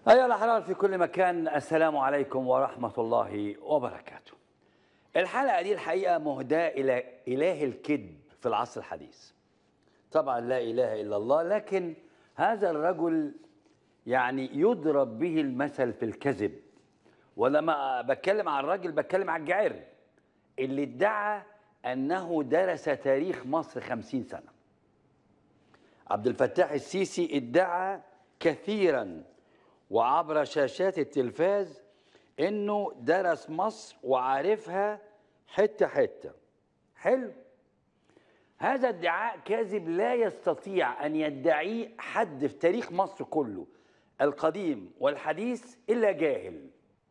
أيها الأحرار في كل مكان السلام عليكم ورحمة الله وبركاته الحلقة دي الحقيقة مهداة إلى إله الكذب في العصر الحديث طبعا لا إله إلا الله لكن هذا الرجل يعني يضرب به المثل في الكذب ولما بتكلم عن الراجل بتكلم عن الجعر اللي ادعى أنه درس تاريخ مصر خمسين سنة عبد الفتاح السيسي ادعى كثيرا وعبر شاشات التلفاز انه درس مصر وعارفها حته حته حلو هذا ادعاء كاذب لا يستطيع ان يدعيه حد في تاريخ مصر كله القديم والحديث الا جاهل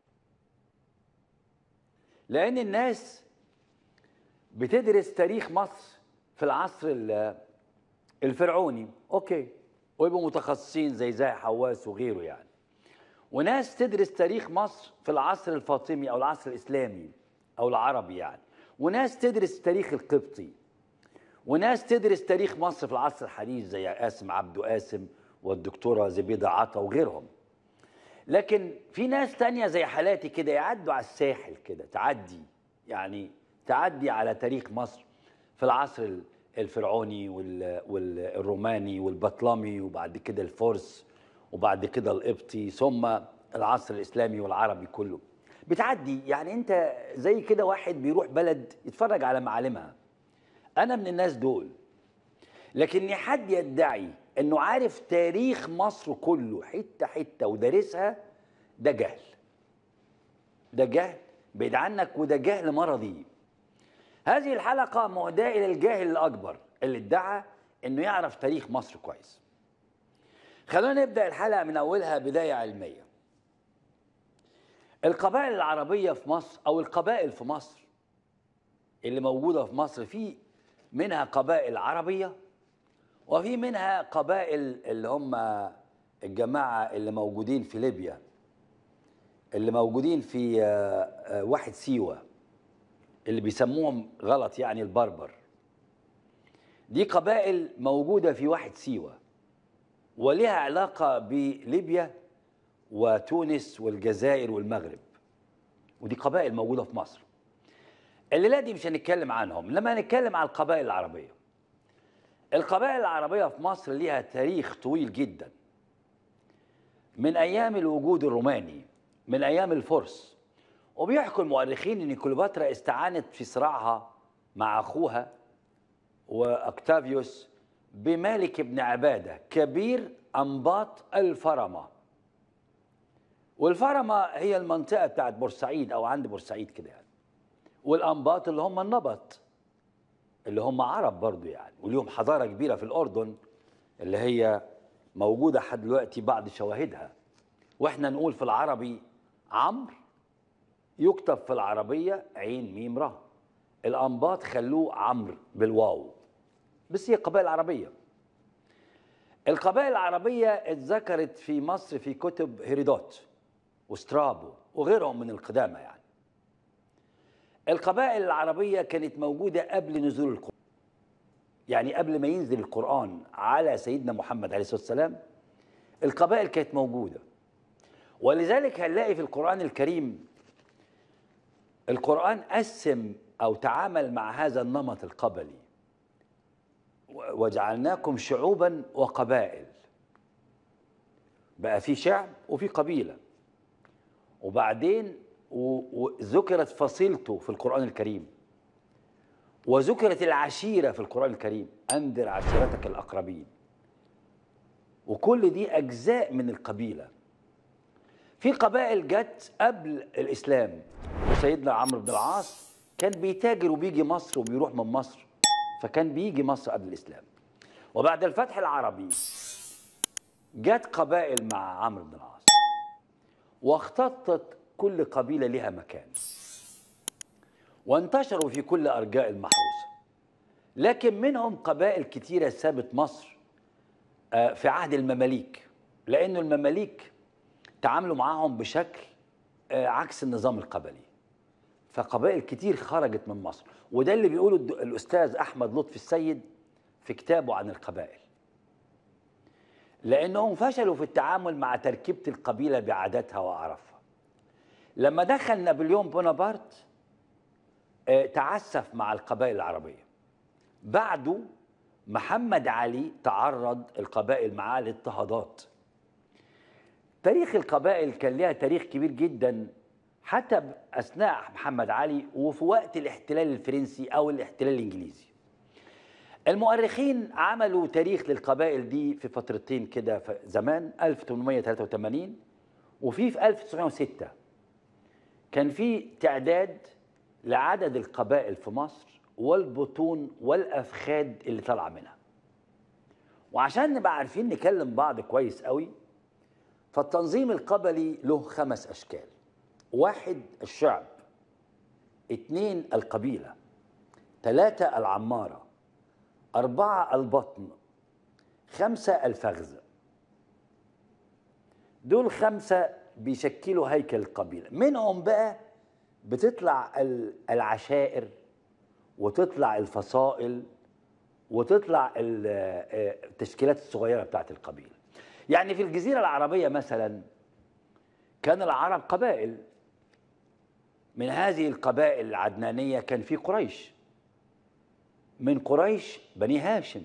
لان الناس بتدرس تاريخ مصر في العصر ال- الفرعوني اوكي ويبقوا متخصصين زي زي حواس وغيره يعني وناس تدرس تاريخ مصر في العصر الفاطمي او العصر الاسلامي او العربي يعني وناس تدرس تاريخ القبطي وناس تدرس تاريخ مصر في العصر الحديث زي قاسم عبده قاسم والدكتوره زبيده عطا وغيرهم لكن في ناس تانية زي حالاتي كده يعدوا على الساحل كده تعدي يعني تعدي على تاريخ مصر في العصر ال- الفرعوني وال- والروماني والبطلمي وبعد كده الفرس وبعد كده القبطي ثم العصر الاسلامي والعربي كله بتعدي يعني انت زي كده واحد بيروح بلد يتفرج على معالمها انا من الناس دول لكن حد يدعي انه عارف تاريخ مصر كله حته حته ودارسها ده جهل ده جهل بعيد عنك وده جهل مرضي هذه الحلقه مهداه الى الجاهل الاكبر اللي ادعى انه يعرف تاريخ مصر كويس خلونا نبدا الحلقه من اولها بدايه علميه القبائل العربيه في مصر او القبائل في مصر اللي موجوده في مصر في منها قبائل عربيه وفي منها قبائل اللي هم الجماعه اللي موجودين في ليبيا اللي موجودين في آه، آه، واحد سيوه اللي بيسموهم غلط يعني البربر دي قبائل موجوده في واحد سيوه ولها علاقه بليبيا وتونس والجزائر والمغرب ودي قبائل موجوده في مصر الليله دي مش هنتكلم عنهم لما هنتكلم عن القبائل العربيه القبائل العربيه في مصر ليها تاريخ طويل جدا من ايام الوجود الروماني من ايام الفرس وبيحكوا المؤرخين ان كليوباترا استعانت في صراعها مع اخوها واكتافيوس بمالك بن عباده كبير انباط الفرمه والفرمه هي المنطقه بتاعت بورسعيد او عند بورسعيد كده يعني والانباط اللي هم النبط اللي هم عرب برضو يعني وليهم حضاره كبيره في الاردن اللي هي موجوده لحد دلوقتي بعض شواهدها واحنا نقول في العربي عمرو يكتب في العربيه عين ميم را الانباط خلوه عمرو بالواو بس هي قبائل عربيه القبائل العربيه اتذكرت في مصر في كتب هيرودوت وسترابو وغيرهم من القدامى يعني القبائل العربية كانت موجودة قبل نزول القرآن يعني قبل ما ينزل القرآن على سيدنا محمد عليه الصلاة والسلام القبائل كانت موجودة ولذلك هنلاقي في القرآن الكريم القرآن قسم أو تعامل مع هذا النمط القبلي و- وجعلناكم شعوبا وقبائل بقى في شعب وفي قبيله وبعدين و- وذكرت فصيلته في القرآن الكريم وذكرت العشيرة في القرآن الكريم أنذر عشيرتك الأقربين وكل دي أجزاء من القبيلة في قبائل جت قبل الإسلام سيدنا عمرو بن العاص كان بيتاجر وبيجي مصر وبيروح من مصر فكان بيجي مصر قبل الإسلام وبعد الفتح العربي جت قبائل مع عمرو بن العاص واختطت كل قبيله لها مكان وانتشروا في كل ارجاء المحروسه لكن منهم قبائل كتيره سابت مصر آه، في عهد المماليك لانه المماليك تعاملوا معاهم بشكل آه، عكس النظام القبلي فقبائل كتير خرجت من مصر وده اللي بيقوله الد- الاستاذ احمد لطفي السيد في كتابه عن القبائل لانهم فشلوا في التعامل مع تركيبه القبيله بعاداتها واعرافها لما دخل نابليون بونابرت آه، تعسف مع القبائل العربيه بعده محمد علي تعرض القبائل معاه لاضطهادات تاريخ القبائل كان لها تاريخ كبير جدا حتى اثناء محمد علي وفي وقت الاحتلال الفرنسي او الاحتلال الانجليزي المؤرخين عملوا تاريخ للقبائل دي في فترتين كده في زمان 1883 وفي في 1906 كان في تعداد لعدد القبائل في مصر والبطون والافخاد اللي طالعه منها وعشان نبقى عارفين نكلم بعض كويس قوي فالتنظيم القبلي له خمس اشكال واحد الشعب اثنين القبيله ثلاثه العماره أربعة البطن خمسة الفخذ دول خمسة بيشكلوا هيكل القبيلة منهم بقى بتطلع العشائر وتطلع الفصائل وتطلع التشكيلات الصغيرة بتاعت القبيلة يعني في الجزيرة العربية مثلا كان العرب قبائل من هذه القبائل العدنانية كان في قريش من قريش بني هاشم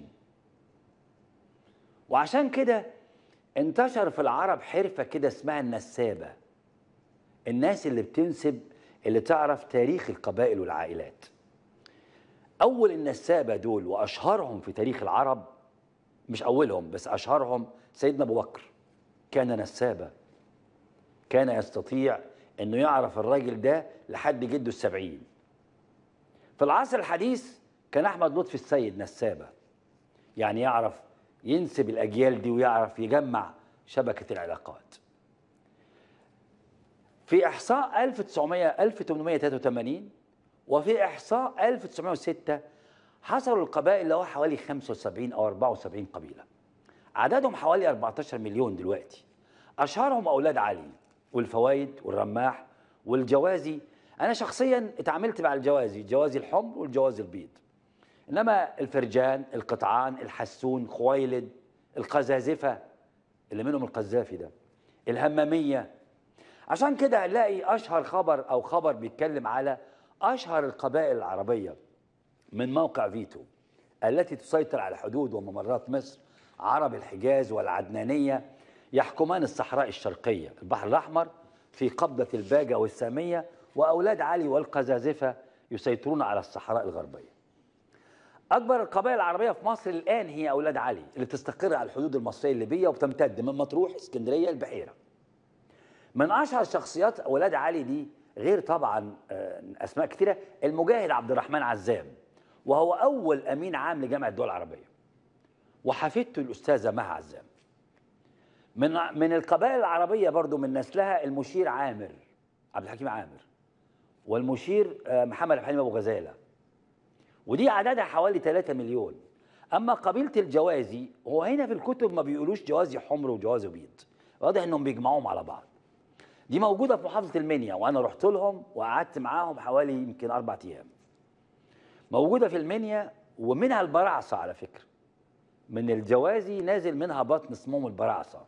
وعشان كده انتشر في العرب حرفة كده اسمها النسابة الناس اللي بتنسب اللي تعرف تاريخ القبائل والعائلات أول النسابة دول وأشهرهم في تاريخ العرب مش أولهم بس أشهرهم سيدنا أبو بكر كان نسابة كان يستطيع أنه يعرف الراجل ده لحد جده السبعين في العصر الحديث كان احمد لطفي السيد نسابه يعني يعرف ينسب الاجيال دي ويعرف يجمع شبكه العلاقات في احصاء 1900 1883 وفي احصاء 1906 حصلوا القبائل اللي هو حوالي 75 او 74 قبيله عددهم حوالي 14 مليون دلوقتي اشهرهم اولاد علي والفوايد والرماح والجوازي انا شخصيا اتعاملت مع الجوازي الجوازي الحمر والجوازي البيض انما الفرجان القطعان الحسون خويلد القزازفه اللي منهم القذافي ده الهماميه عشان كده هنلاقي اشهر خبر او خبر بيتكلم على اشهر القبائل العربيه من موقع فيتو التي تسيطر على حدود وممرات مصر عرب الحجاز والعدنانيه يحكمان الصحراء الشرقيه البحر الاحمر في قبضه الباجه والساميه واولاد علي والقزازفه يسيطرون على الصحراء الغربيه اكبر القبائل العربيه في مصر الان هي اولاد علي اللي تستقر على الحدود المصريه الليبيه وبتمتد من مطروح اسكندريه البحيره من اشهر شخصيات اولاد علي دي غير طبعا آه، اسماء كثيره المجاهد عبد الرحمن عزام وهو اول امين عام لجامعه الدول العربيه وحفيدته الاستاذه مها عزام من من القبائل العربيه برضو من نسلها المشير عامر عبد الحكيم عامر والمشير آه، محمد حليم ابو غزاله ودي عددها حوالي 3 مليون اما قبيله الجوازي هو هنا في الكتب ما بيقولوش جوازي حمر وجوازي بيض واضح انهم بيجمعوهم على بعض دي موجوده في محافظه المنيا وانا رحت لهم وقعدت معاهم حوالي يمكن اربع ايام موجوده في المنيا ومنها البرعصه على فكره من الجوازي نازل منها بطن اسمهم البرعصه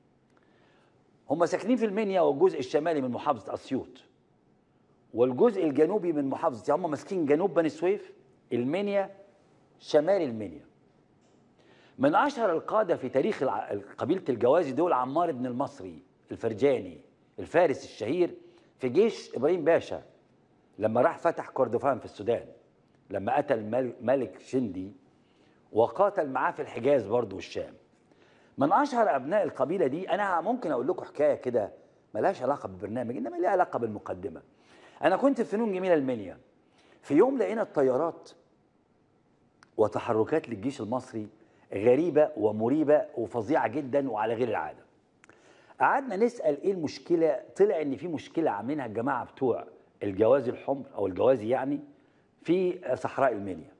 هم ساكنين في المنيا والجزء الشمالي من محافظه اسيوط والجزء الجنوبي من محافظه هم ماسكين جنوب بني سويف المنيا شمال المنيا من اشهر القاده في تاريخ قبيله الجوازي دول عمار بن المصري الفرجاني الفارس الشهير في جيش ابراهيم باشا لما راح فتح كردفان في السودان لما قتل ملك شندي وقاتل معاه في الحجاز برضه والشام من اشهر ابناء القبيله دي انا ممكن اقول لكم حكايه كده ملهاش علاقه بالبرنامج انما ليها علاقه بالمقدمه انا كنت في فنون جميله المنيا في يوم لقينا الطيارات وتحركات للجيش المصري غريبة ومريبة وفظيعة جدا وعلى غير العادة قعدنا نسأل ايه المشكلة طلع ان في مشكلة عاملينها الجماعة بتوع الجواز الحمر او الجوازي يعني في صحراء المنيا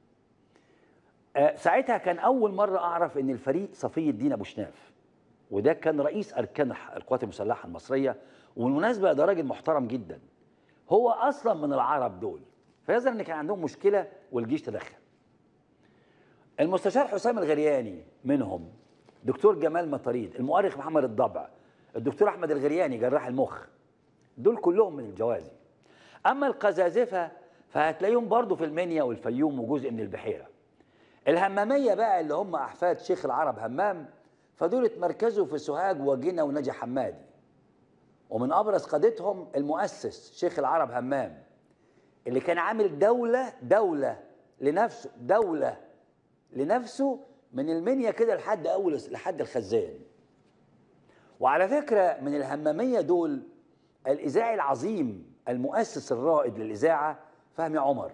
آه، ساعتها كان اول مرة اعرف ان الفريق صفي الدين ابو شناف وده كان رئيس اركان القوات المسلحة المصرية وبالمناسبة ده راجل محترم جدا هو اصلا من العرب دول فيظهر ان كان عندهم مشكلة والجيش تدخل المستشار حسام الغرياني منهم دكتور جمال مطاريد المؤرخ محمد الضبع الدكتور احمد الغرياني جراح المخ دول كلهم من الجوازي اما القزازفه فهتلاقيهم برضو في المنيا والفيوم وجزء من البحيره الهماميه بقى اللي هم احفاد شيخ العرب همام فدول اتمركزوا في سوهاج وجنة ونجا حمادي ومن ابرز قادتهم المؤسس شيخ العرب همام اللي كان عامل دوله دوله لنفسه دوله لنفسه من المنيا كده لحد اول لحد الخزان وعلى فكره من الهماميه دول الاذاعي العظيم المؤسس الرائد للاذاعه فهمي عمر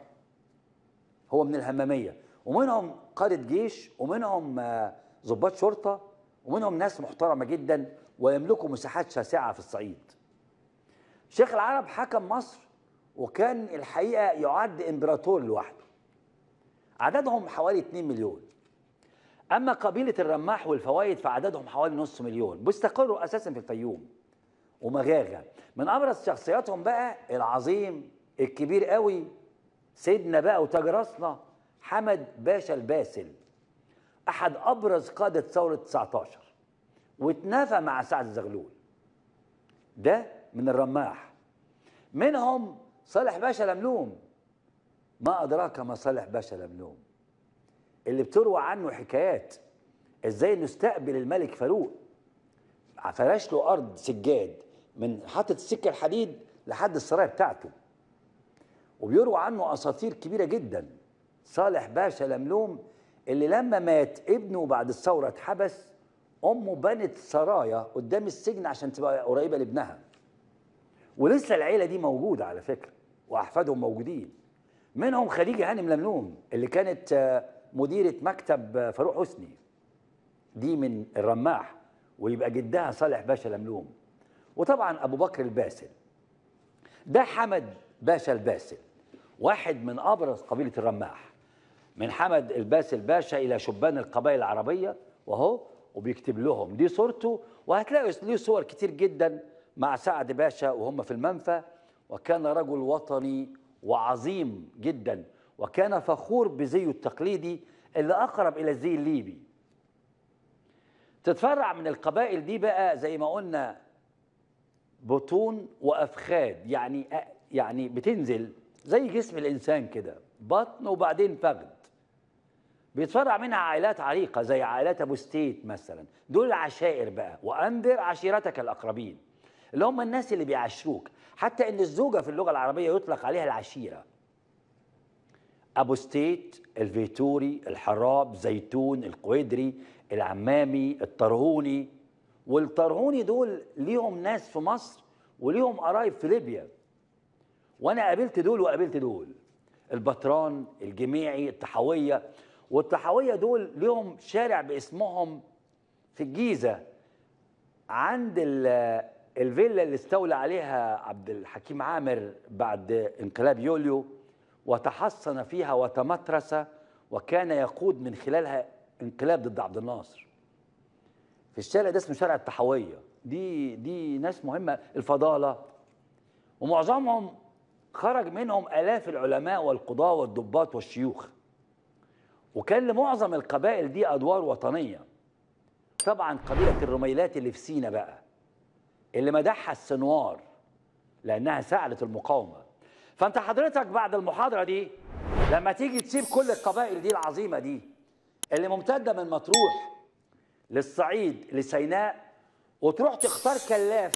هو من الهماميه ومنهم قاده جيش ومنهم آه، ضباط شرطه ومنهم ناس محترمه جدا ويملكوا مساحات شاسعه في الصعيد شيخ العرب حكم مصر وكان الحقيقه يعد امبراطور لوحده عددهم حوالي 2 مليون اما قبيله الرماح والفوايد فعددهم حوالي نص مليون بيستقروا اساسا في الفيوم ومغاغه من ابرز شخصياتهم بقى العظيم الكبير قوي سيدنا بقى وتاج راسنا حمد باشا الباسل احد ابرز قاده ثوره 19 واتنافى مع سعد الزغلول ده من الرماح منهم صالح باشا لملوم ما ادراك ما صالح باشا لملوم اللي بتروى عنه حكايات ازاي انه استقبل الملك فاروق فرش له ارض سجاد من حاطط السكه الحديد لحد السرايا بتاعته وبيروى عنه اساطير كبيره جدا صالح باشا لملوم اللي لما مات ابنه بعد الثوره اتحبس امه بنت سرايا قدام السجن عشان تبقى قريبه لابنها ولسه العيله دي موجوده على فكره واحفادهم موجودين منهم خديجه هانم لملوم اللي كانت آه، مديره مكتب آه، فاروق حسني دي من الرماح ويبقى جدها صالح باشا لملوم وطبعا ابو بكر الباسل ده حمد باشا الباسل واحد من ابرز قبيله الرماح من حمد الباسل باشا الى شبان القبائل العربيه وهو وبيكتب لهم دي صورته وهتلاقوا ليه صور كتير جدا مع سعد باشا وهم في المنفى وكان رجل وطني وعظيم جدا وكان فخور بزيه التقليدي اللي اقرب الى الزي الليبي تتفرع من القبائل دي بقى زي ما قلنا بطون وافخاد يعني يعني بتنزل زي جسم الانسان كده بطن وبعدين فخذ بيتفرع منها عائلات عريقه زي عائلات ابو ستيت مثلا دول العشائر بقى وانذر عشيرتك الاقربين اللي هم الناس اللي بيعاشروك حتى ان الزوجه في اللغه العربيه يطلق عليها العشيره ابو ستيت الفيتوري الحراب زيتون القويدري العمامي الطرهوني والطرهوني دول ليهم ناس في مصر وليهم قرايب في ليبيا وانا قابلت دول وقابلت دول البطران الجميعي الطحاويه والطحاويه دول ليهم شارع باسمهم في الجيزه عند الفيلا اللي استولى عليها عبد الحكيم عامر بعد انقلاب يوليو وتحصن فيها وتمترس وكان يقود من خلالها انقلاب ضد عبد الناصر في الشارع ده اسمه شارع الطحاويه دي دي ناس مهمه الفضاله ومعظمهم خرج منهم الاف العلماء والقضاه والضباط والشيوخ وكان لمعظم القبائل دي ادوار وطنيه طبعا قبيله الرميلات اللي في سينا بقى اللي مدحها السنوار لانها ساعدت المقاومه فانت حضرتك بعد المحاضره دي لما تيجي تسيب كل القبائل دي العظيمه دي اللي ممتده من مطروح للصعيد لسيناء وتروح تختار كلاف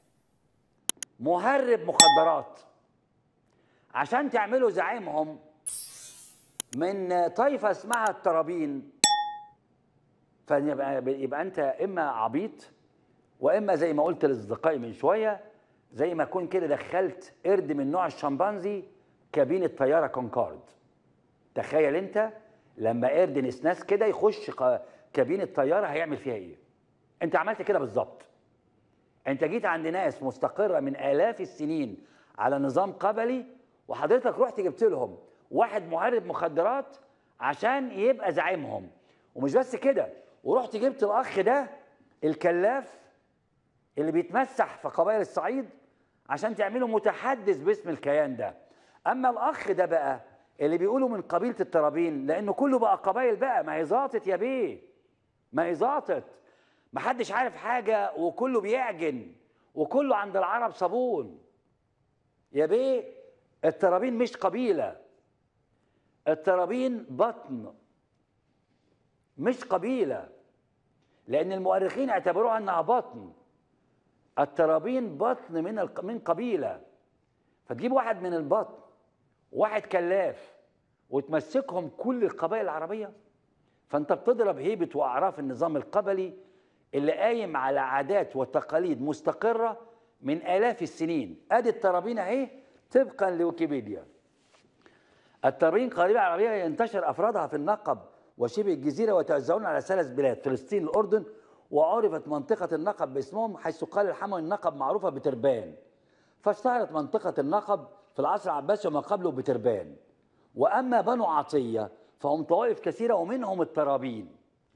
مهرب مخدرات عشان تعملوا زعيمهم من طائفه اسمها الترابين فيبقى يبقى انت اما عبيط واما زي ما قلت لاصدقائي من شويه زي ما اكون كده دخلت قرد من نوع الشمبانزي كابينه طياره كونكورد تخيل انت لما قرد نسناس كده يخش كابينه طياره هيعمل فيها ايه انت عملت كده بالظبط انت جيت عند ناس مستقره من الاف السنين على نظام قبلي وحضرتك رحت جبت لهم واحد مهرب مخدرات عشان يبقى زعيمهم ومش بس كده ورحت جبت الاخ ده الكلاف اللي بيتمسح في قبائل الصعيد عشان تعمله متحدث باسم الكيان ده اما الاخ ده بقى اللي بيقولوا من قبيله الترابين لانه كله بقى قبائل بقى ما هي زاطت يا بيه ما هي زاطت محدش عارف حاجة وكله بيعجن وكله عند العرب صابون يا بيه الترابين مش قبيلة الترابين بطن مش قبيلة لأن المؤرخين اعتبروها أنها بطن الترابين بطن من الق- من قبيلة فتجيب واحد من البطن واحد كلاف وتمسكهم كل القبائل العربية فأنت بتضرب هيبة وأعراف النظام القبلي اللي قايم على عادات وتقاليد مستقرة من آلاف السنين أدي الترابين أهي طبقا لويكيبيديا الترابين قريبة عربية ينتشر أفرادها في النقب وشبه الجزيرة ويتوزعون على ثلاث بلاد فلسطين الأردن وعرفت منطقة النقب باسمهم حيث قال الحموي النقب معروفة بتربان فاشتهرت منطقة النقب في العصر العباسي وما قبله بتربان وأما بنو عطية فهم طوائف كثيرة ومنهم الترابين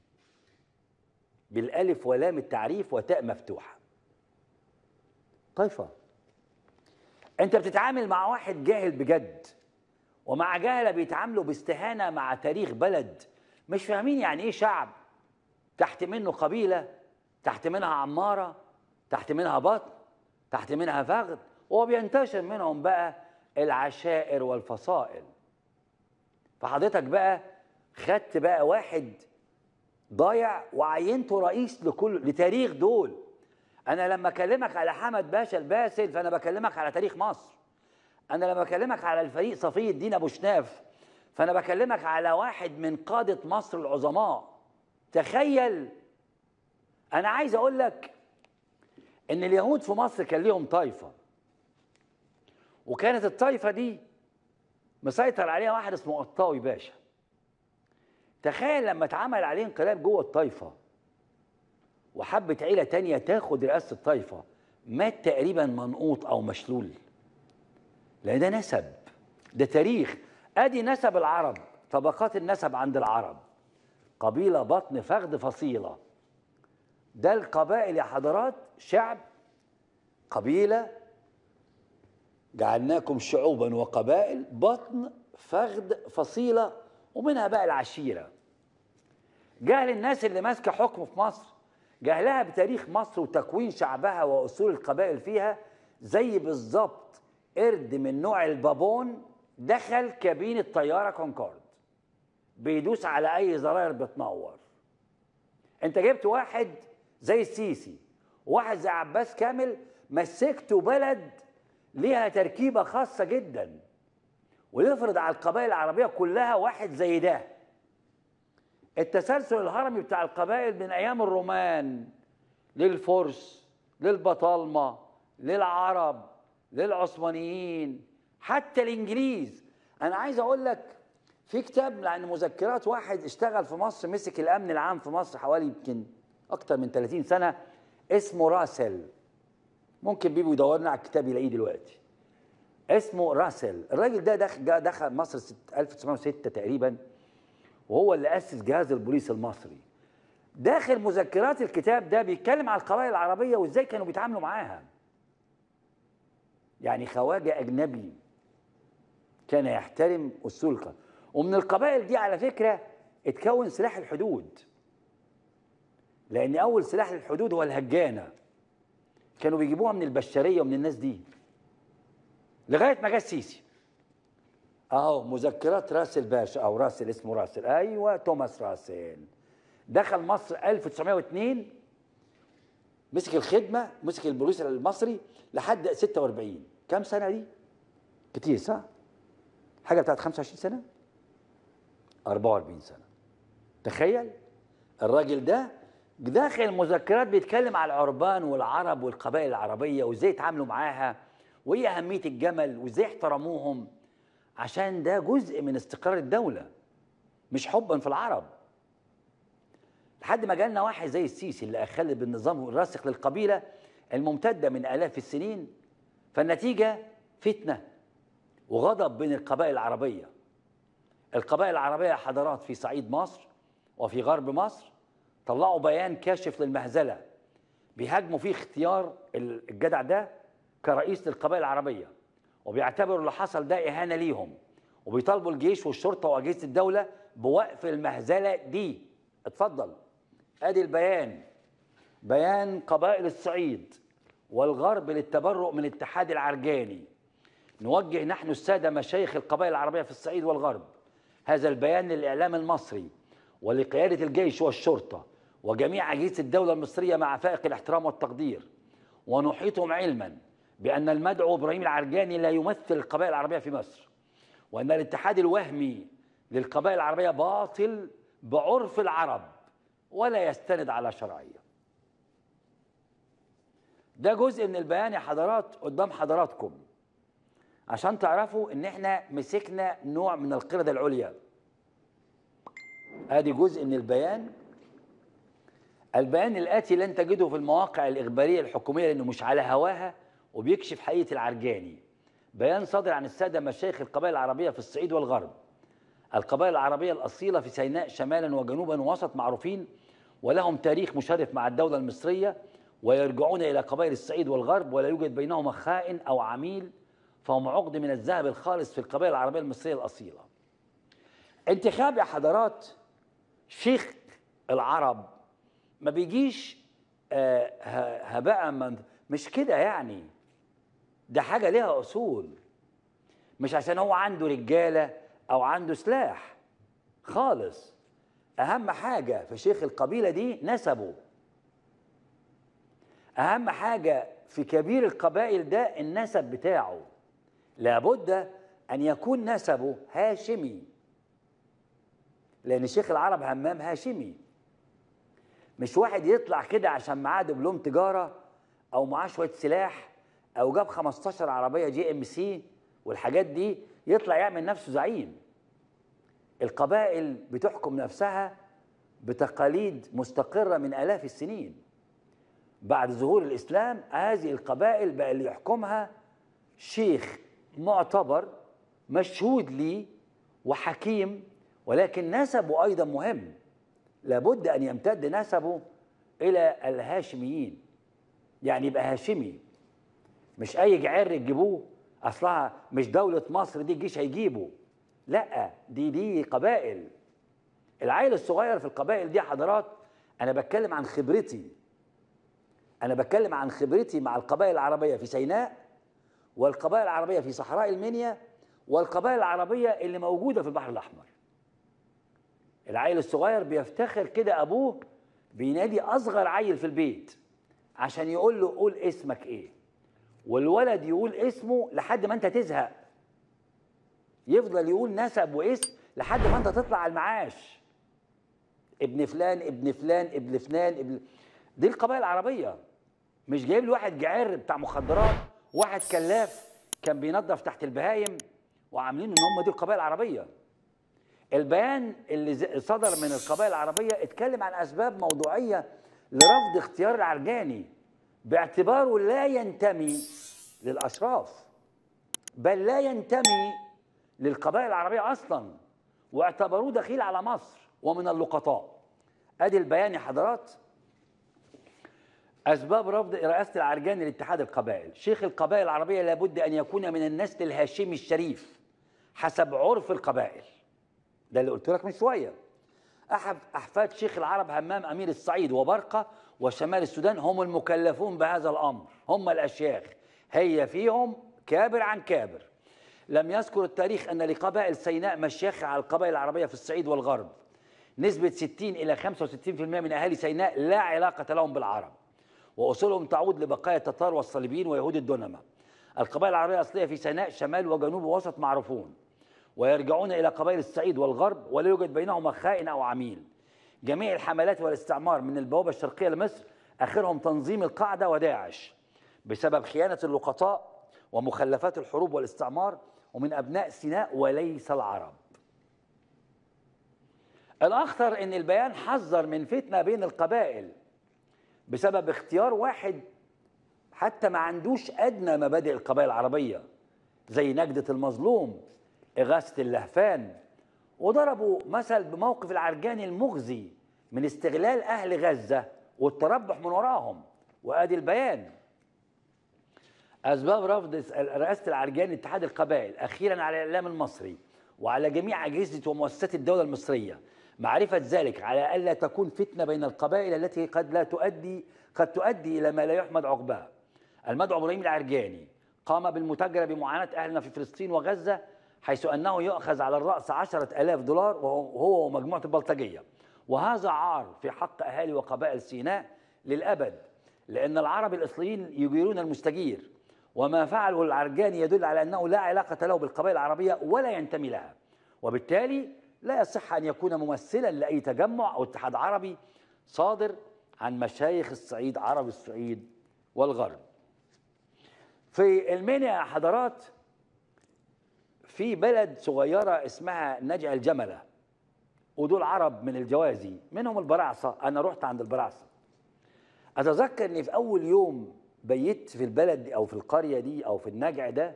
بالألف ولام التعريف وتاء مفتوحة طيفة أنت بتتعامل مع واحد جاهل بجد ومع جهلة بيتعاملوا باستهانة مع تاريخ بلد مش فاهمين يعني إيه شعب تحت منه قبيلة تحت منها عمارة تحت منها بطن تحت منها فخذ وبينتشر منهم بقى العشائر والفصائل فحضرتك بقى خدت بقى واحد ضايع وعينته رئيس لكل لتاريخ دول انا لما اكلمك على حمد باشا الباسل فانا بكلمك على تاريخ مصر انا لما بكلمك على الفريق صفي الدين ابو شناف فانا بكلمك على واحد من قاده مصر العظماء تخيل انا عايز اقول لك ان اليهود في مصر كان ليهم طائفه وكانت الطائفه دي مسيطر عليها واحد اسمه قطاوي باشا تخيل لما اتعمل عليه انقلاب جوه الطائفه وحبت عيله تانية تاخد رئاسه الطائفه مات تقريبا منقوط او مشلول لان ده نسب ده تاريخ ادي نسب العرب طبقات النسب عند العرب قبيله بطن فخذ فصيله ده القبائل يا حضرات شعب قبيله جعلناكم شعوبا وقبائل بطن فخذ فصيله ومنها بقى العشيره جهل الناس اللي ماسكه حكم في مصر جهلها بتاريخ مصر وتكوين شعبها واصول القبائل فيها زي بالظبط قرد من نوع البابون دخل كابين الطياره كونكورد بيدوس على اي زراير بتنور انت جبت واحد زي السيسي واحد زي عباس كامل مسكته بلد ليها تركيبه خاصه جدا ويفرض على القبائل العربيه كلها واحد زي ده التسلسل الهرمي بتاع القبائل من ايام الرومان للفرس للبطالمه للعرب للعثمانيين حتى الانجليز انا عايز اقول لك في كتاب لان مذكرات واحد اشتغل في مصر مسك الامن العام في مصر حوالي يمكن اكتر من 30 سنه اسمه راسل ممكن بيبو يدورنا على الكتاب يلاقيه دلوقتي اسمه راسل الراجل ده دخل, جا- دخل مصر ست- 1906 تقريبا وهو اللي اسس جهاز البوليس المصري داخل مذكرات الكتاب ده بيتكلم على القبائل العربيه وازاي كانوا بيتعاملوا معاها يعني خواجه اجنبي كان يحترم اصول القبائل ومن القبائل دي على فكره اتكون سلاح الحدود لان اول سلاح للحدود هو الهجانه كانوا بيجيبوها من البشريه ومن الناس دي لغايه ما جه السيسي اهو مذكرات راسل باشا او راسل اسمه راسل ايوه توماس راسل دخل مصر 1902 مسك الخدمه مسك البوليس المصري لحد 46 كام سنه دي؟ كتير صح؟ حاجه بتاعت 25 سنه 44 سنه تخيل الراجل ده داخل مذكرات بيتكلم على العربان والعرب والقبائل العربيه وازاي يتعاملوا معاها وايه اهميه الجمل وازاي احترموهم عشان ده جزء من استقرار الدوله مش حبا في العرب لحد ما جالنا واحد زي السيسي اللي اخل بالنظام الراسخ للقبيله الممتده من الاف السنين فالنتيجه فتنه وغضب بين القبائل العربيه القبائل العربيه حضارات في صعيد مصر وفي غرب مصر طلعوا بيان كاشف للمهزله بيهاجموا فيه اختيار الجدع ده كرئيس للقبائل العربيه وبيعتبروا اللي حصل ده اهانه ليهم وبيطالبوا الجيش والشرطه واجهزه الدوله بوقف المهزله دي اتفضل ادي البيان بيان قبائل الصعيد والغرب للتبرؤ من الاتحاد العرجاني نوجه نحن السادة مشايخ القبائل العربية في الصعيد والغرب هذا البيان للإعلام المصري ولقيادة الجيش والشرطة وجميع أجهزة الدولة المصرية مع فائق الاحترام والتقدير ونحيطهم علما بأن المدعو إبراهيم العرجاني لا يمثل القبائل العربية في مصر وأن الاتحاد الوهمي للقبائل العربية باطل بعرف العرب ولا يستند على شرعية ده جزء من البيان يا حضرات قدام حضراتكم عشان تعرفوا ان احنا مسكنا نوع من القردة العليا ادي جزء من البيان البيان الاتي لن تجده في المواقع الاخباريه الحكوميه لانه مش على هواها وبيكشف حقيقه العرجاني بيان صادر عن الساده مشايخ القبائل العربيه في الصعيد والغرب القبائل العربيه الاصيله في سيناء شمالا وجنوبا ووسط معروفين ولهم تاريخ مشرف مع الدوله المصريه ويرجعون الى قبائل الصعيد والغرب ولا يوجد بينهما خائن او عميل فهم عقد من الذهب الخالص في القبائل العربيه المصريه الاصيله. انتخاب يا حضرات شيخ العرب ما بيجيش آه، ه- هباء من مش كده يعني ده حاجه ليها اصول مش عشان هو عنده رجاله او عنده سلاح خالص اهم حاجه في شيخ القبيله دي نسبه اهم حاجه في كبير القبائل ده النسب بتاعه لابد ان يكون نسبه هاشمي لان شيخ العرب همام هاشمي مش واحد يطلع كده عشان معاه دبلوم تجاره او معاه شويه سلاح او جاب 15 عربيه جي ام سي والحاجات دي يطلع يعمل نفسه زعيم القبائل بتحكم نفسها بتقاليد مستقره من الاف السنين بعد ظهور الاسلام هذه القبائل بقى اللي يحكمها شيخ معتبر مشهود ليه وحكيم ولكن نسبه ايضا مهم لابد ان يمتد نسبه الى الهاشميين يعني يبقى هاشمي مش اي جعير تجيبوه اصلها مش دوله مصر دي الجيش هيجيبه لا دي دي قبائل العيل الصغير في القبائل دي يا حضرات انا بتكلم عن خبرتي انا بتكلم عن خبرتي مع القبائل العربيه في سيناء والقبائل العربيه في صحراء المنيا والقبائل العربيه اللي موجوده في البحر الاحمر العيل الصغير بيفتخر كده ابوه بينادي اصغر عيل في البيت عشان يقول له قول اسمك ايه والولد يقول اسمه لحد ما انت تزهق يفضل يقول نسب واسم لحد ما انت تطلع على المعاش ابن فلان ابن فلان ابن فلان ابن دي القبائل العربيه مش جايب لي واحد جعير بتاع مخدرات واحد كلاف كان بينظف تحت البهايم وعاملين ان هم دي القبائل العربيه البيان اللي ز- صدر من القبائل العربيه اتكلم عن اسباب موضوعيه لرفض اختيار العرجاني باعتباره لا ينتمي للاشراف بل لا ينتمي للقبائل العربيه اصلا واعتبروه دخيل على مصر ومن اللقطاء ادي البيان يا حضرات أسباب رفض رئاسة العرجاني لاتحاد القبائل شيخ القبائل العربية لابد أن يكون من النسل الهاشمي الشريف حسب عرف القبائل ده اللي قلت لك من شوية أحد أحفاد شيخ العرب همام أمير الصعيد وبرقة وشمال السودان هم المكلفون بهذا الأمر هم الأشياخ هي فيهم كابر عن كابر لم يذكر التاريخ أن لقبائل سيناء مشيخ على القبائل العربية في الصعيد والغرب نسبة 60 إلى 65% من أهالي سيناء لا علاقة لهم بالعرب وأصولهم تعود لبقايا التتار والصليبيين ويهود الدنمة القبائل العربية الأصلية في سيناء شمال وجنوب ووسط معروفون ويرجعون إلى قبائل الصعيد والغرب ولا يوجد بينهما خائن أو عميل جميع الحملات والاستعمار من البوابة الشرقية لمصر آخرهم تنظيم القاعدة وداعش بسبب خيانة اللقطاء ومخلفات الحروب والاستعمار ومن أبناء سيناء وليس العرب الأخطر أن البيان حذر من فتنة بين القبائل بسبب اختيار واحد حتى ما عندوش أدنى مبادئ القبائل العربية زي نجدة المظلوم إغاثة اللهفان وضربوا مثل بموقف العرجاني المخزي من استغلال أهل غزة والتربح من وراهم وآدي البيان أسباب رفض رئاسة العرجاني اتحاد القبائل أخيرا على الإعلام المصري وعلى جميع أجهزة ومؤسسات الدولة المصرية معرفة ذلك على ألا تكون فتنة بين القبائل التي قد لا تؤدي قد تؤدي إلى ما لا يحمد عقباه المدعو إبراهيم العرجاني قام بالمتاجرة بمعاناة أهلنا في فلسطين وغزة حيث أنه يؤخذ على الرأس عشرة ألاف دولار وهو ومجموعة البلطجية وهذا عار في حق أهالي وقبائل سيناء للأبد لأن العرب الأصليين يجيرون المستجير وما فعله العرجاني يدل على أنه لا علاقة له بالقبائل العربية ولا ينتمي لها وبالتالي لا يصح أن يكون ممثلا لأي تجمع أو اتحاد عربي صادر عن مشايخ الصعيد عرب الصعيد والغرب في المنيا يا حضرات في بلد صغيرة اسمها نجع الجملة ودول عرب من الجوازي منهم البراعصة أنا رحت عند البراعصة أتذكر أني في أول يوم بيت في البلد دي أو في القرية دي أو في النجع ده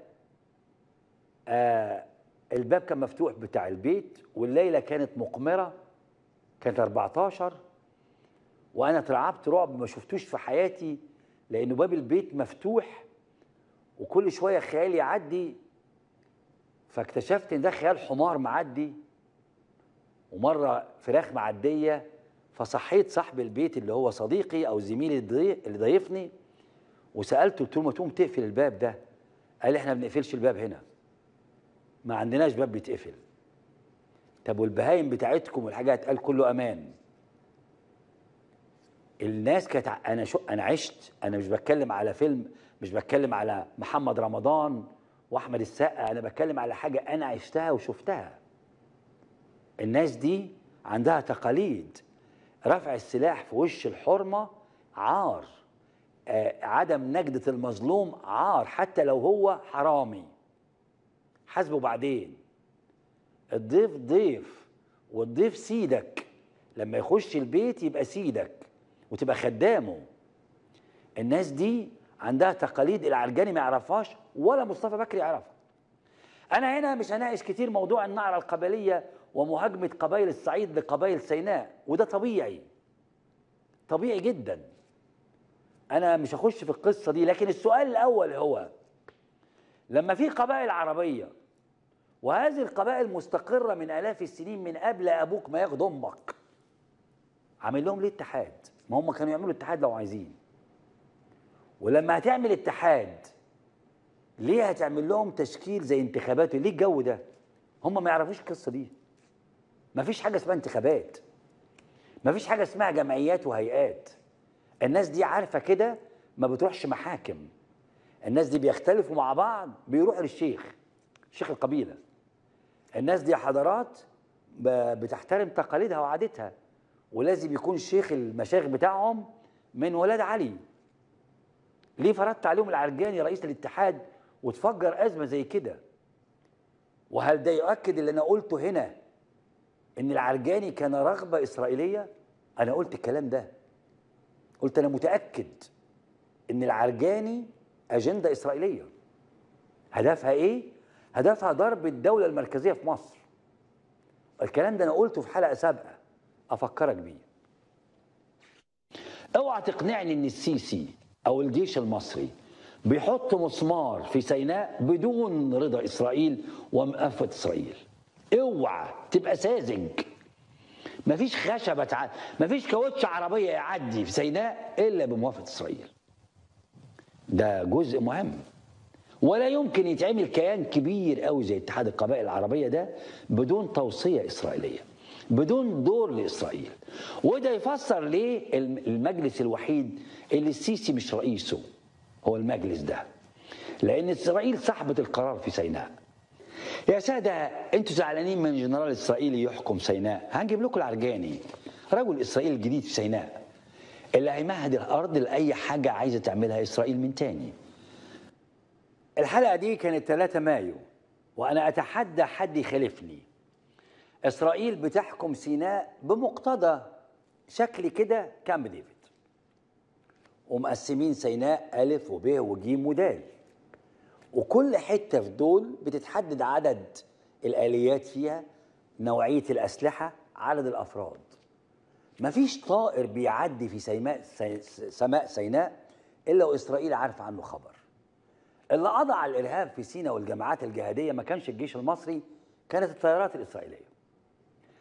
آه الباب كان مفتوح بتاع البيت والليلة كانت مقمرة كانت 14 وأنا اترعبت رعب ما شفتوش في حياتي لأنه باب البيت مفتوح وكل شوية خيال يعدي فاكتشفت إن ده خيال حمار معدي ومرة فراخ معدية فصحيت صاحب البيت اللي هو صديقي أو زميلي اللي ضيفني وسألته قلت له ما تقوم تقفل الباب ده قال احنا ما بنقفلش الباب هنا ما عندناش باب بيتقفل طب والبهايم بتاعتكم والحاجات قال كله امان الناس كانت انا شو انا عشت انا مش بتكلم على فيلم مش بتكلم على محمد رمضان واحمد السقا انا بتكلم على حاجه انا عشتها وشفتها الناس دي عندها تقاليد رفع السلاح في وش الحرمه عار آه عدم نجدة المظلوم عار حتى لو هو حرامي حاسبه بعدين الضيف ضيف والضيف سيدك لما يخش البيت يبقى سيدك وتبقى خدامه الناس دي عندها تقاليد العرجاني ما يعرفهاش ولا مصطفى بكري يعرفها انا هنا مش هناقش كتير موضوع النعره القبليه ومهاجمه قبائل الصعيد لقبائل سيناء وده طبيعي طبيعي جدا انا مش هخش في القصه دي لكن السؤال الاول هو لما في قبائل عربيه وهذه القبائل مستقره من الاف السنين من قبل ابوك ما ياخد امك عامل لهم ليه اتحاد ما هم كانوا يعملوا اتحاد لو عايزين ولما هتعمل اتحاد ليه هتعمل لهم تشكيل زي انتخابات ليه الجو ده هم ما يعرفوش القصه دي ما فيش حاجه اسمها انتخابات ما فيش حاجه اسمها جمعيات وهيئات الناس دي عارفه كده ما بتروحش محاكم الناس دي بيختلفوا مع بعض بيروحوا للشيخ شيخ القبيله الناس دي حضارات بتحترم تقاليدها وعادتها ولازم يكون الشيخ المشايخ بتاعهم من ولاد علي ليه فرضت عليهم العرجاني رئيس الاتحاد وتفجر ازمه زي كده وهل ده يؤكد اللي انا قلته هنا ان العرجاني كان رغبه اسرائيليه انا قلت الكلام ده قلت انا متاكد ان العرجاني اجنده اسرائيليه هدفها ايه هدفها ضرب الدوله المركزيه في مصر الكلام ده انا قلته في حلقه سابقه افكرك بيه اوعى تقنعني ان السيسي او الجيش المصري بيحط مسمار في سيناء بدون رضا اسرائيل ومقافه اسرائيل اوعى تبقى ساذج مفيش خشبه تع... مفيش كاوتش عربيه يعدي في سيناء الا بموافقه اسرائيل ده جزء مهم ولا يمكن يتعمل كيان كبير قوي زي اتحاد القبائل العربيه ده بدون توصيه اسرائيليه بدون دور لاسرائيل وده يفسر ليه المجلس الوحيد اللي السيسي مش رئيسه هو المجلس ده لان اسرائيل صاحبه القرار في سيناء يا ساده انتوا زعلانين من جنرال اسرائيلي يحكم سيناء هنجيب لكم العرجاني رجل اسرائيل الجديد في سيناء اللي هيمهد الارض لاي حاجه عايزه تعملها اسرائيل من تاني الحلقه دي كانت 3 مايو وانا اتحدى حد يخالفني اسرائيل بتحكم سيناء بمقتضى شكل كده كامب ديفيد ومقسمين سيناء ألف وب وج ودال وكل حتة في دول بتتحدد عدد الآليات فيها نوعية الأسلحة عدد الأفراد مفيش طائر بيعدي في سيماء سماء سيناء إلا وإسرائيل عارف عنه خبر اللي قضى على الإرهاب في سيناء والجماعات الجهادية ما كانش الجيش المصري كانت الطيارات الإسرائيلية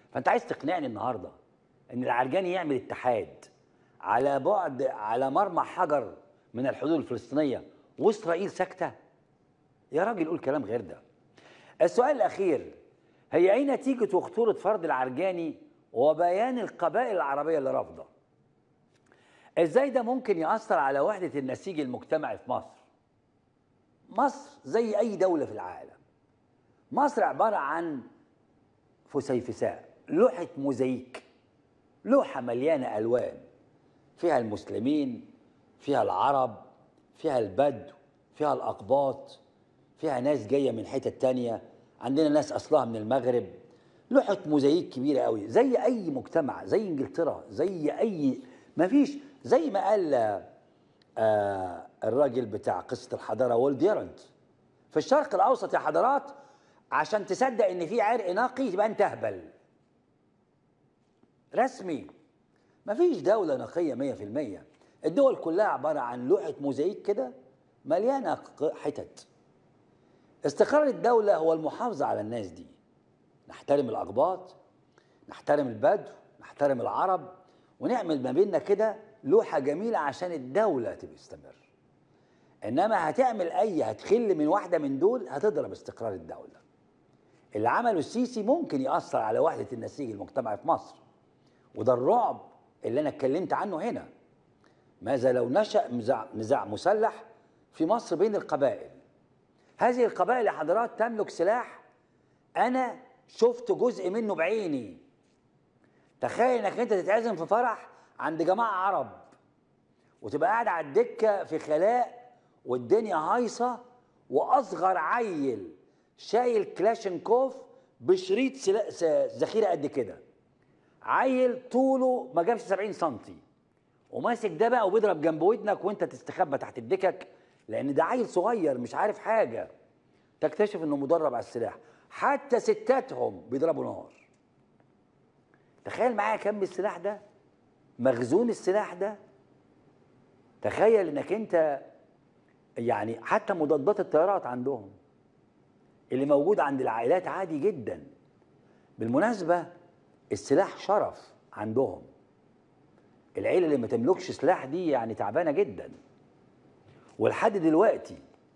فانت عايز تقنعني النهارده ان العرجاني يعمل اتحاد على بعد على مرمى حجر من الحدود الفلسطينيه واسرائيل ساكته يا راجل قول كلام غير ده السؤال الاخير هي اين نتيجه وخطوره فرض العرجاني وبيان القبائل العربيه اللي رافضه ازاي ده ممكن ياثر على وحده النسيج المجتمعي في مصر مصر زي اي دوله في العالم مصر عباره عن فسيفساء لوحه موزايك لوحه مليانه الوان فيها المسلمين فيها العرب فيها البدو فيها الاقباط فيها ناس جايه من حتت تانية عندنا ناس اصلها من المغرب لوحه موزايك كبيره قوي زي اي مجتمع زي انجلترا زي اي ما فيش زي ما قال آه الراجل بتاع قصه الحضاره وولد يارنت في الشرق الاوسط يا حضرات عشان تصدق ان في عرق نقي يبقى انت اهبل رسمي مفيش دولة نقية مية في المية الدول كلها عبارة عن لوحة موزايك كده مليانة حتت استقرار الدولة هو المحافظة على الناس دي نحترم الأقباط نحترم البدو نحترم العرب ونعمل ما بيننا كده لوحة جميلة عشان الدولة تستمر إنما هتعمل أي هتخل من واحدة من دول هتضرب استقرار الدولة اللي عمله السيسي ممكن يأثر على وحدة النسيج المجتمعي في مصر وده الرعب اللي أنا اتكلمت عنه هنا ماذا لو نشأ نزاع مسلح في مصر بين القبائل هذه القبائل يا حضرات تملك سلاح أنا شفت جزء منه بعيني تخيل انك انت تتعزم في فرح عند جماعه عرب وتبقى قاعد على الدكه في خلاء والدنيا هايصه واصغر عيل شايل كلاشنكوف بشريط ذخيره قد كده عيل طوله ما جابش 70 سم وماسك ده بقى وبيضرب جنب ودنك وانت تستخبى تحت الدكك لان ده عيل صغير مش عارف حاجه تكتشف انه مدرب على السلاح حتى ستاتهم بيضربوا نار تخيل معايا كم السلاح ده مخزون السلاح ده تخيل انك انت يعني حتى مضادات الطيارات عندهم اللي موجود عند العائلات عادي جدا بالمناسبة السلاح شرف عندهم العيلة اللي ما تملكش سلاح دي يعني تعبانة جدا ولحد دلوقتي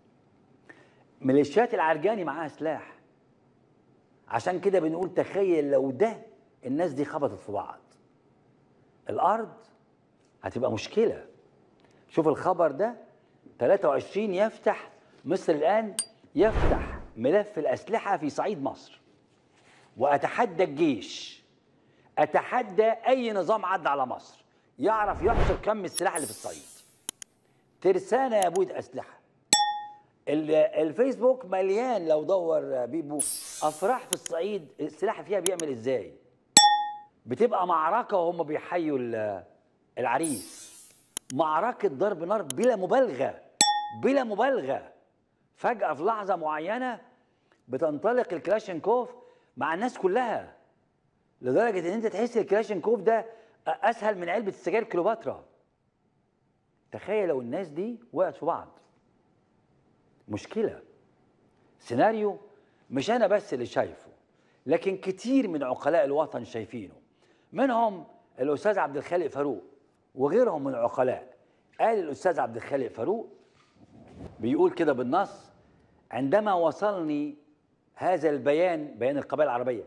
ميليشيات العرجاني معاها سلاح عشان كده بنقول تخيل لو ده الناس دي خبطت في بعض الارض هتبقى مشكله شوف الخبر ده 23 يفتح مصر الان يفتح ملف الاسلحه في صعيد مصر واتحدى الجيش اتحدى اي نظام عدى على مصر يعرف يحصر كم السلاح اللي في الصعيد ترسانه يا بود اسلحه الفيسبوك مليان لو دور بيبو افراح في الصعيد السلاح فيها بيعمل ازاي بتبقى معركة وهم بيحيوا العريس معركة ضرب نار بلا مبالغة بلا مبالغة فجأة في لحظة معينة بتنطلق الكلاشينكوف مع الناس كلها لدرجة ان انت تحس الكلاشينكوف ده اسهل من علبة السجاير كليوباترا تخيل لو الناس دي وقعت في بعض مشكلة سيناريو مش انا بس اللي شايفه لكن كتير من عقلاء الوطن شايفينه منهم الاستاذ عبد الخالق فاروق وغيرهم من العقلاء قال الاستاذ عبد الخالق فاروق بيقول كده بالنص عندما وصلني هذا البيان بيان القبائل العربيه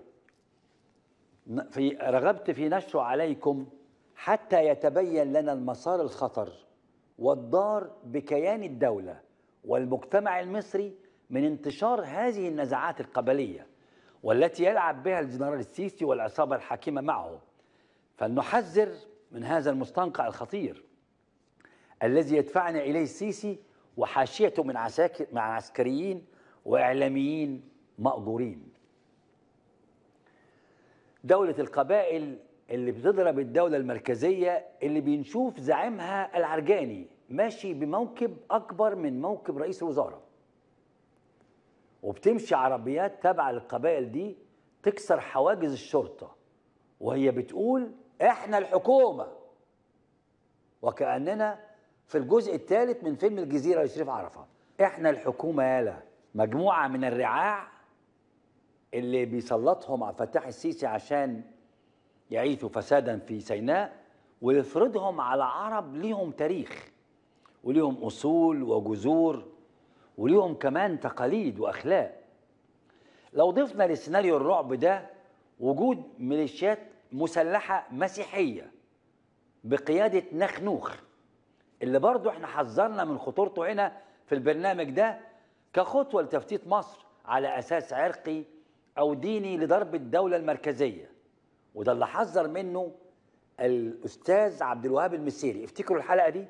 في رغبت في نشره عليكم حتى يتبين لنا المسار الخطر والضار بكيان الدوله والمجتمع المصري من انتشار هذه النزاعات القبليه والتي يلعب بها الجنرال السيسي والعصابه الحاكمه معه فلنحذر من هذا المستنقع الخطير الذي يدفعنا اليه السيسي وحاشيته من عساكر مع عسكريين واعلاميين مأجورين. دولة القبائل اللي بتضرب الدولة المركزية اللي بنشوف زعيمها العرجاني ماشي بموكب أكبر من موكب رئيس الوزراء. وبتمشي عربيات تابعة للقبائل دي تكسر حواجز الشرطة وهي بتقول احنا الحكومه وكاننا في الجزء الثالث من فيلم الجزيره لشريف عرفه احنا الحكومه يالا مجموعه من الرعاع اللي بيسلطهم عبد الفتاح السيسي عشان يعيثوا فسادا في سيناء ويفرضهم على عرب ليهم تاريخ وليهم اصول وجذور وليهم كمان تقاليد واخلاق لو ضفنا لسيناريو الرعب ده وجود ميليشيات مسلحه مسيحيه بقياده نخنوخ اللي برضه احنا حذرنا من خطورته هنا في البرنامج ده كخطوه لتفتيت مصر على اساس عرقي او ديني لضرب الدوله المركزيه وده اللي حذر منه الاستاذ عبد الوهاب المسيري افتكروا الحلقه دي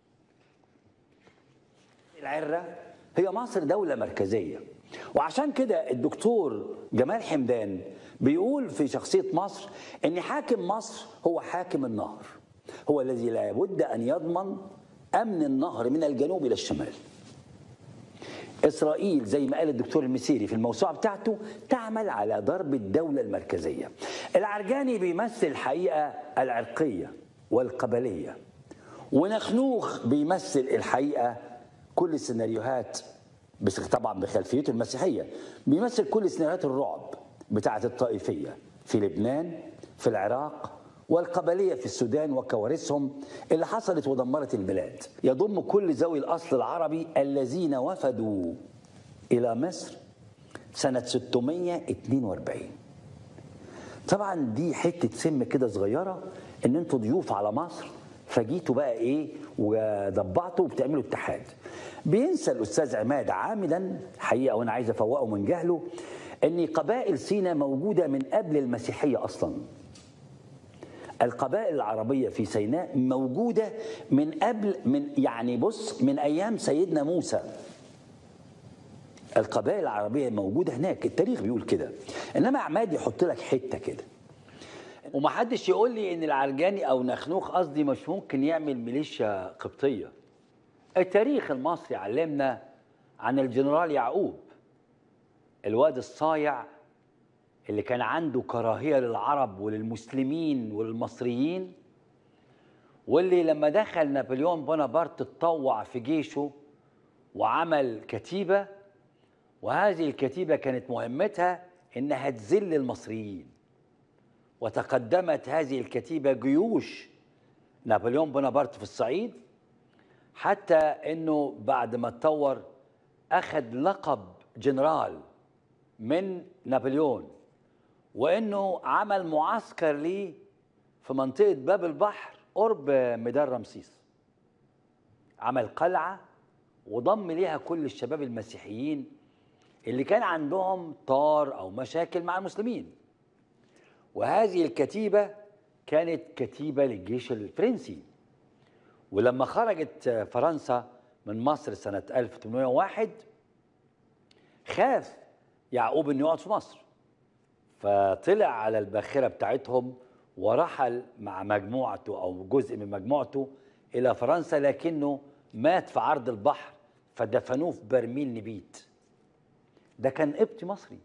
العره هي مصر دوله مركزيه وعشان كده الدكتور جمال حمدان بيقول في شخصيه مصر ان حاكم مصر هو حاكم النهر هو الذي لا بد ان يضمن امن النهر من الجنوب الى الشمال اسرائيل زي ما قال الدكتور المسيري في الموسوعه بتاعته تعمل على ضرب الدوله المركزيه العرجاني بيمثل الحقيقه العرقيه والقبليه ونخنوخ بيمثل الحقيقه كل السيناريوهات بس طبعا بخلفيته المسيحيه بيمثل كل سيناريوهات الرعب بتاعه الطائفيه في لبنان في العراق والقبليه في السودان وكوارثهم اللي حصلت ودمرت البلاد يضم كل ذوي الاصل العربي الذين وفدوا الى مصر سنه 642 طبعا دي حته سم كده صغيره ان انتوا ضيوف على مصر فجيتوا بقى ايه وضبعتوا وبتعملوا اتحاد بينسى الاستاذ عماد عامدا حقيقه وانا عايز افوقه من جهله ان قبائل سينا موجوده من قبل المسيحيه اصلا القبائل العربيه في سيناء موجوده من قبل من يعني بص من ايام سيدنا موسى القبائل العربيه موجوده هناك التاريخ بيقول كده انما عماد يحط لك حته كده ومحدش يقول لي ان العرجاني او نخنوخ قصدي مش ممكن يعمل ميليشيا قبطيه التاريخ المصري علمنا عن الجنرال يعقوب الواد الصايع اللي كان عنده كراهيه للعرب وللمسلمين وللمصريين واللي لما دخل نابليون بونابرت اتطوع في جيشه وعمل كتيبه وهذه الكتيبه كانت مهمتها انها تذل المصريين وتقدمت هذه الكتيبه جيوش نابليون بونابرت في الصعيد حتى انه بعد ما اتطور اخذ لقب جنرال من نابليون وانه عمل معسكر ليه في منطقه باب البحر قرب ميدان رمسيس عمل قلعه وضم ليها كل الشباب المسيحيين اللي كان عندهم طار او مشاكل مع المسلمين وهذه الكتيبه كانت كتيبه للجيش الفرنسي ولما خرجت فرنسا من مصر سنه 1801 خاف يعقوب انه يقعد في مصر فطلع على الباخرة بتاعتهم ورحل مع مجموعته أو جزء من مجموعته إلى فرنسا لكنه مات في عرض البحر فدفنوه في برميل نبيت ده كان قبطي مصري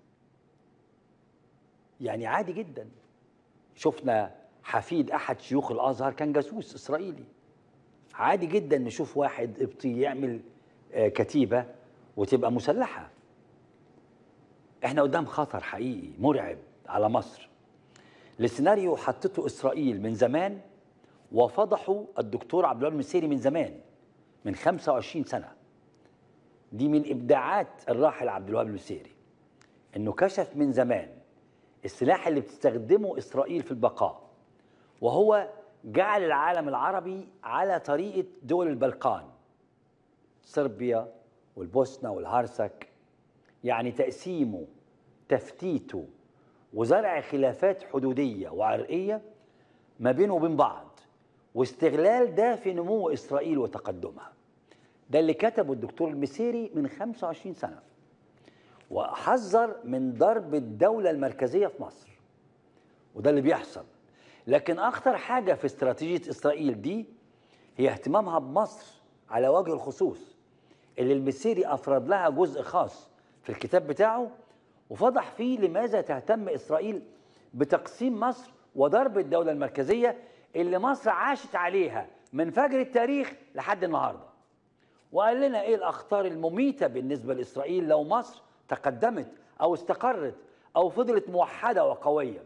يعني عادي جدا شفنا حفيد أحد شيوخ الأزهر كان جاسوس إسرائيلي عادي جدا نشوف واحد قبطي يعمل كتيبة وتبقى مسلحة احنا قدام خطر حقيقي مرعب على مصر السيناريو حطته اسرائيل من زمان وفضحوا الدكتور عبد الوهاب المسيري من زمان من 25 سنه دي من ابداعات الراحل عبد الوهاب المسيري انه كشف من زمان السلاح اللي بتستخدمه اسرائيل في البقاء وهو جعل العالم العربي على طريقه دول البلقان صربيا والبوسنه والهرسك يعني تقسيمه تفتيته وزرع خلافات حدودية وعرقية ما بينه وبين بعض واستغلال ده في نمو إسرائيل وتقدمها ده اللي كتبه الدكتور المسيري من 25 سنة وحذر من ضرب الدولة المركزية في مصر وده اللي بيحصل لكن أخطر حاجة في استراتيجية إسرائيل دي هي اهتمامها بمصر على وجه الخصوص اللي المسيري أفرد لها جزء خاص في الكتاب بتاعه وفضح فيه لماذا تهتم اسرائيل بتقسيم مصر وضرب الدوله المركزيه اللي مصر عاشت عليها من فجر التاريخ لحد النهارده. وقال لنا ايه الاخطار المميته بالنسبه لاسرائيل لو مصر تقدمت او استقرت او فضلت موحده وقويه.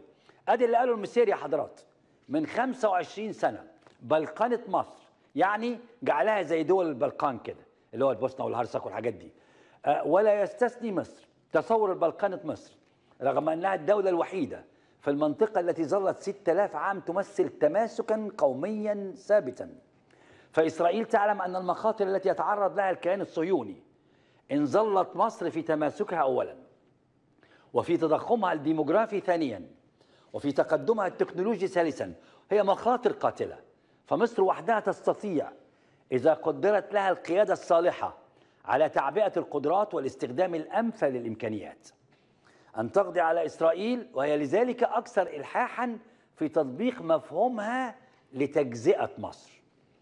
ادي اللي قاله المسير يا حضرات من 25 سنه بلقنه مصر يعني جعلها زي دول البلقان كده اللي هو البوسنه والهرسك والحاجات دي أه، ولا يستثني مصر تصور البلقنه مصر رغم انها الدوله الوحيده في المنطقه التي ظلت 6000 عام تمثل تماسكا قوميا ثابتا فاسرائيل تعلم ان المخاطر التي يتعرض لها الكيان الصهيوني ان ظلت مصر في تماسكها اولا وفي تضخمها الديموغرافي ثانيا وفي تقدمها التكنولوجي ثالثا هي مخاطر قاتله فمصر وحدها تستطيع اذا قدرت لها القياده الصالحه على تعبئه القدرات والاستخدام الامثل للامكانيات ان تقضي على اسرائيل وهي لذلك اكثر الحاحا في تطبيق مفهومها لتجزئه مصر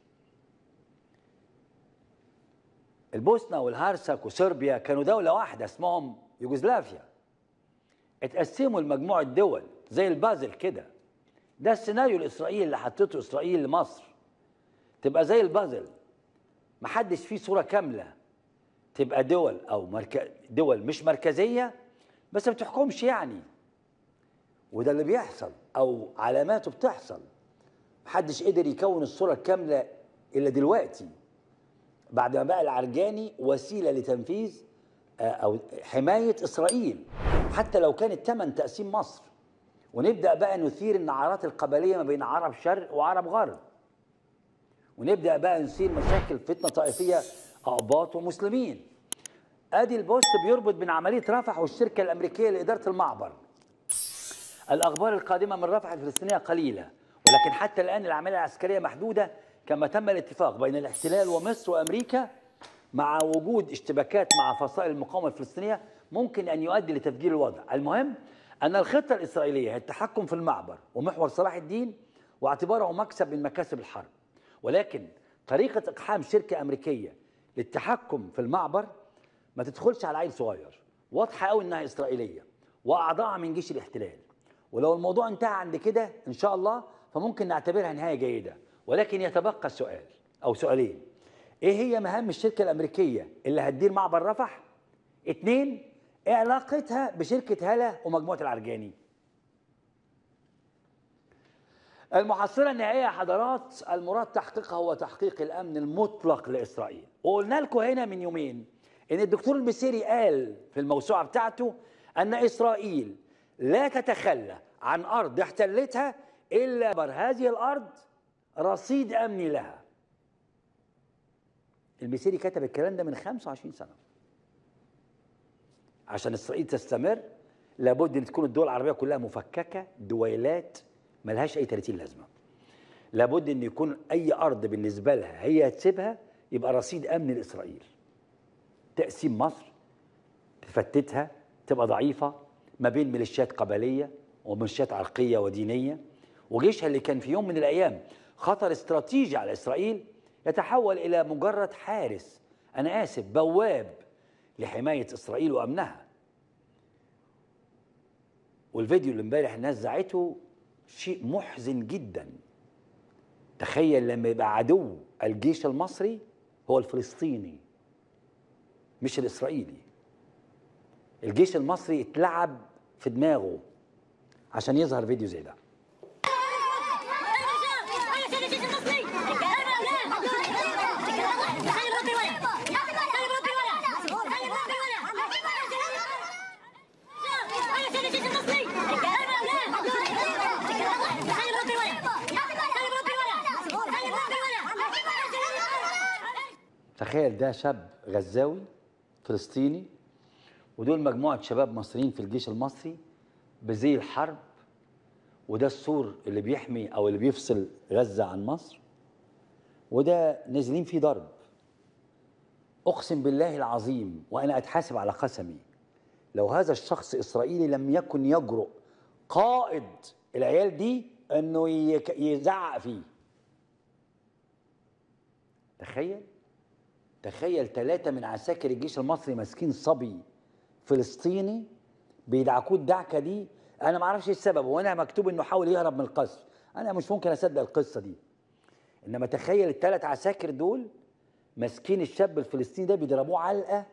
البوسنه والهرسك وصربيا كانوا دوله واحده اسمهم يوغوسلافيا اتقسموا لمجموعه دول زي البازل كده ده السيناريو الاسرائيلي اللي حطته اسرائيل لمصر تبقى زي البازل محدش فيه صوره كامله تبقى دول او مرك... دول مش مركزيه بس ما بتحكمش يعني وده اللي بيحصل او علاماته بتحصل محدش قدر يكون الصوره الكامله الا دلوقتي بعد ما بقى العرجاني وسيله لتنفيذ آه، او حمايه اسرائيل حتى لو كان الثمن تقسيم مصر ونبدا بقى نثير النعرات القبليه ما بين عرب شرق وعرب غرب ونبدا بقى نثير مشاكل فتنه طائفيه اقباط ومسلمين ادي البوست بيربط بين عمليه رفح والشركه الامريكيه لاداره المعبر الاخبار القادمه من رفح الفلسطينيه قليله ولكن حتى الان العمليه العسكريه محدوده كما تم الاتفاق بين الاحتلال ومصر وامريكا مع وجود اشتباكات مع فصائل المقاومه الفلسطينيه ممكن ان يؤدي لتفجير الوضع المهم ان الخطه الاسرائيليه هي التحكم في المعبر ومحور صلاح الدين واعتباره مكسب من مكاسب الحرب ولكن طريقه اقحام شركه امريكيه للتحكم في المعبر ما تدخلش على عيل صغير واضحه قوي انها اسرائيليه واعضائها من جيش الاحتلال ولو الموضوع انتهى عند كده ان شاء الله فممكن نعتبرها نهايه جيده ولكن يتبقى السؤال او سؤالين ايه هي مهام الشركه الامريكيه اللي هتدير معبر رفح اتنين ايه علاقتها بشركه هلا ومجموعه العرجاني المحصله النهائيه يا حضرات المراد تحقيقها هو تحقيق الامن المطلق لاسرائيل وقلنا لكم هنا من يومين ان الدكتور البسيري قال في الموسوعه بتاعته ان اسرائيل لا تتخلى عن ارض احتلتها الا بر هذه الارض رصيد امني لها البسيري كتب الكلام ده من 25 سنه عشان اسرائيل تستمر لابد ان تكون الدول العربيه كلها مفككه دويلات ملهاش اي 30 لازمه لابد ان يكون اي ارض بالنسبه لها هي تسيبها يبقى رصيد امن لاسرائيل تقسيم مصر تفتتها تبقى ضعيفه ما بين ميليشيات قبليه وميليشيات عرقيه ودينيه وجيشها اللي كان في يوم من الايام خطر استراتيجي على اسرائيل يتحول الى مجرد حارس انا اسف بواب لحمايه اسرائيل وامنها والفيديو اللي امبارح الناس زعته شيء محزن جدا تخيل لما يبقى عدو الجيش المصري هو الفلسطيني مش الاسرائيلي الجيش المصري اتلعب في دماغه عشان يظهر فيديو زي ده تخيل ده شاب غزاوي فلسطيني ودول مجموعة شباب مصريين في الجيش المصري بزي الحرب وده السور اللي بيحمي أو اللي بيفصل غزة عن مصر وده نازلين فيه ضرب أقسم بالله العظيم وأنا أتحاسب على قسمي لو هذا الشخص إسرائيلي لم يكن يجرؤ قائد العيال دي أنه يزعق فيه تخيل تخيل ثلاثة من عساكر الجيش المصري ماسكين صبي فلسطيني بيدعكوه الدعكة دي أنا ما أعرفش إيه السبب وأنا مكتوب إنه حاول يهرب من القصر أنا مش ممكن أصدق القصة دي إنما تخيل الثلاث عساكر دول ماسكين الشاب الفلسطيني ده بيضربوه علقة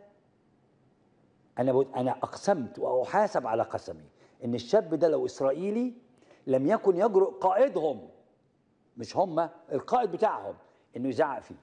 أنا أنا أقسمت وأحاسب على قسمي إن الشاب ده لو إسرائيلي لم يكن يجرؤ قائدهم مش هم القائد بتاعهم انه يزعق فيه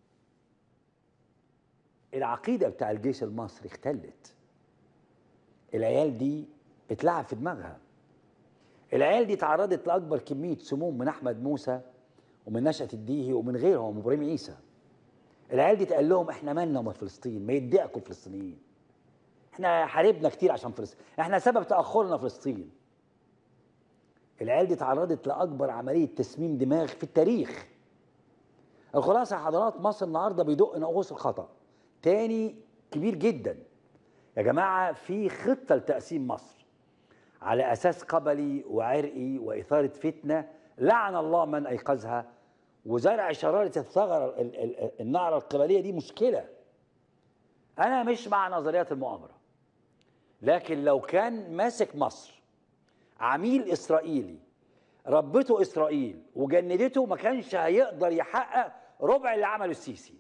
العقيده بتاع الجيش المصري اختلت العيال دي اتلعب في دماغها العيال دي تعرضت لاكبر كميه سموم من احمد موسى ومن نشأة الديهي ومن غيرهم وابراهيم عيسى العيال دي تقال لهم احنا مالنا ومال فلسطين ما يدعكوا الفلسطينيين احنا حاربنا كتير عشان فلسطين احنا سبب تاخرنا فلسطين العيال دي تعرضت لاكبر عمليه تسميم دماغ في التاريخ الخلاصه يا حضرات مصر النهارده بيدق ناقوس الخطا تاني كبير جدا يا جماعه في خطه لتقسيم مصر على اساس قبلي وعرقي واثاره فتنه لعن الله من ايقظها وزرع شراره الثغره النعره القبليه دي مشكله انا مش مع نظريات المؤامره لكن لو كان ماسك مصر عميل اسرائيلي ربته اسرائيل وجندته ما كانش هيقدر يحقق ربع اللي عمله السيسي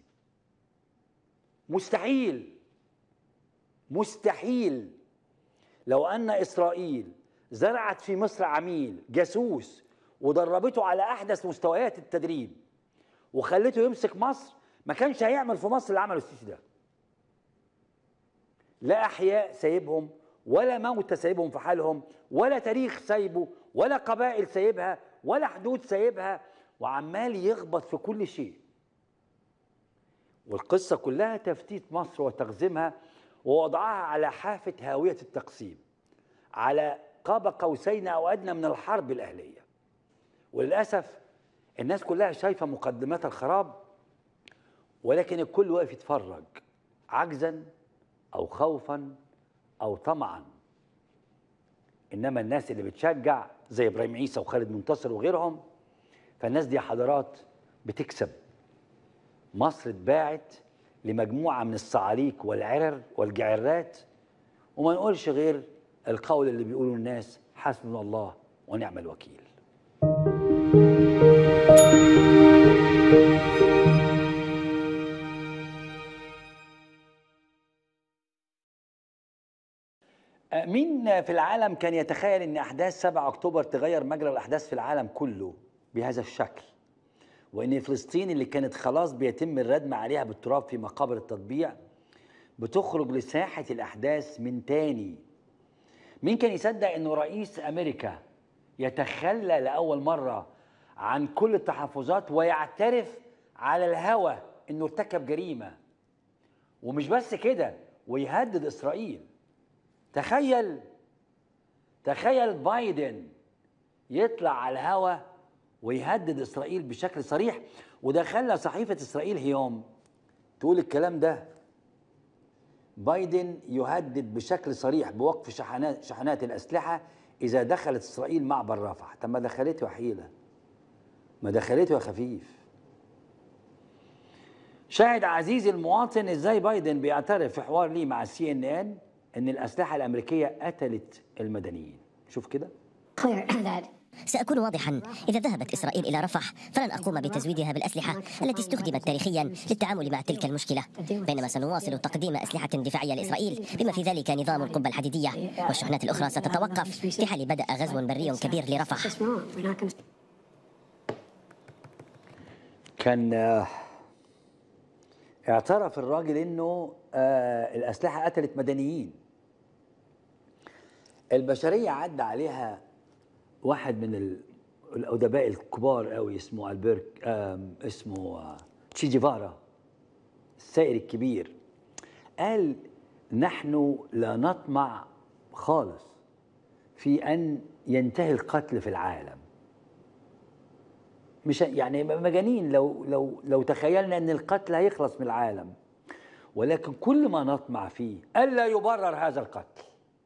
مستحيل مستحيل لو ان اسرائيل زرعت في مصر عميل جاسوس ودربته على احدث مستويات التدريب وخلته يمسك مصر ما كانش هيعمل في مصر اللي عمله السيسي ده لا احياء سايبهم ولا موتى سايبهم في حالهم ولا تاريخ سايبه ولا قبائل سايبها ولا حدود سايبها وعمال يخبط في كل شيء والقصة كلها تفتيت مصر وتقزيمها ووضعها على حافة هاوية التقسيم على قاب قوسين أو أدنى من الحرب الأهلية وللأسف الناس كلها شايفة مقدمات الخراب ولكن الكل واقف يتفرج عجزا أو خوفا أو طمعا إنما الناس اللي بتشجع زي إبراهيم عيسى وخالد منتصر وغيرهم فالناس دي حضارات بتكسب مصر اتباعت لمجموعة من الصعاليك والعرر والجعرات وما نقولش غير القول اللي بيقوله الناس حسبنا الله ونعم الوكيل مين في العالم كان يتخيل ان احداث 7 اكتوبر تغير مجرى الاحداث في العالم كله بهذا الشكل وان فلسطين اللي كانت خلاص بيتم الردم عليها بالتراب في مقابر التطبيع بتخرج لساحه الاحداث من تاني مين كان يصدق انه رئيس امريكا يتخلى لاول مره عن كل التحفظات ويعترف على الهوى انه ارتكب جريمه ومش بس كده ويهدد اسرائيل تخيل تخيل بايدن يطلع على الهوا ويهدد اسرائيل بشكل صريح وده خلى صحيفه اسرائيل هيوم تقول الكلام ده بايدن يهدد بشكل صريح بوقف شحنات شحنات الاسلحه اذا دخلت اسرائيل معبر رفح طب ما دخلته يا حيله ما دخلته يا خفيف شاهد عزيزي المواطن ازاي بايدن بيعترف في حوار ليه مع السي ان ان ان الاسلحه الامريكيه قتلت المدنيين شوف كده سأكون واضحا إذا ذهبت إسرائيل إلى رفح فلن أقوم بتزويدها بالأسلحة التي استخدمت تاريخيا للتعامل مع تلك المشكلة بينما سنواصل تقديم أسلحة دفاعية لإسرائيل بما في ذلك نظام القبة الحديدية والشحنات الأخرى ستتوقف في حال بدأ غزو بري كبير لرفح كان اعترف الراجل انه آه الاسلحه قتلت مدنيين البشريه عدى عليها واحد من الادباء الكبار قوي اسمه البرت اسمه تشي جيفارا السائر الكبير قال نحن لا نطمع خالص في ان ينتهي القتل في العالم مش يعني مجانين لو لو لو تخيلنا ان القتل هيخلص من العالم ولكن كل ما نطمع فيه الا يبرر هذا القتل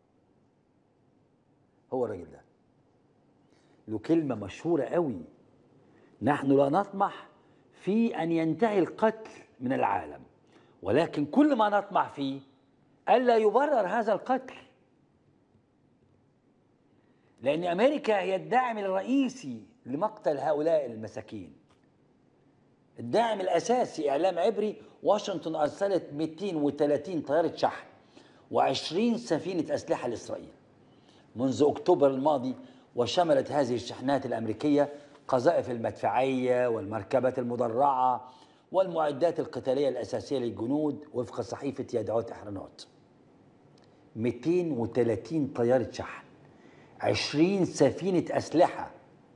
هو الراجل ده له كلمة مشهورة قوي نحن لا نطمح في أن ينتهي القتل من العالم ولكن كل ما نطمع فيه ألا يبرر هذا القتل لأن أمريكا هي الداعم الرئيسي لمقتل هؤلاء المساكين الداعم الأساسي إعلام عبري واشنطن أرسلت 230 طيارة شحن و20 سفينة أسلحة لإسرائيل منذ أكتوبر الماضي وشملت هذه الشحنات الأمريكية قذائف المدفعية والمركبات المدرعة والمعدات القتالية الأساسية للجنود وفق صحيفة يدعوت إحرانوت 230 طيارة شحن 20 سفينة أسلحة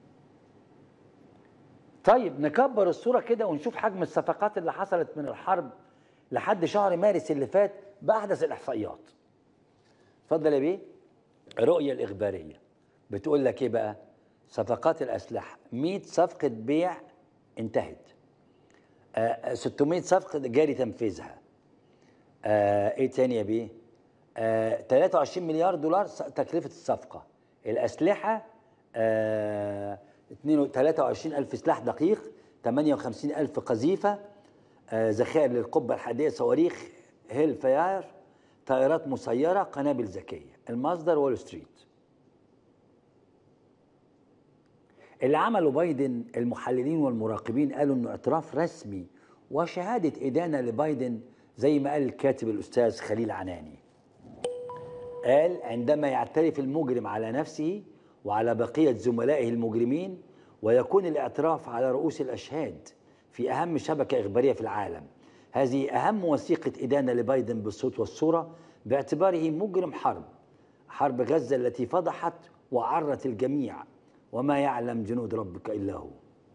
طيب نكبر الصورة كده ونشوف حجم الصفقات اللي حصلت من الحرب لحد شهر مارس اللي فات بأحدث الإحصائيات اتفضل يا بيه الرؤية الإخبارية بتقول لك إيه بقى صفقات الأسلحة 100 صفقة بيع انتهت آه 600 صفقة جاري تنفيذها آه إيه تاني يا بيه آه 23 مليار دولار تكلفة الصفقة الأسلحة آه 23 ألف سلاح دقيق 58 ألف قذيفة آه ذخائر للقبة الحديدية صواريخ هيل فاير طائرات مسيرة قنابل ذكية المصدر وول ستريت اللي عمله بايدن المحللين والمراقبين قالوا انه اعتراف رسمي وشهادة إدانة لبايدن زي ما قال الكاتب الأستاذ خليل عناني قال عندما يعترف المجرم على نفسه وعلى بقية زملائه المجرمين ويكون الاعتراف على رؤوس الأشهاد في أهم شبكة إخبارية في العالم هذه أهم وثيقة إدانة لبايدن بالصوت والصورة باعتباره مجرم حرب حرب غزة التي فضحت وعرت الجميع وما يعلم جنود ربك إلا هو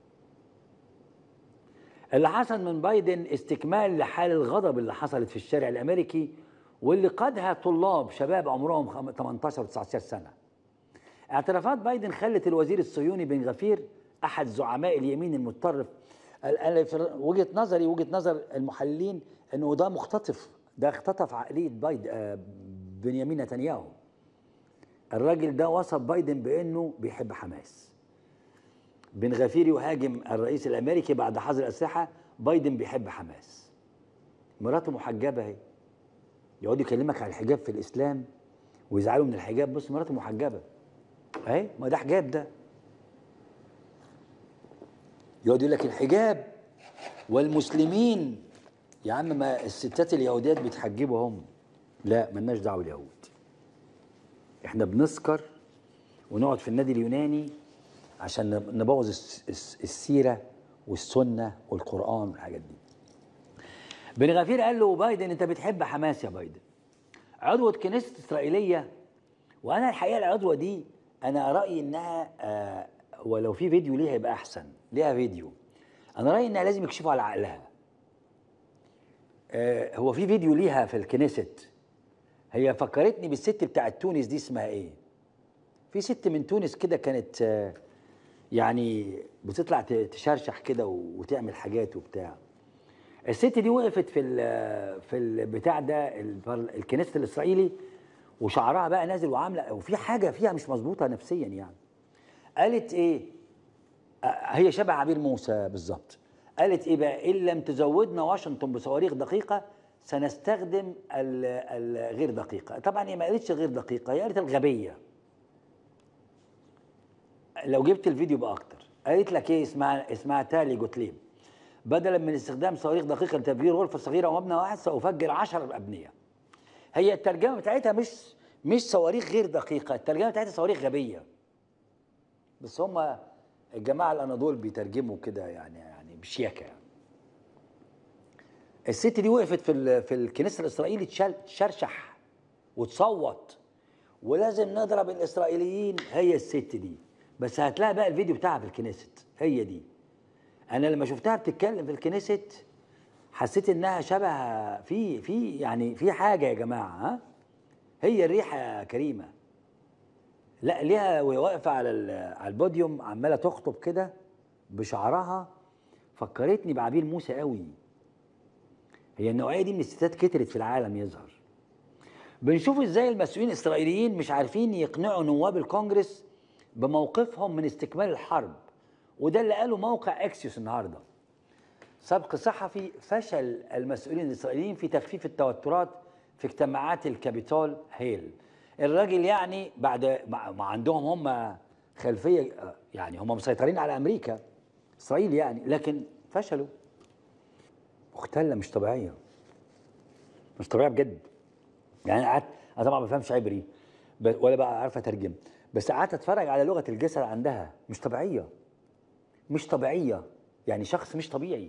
اللي حصل من بايدن استكمال لحال الغضب اللي حصلت في الشارع الأمريكي واللي قادها طلاب شباب عمرهم 18 و 19 سنة اعترافات بايدن خلت الوزير الصهيوني بن غفير أحد زعماء اليمين المتطرف أنا في وجهة نظري وجهة نظر المحللين أنه ده مختطف ده اختطف عقلية بايد آه بنيامين نتنياهو الراجل ده وصف بايدن بأنه بيحب حماس بن غفير يهاجم الرئيس الأمريكي بعد حظر الأسلحة بايدن بيحب حماس مراته محجبة اهي يقعد يكلمك على الحجاب في الإسلام ويزعلوا من الحجاب بص مراته محجبة اهي ما ده حجاب ده يقعد يقول لك الحجاب والمسلمين يا عم ما الستات اليهوديات بيتحجبوا هم لا ملناش دعوه باليهود احنا بنسكر ونقعد في النادي اليوناني عشان نبوظ السيره والسنه والقران والحاجات دي بن غفير قال له بايدن انت بتحب حماس يا بايدن عضوة كنيسة إسرائيلية وأنا الحقيقة العضوة دي أنا رأيي إنها آه ولو في فيديو ليها يبقى أحسن ليها فيديو أنا رأيي إنها لازم يكشفوا على عقلها آه هو في فيديو ليها في الكنيست هي فكرتني بالست بتاعت تونس دي اسمها ايه في ست من تونس كده كانت آه يعني بتطلع تشرشح كده وتعمل حاجات وبتاع الست دي وقفت في ال في البتاع ده الكنيسة الاسرائيلي وشعرها بقى نازل وعامله وفي حاجه فيها مش مظبوطه نفسيا يعني قالت ايه هي شبه عبير موسى بالظبط قالت ايه بقى ان لم تزودنا واشنطن بصواريخ دقيقه سنستخدم الغير دقيقه طبعا هي ما قالتش غير دقيقه هي قالت الغبيه لو جبت الفيديو بقى اكتر قالت لك ايه اسمها اسمها تالي جوتليب بدلا من استخدام صواريخ دقيقه لتفجير غرفه صغيره ومبنى واحد سافجر 10 ابنيه هي الترجمه بتاعتها مش مش صواريخ غير دقيقه الترجمه بتاعتها صواريخ غبيه بس هم الجماعه الاناضول بيترجموا كده يعني يعني بشياكه يعني. الست دي وقفت في في الكنيسه الاسرائيلي تشرشح وتصوت ولازم نضرب الاسرائيليين هي الست دي بس هتلاقي بقى الفيديو بتاعها في الكنيست هي دي انا لما شفتها بتتكلم في الكنيست حسيت انها شبه في في يعني في حاجه يا جماعه ها هي الريحه يا كريمه لا ليها وهي واقفه على على البوديوم عماله تخطب كده بشعرها فكرتني بعبير موسى قوي هي النوعيه دي من الستات كترت في العالم يظهر بنشوف ازاي المسؤولين الاسرائيليين مش عارفين يقنعوا نواب الكونجرس بموقفهم من استكمال الحرب وده اللي قاله موقع اكسيوس النهارده سبق صحفي فشل المسؤولين الاسرائيليين في تخفيف التوترات في اجتماعات الكابيتول هيل الراجل يعني بعد ما عندهم هم خلفيه يعني هم مسيطرين على امريكا اسرائيل يعني لكن فشلوا مختله مش طبيعيه مش طبيعيه بجد يعني قعدت انا طبعا ما بفهمش عبري ولا بقى عارف اترجم بس قعدت اتفرج على لغه الجسد عندها مش طبيعيه مش طبيعيه يعني شخص مش طبيعي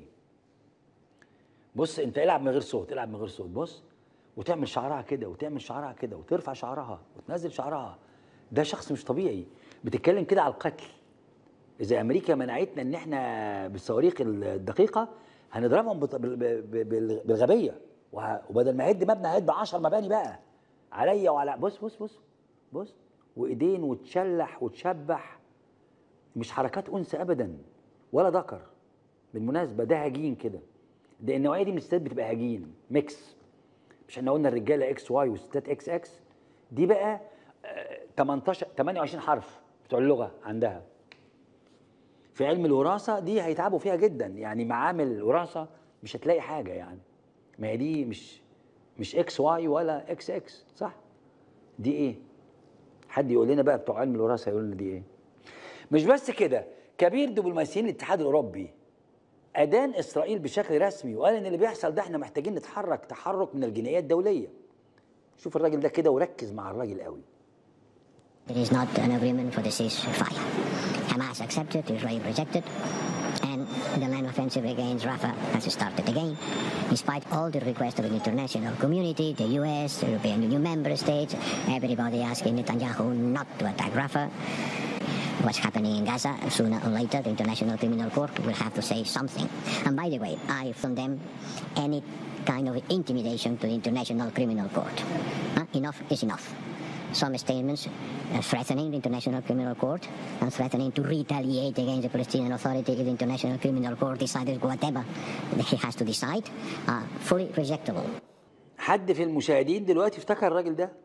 بص انت العب من غير صوت العب من غير صوت بص وتعمل شعرها كده وتعمل شعرها كده وترفع شعرها وتنزل شعرها ده شخص مش طبيعي بتتكلم كده على القتل اذا امريكا منعتنا ان احنا بالصواريخ الدقيقه هنضربهم بط- بال- بال- بال- بالغبيه وه- وبدل ما هد مبنى هد 10 مباني بقى عليا وعلى بص بص بص بص وايدين وتشلح وتشبح مش حركات انثى ابدا ولا ذكر بالمناسبه ده هجين كده ده النوعيه دي من الستات بتبقى هجين ميكس مش احنا قلنا الرجاله اكس واي والستات اكس اكس دي بقى آه، 18 28 حرف بتوع اللغه عندها في علم الوراثه دي هيتعبوا فيها جدا يعني معامل الوراثه مش هتلاقي حاجه يعني ما هي دي مش مش اكس واي ولا اكس اكس صح دي ايه حد يقول لنا بقى بتوع علم الوراثه يقول لنا دي ايه مش بس كده كبير دبلوماسيين الاتحاد الاوروبي ادان اسرائيل بشكل رسمي وقال ان اللي بيحصل ده احنا محتاجين نتحرك تحرك من الجنايات الدوليه شوف الراجل ده كده وركز مع الراجل قوي There is not an agreement for the ceasefire. Hamas accepted, Israel rejected, and the land offensive against Rafah has started again. Despite all the requests of the international community, the US, the European Union member states, everybody asking Netanyahu not to attack Rafah. What's happening in Gaza, sooner or later, the International Criminal Court will have to say something. And by the way, I from them any kind of intimidation to the International Criminal Court. Huh? Enough is enough some statements uh, threatening the International Criminal Court and threatening to retaliate against the Palestinian Authority if the International Criminal Court decides whatever he has to decide are fully rejectable. حد في المشاهدين دلوقتي افتكر الراجل ده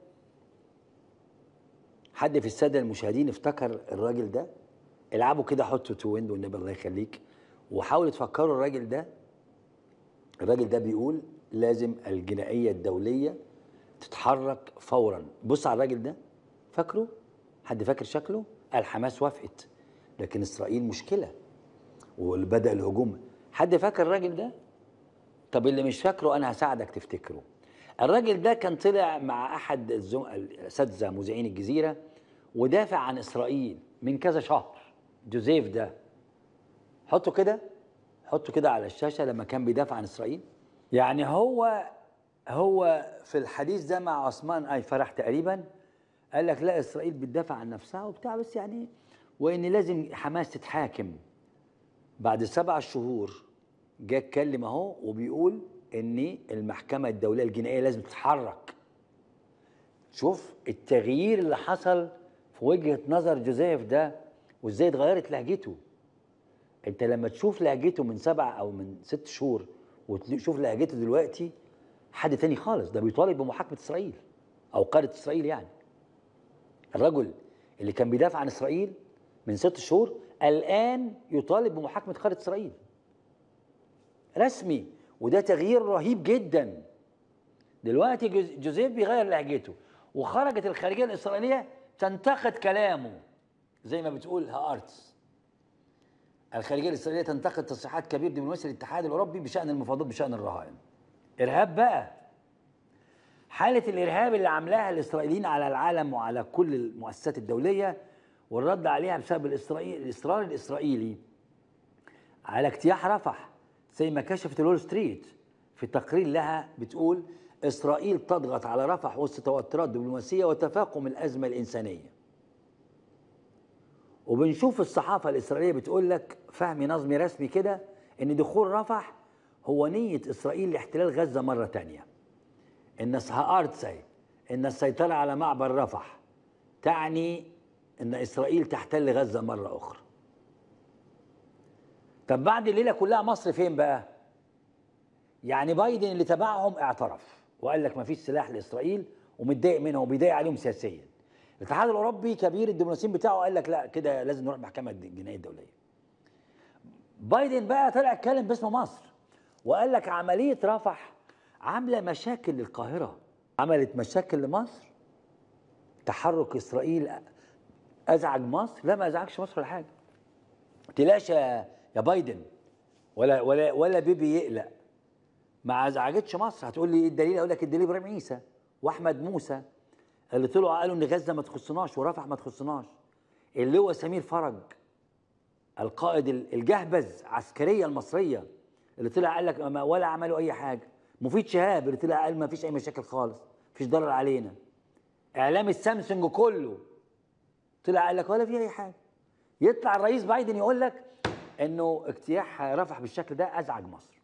حد في الساده المشاهدين افتكر الراجل ده العبوا كده حطوا تو ويند والنبي الله يخليك وحاولوا تفكروا الراجل ده الراجل ده بيقول لازم الجنائيه الدوليه تتحرك فورا بص على الراجل ده فاكره حد فاكر شكله قال حماس وافقت لكن اسرائيل مشكله وبدا الهجوم حد فاكر الراجل ده طب اللي مش فاكره انا هساعدك تفتكره الراجل ده كان طلع مع احد الزم- الاساتذه مذيعين الجزيره ودافع عن اسرائيل من كذا شهر جوزيف ده حطه كده حطه كده على الشاشه لما كان بيدافع عن اسرائيل يعني هو هو في الحديث ده مع عثمان اي فرح تقريبا قال لك لا اسرائيل بتدافع عن نفسها وبتاع بس يعني وان لازم حماس تتحاكم بعد سبع شهور جه اتكلم اهو وبيقول ان المحكمه الدوليه الجنائيه لازم تتحرك شوف التغيير اللي حصل في وجهه نظر جوزيف ده وازاي اتغيرت لهجته انت لما تشوف لهجته من سبع او من ست شهور وتشوف لهجته دلوقتي حد تاني خالص ده بيطالب بمحاكمه اسرائيل او قاده اسرائيل يعني الرجل اللي كان بيدافع عن اسرائيل من ست شهور الان يطالب بمحاكمه قاده اسرائيل رسمي وده تغيير رهيب جدا دلوقتي جوز- جوزيف بيغير لهجته وخرجت الخارجيه الاسرائيليه تنتقد كلامه زي ما بتقول هارتس الخارجيه الاسرائيليه تنتقد تصريحات كبير دبلوماسي الاتحاد الاوروبي بشان المفاوضات بشان الرهائن ارهاب بقى حاله الارهاب اللي عاملاها الاسرائيليين على العالم وعلى كل المؤسسات الدوليه والرد عليها بسبب الاسرائيل الاصرار الاسرائيلي على اجتياح رفح زي ما كشفت الول ستريت في تقرير لها بتقول اسرائيل تضغط على رفح وسط توترات دبلوماسيه وتفاقم الازمه الانسانيه وبنشوف الصحافه الاسرائيليه بتقول لك فهمي نظمي رسمي كده ان دخول رفح هو نيه اسرائيل لاحتلال غزه مره تانية ان هارتسي ان السيطره على معبر رفح تعني ان اسرائيل تحتل غزه مره اخرى طب بعد الليله كلها مصر فين بقى يعني بايدن اللي تبعهم اعترف وقال لك ما فيش سلاح لاسرائيل ومتضايق منهم وبيضايق عليهم سياسيا الاتحاد الاوروبي كبير الدبلوماسيين بتاعه قال لك لا كده لازم نروح المحكمه الجنائيه الدوليه بايدن بقى طلع اتكلم باسم مصر وقال لك عمليه رفح عامله مشاكل للقاهره عملت مشاكل لمصر تحرك اسرائيل ازعج مصر لا ما ازعجش مصر ولا حاجه ما تقلقش يا يا بايدن ولا ولا ولا بيبي يقلق ما ازعجتش مصر هتقول لي ايه الدليل اقول لك الدليل ابراهيم عيسى واحمد موسى اللي طلعوا قالوا ان غزه ما تخصناش ورفح ما تخصناش اللي هو سمير فرج القائد الجهبذ عسكريه المصريه اللي طلع قال لك ما- ولا عملوا اي حاجه مفيد شهاب اللي طلع قال ما فيش اي مشاكل خالص مفيش ضرر علينا اعلام السامسونج كله طلع قال لك ولا في اي حاجه يطلع الرئيس بايدن يقول لك انه اجتياح رفح بالشكل ده ازعج مصر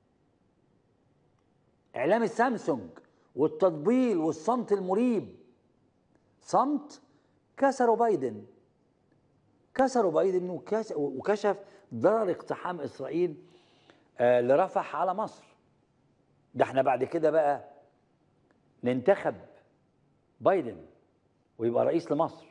اعلام السامسونج والتطبيل والصمت المريب صمت كسروا بايدن كسروا بايدن وكس- وكشف ضرر اقتحام اسرائيل آه، لرفح على مصر ده احنا بعد كده بقى ننتخب بايدن ويبقى رئيس لمصر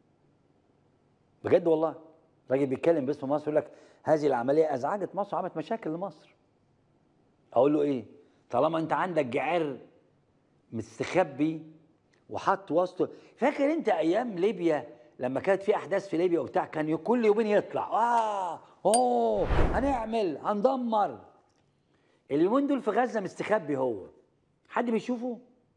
بجد والله راجل بيتكلم باسم مصر يقول لك هذه العمليه ازعجت مصر وعملت مشاكل لمصر اقول له ايه طالما انت عندك جعير مستخبي وحط وسطه فاكر انت ايام ليبيا لما كانت في احداث في ليبيا وبتاع كان كل يومين يطلع اه اوه هنعمل هندمر اليومين دول في غزه مستخبي هو حد بيشوفه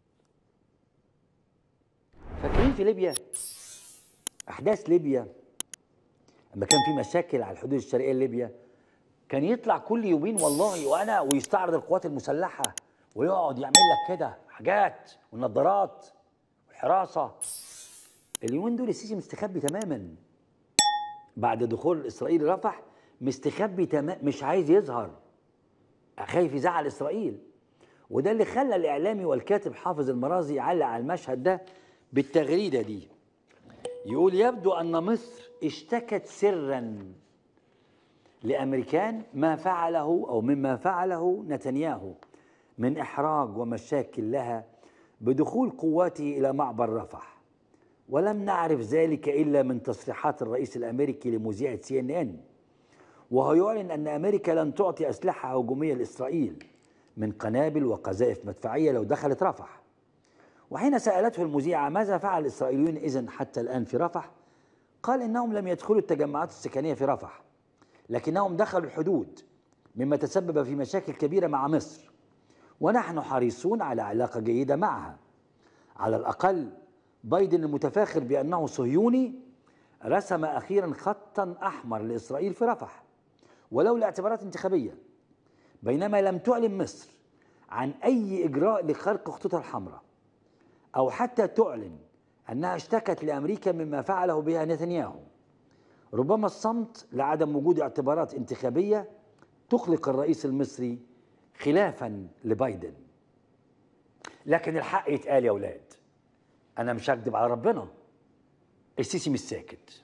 فاكرين في ليبيا احداث ليبيا لما كان في مشاكل على الحدود الشرقيه لليبيا كان يطلع كل يومين والله وانا ويستعرض القوات المسلحه ويقعد يعمل لك كده حاجات والنظارات والحراسه اليومين دول السيسي مستخبي تماما بعد دخول اسرائيل رفح مستخبي تمام مش عايز يظهر خايف يزعل اسرائيل وده اللي خلى الاعلامي والكاتب حافظ المرازي يعلق على المشهد ده بالتغريده دي يقول يبدو ان مصر اشتكت سرا لامريكان ما فعله او مما فعله نتنياهو من احراج ومشاكل لها بدخول قواته الى معبر رفح ولم نعرف ذلك الا من تصريحات الرئيس الامريكي لمذيعه سي ان ان وهو يعلن ان امريكا لن تعطي اسلحه هجوميه لاسرائيل من قنابل وقذائف مدفعيه لو دخلت رفح وحين سالته المذيعه ماذا فعل الاسرائيليون اذا حتى الان في رفح قال انهم لم يدخلوا التجمعات السكنيه في رفح لكنهم دخلوا الحدود مما تسبب في مشاكل كبيره مع مصر ونحن حريصون على علاقه جيده معها على الاقل بايدن المتفاخر بانه صهيوني رسم اخيرا خطا احمر لاسرائيل في رفح ولو لاعتبارات انتخابيه بينما لم تعلن مصر عن اي اجراء لخرق خطوطها الحمراء او حتى تعلن انها اشتكت لامريكا مما فعله بها نتنياهو ربما الصمت لعدم وجود اعتبارات انتخابيه تقلق الرئيس المصري خلافا لبايدن لكن الحق يتقال يا اولاد انا مش هكذب على ربنا السيسي مش ساكت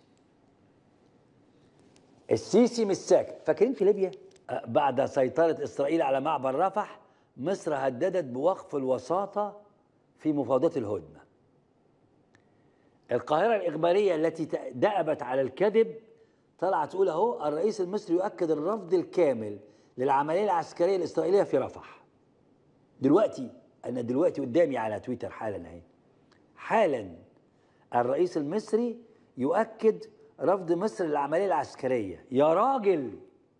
السيسي مش ساكت فاكرين في ليبيا أه، بعد سيطرة إسرائيل على معبر رفح مصر هددت بوقف الوساطة في مفاوضات الهدنة القاهرة الإخبارية التي ت- دأبت على الكذب طلعت تقول أهو الرئيس المصري يؤكد الرفض الكامل للعملية العسكرية الإسرائيلية في رفح دلوقتي أنا دلوقتي قدامي على تويتر حالا أهي حالا الرئيس المصري يؤكد رفض مصر للعملية العسكرية يا راجل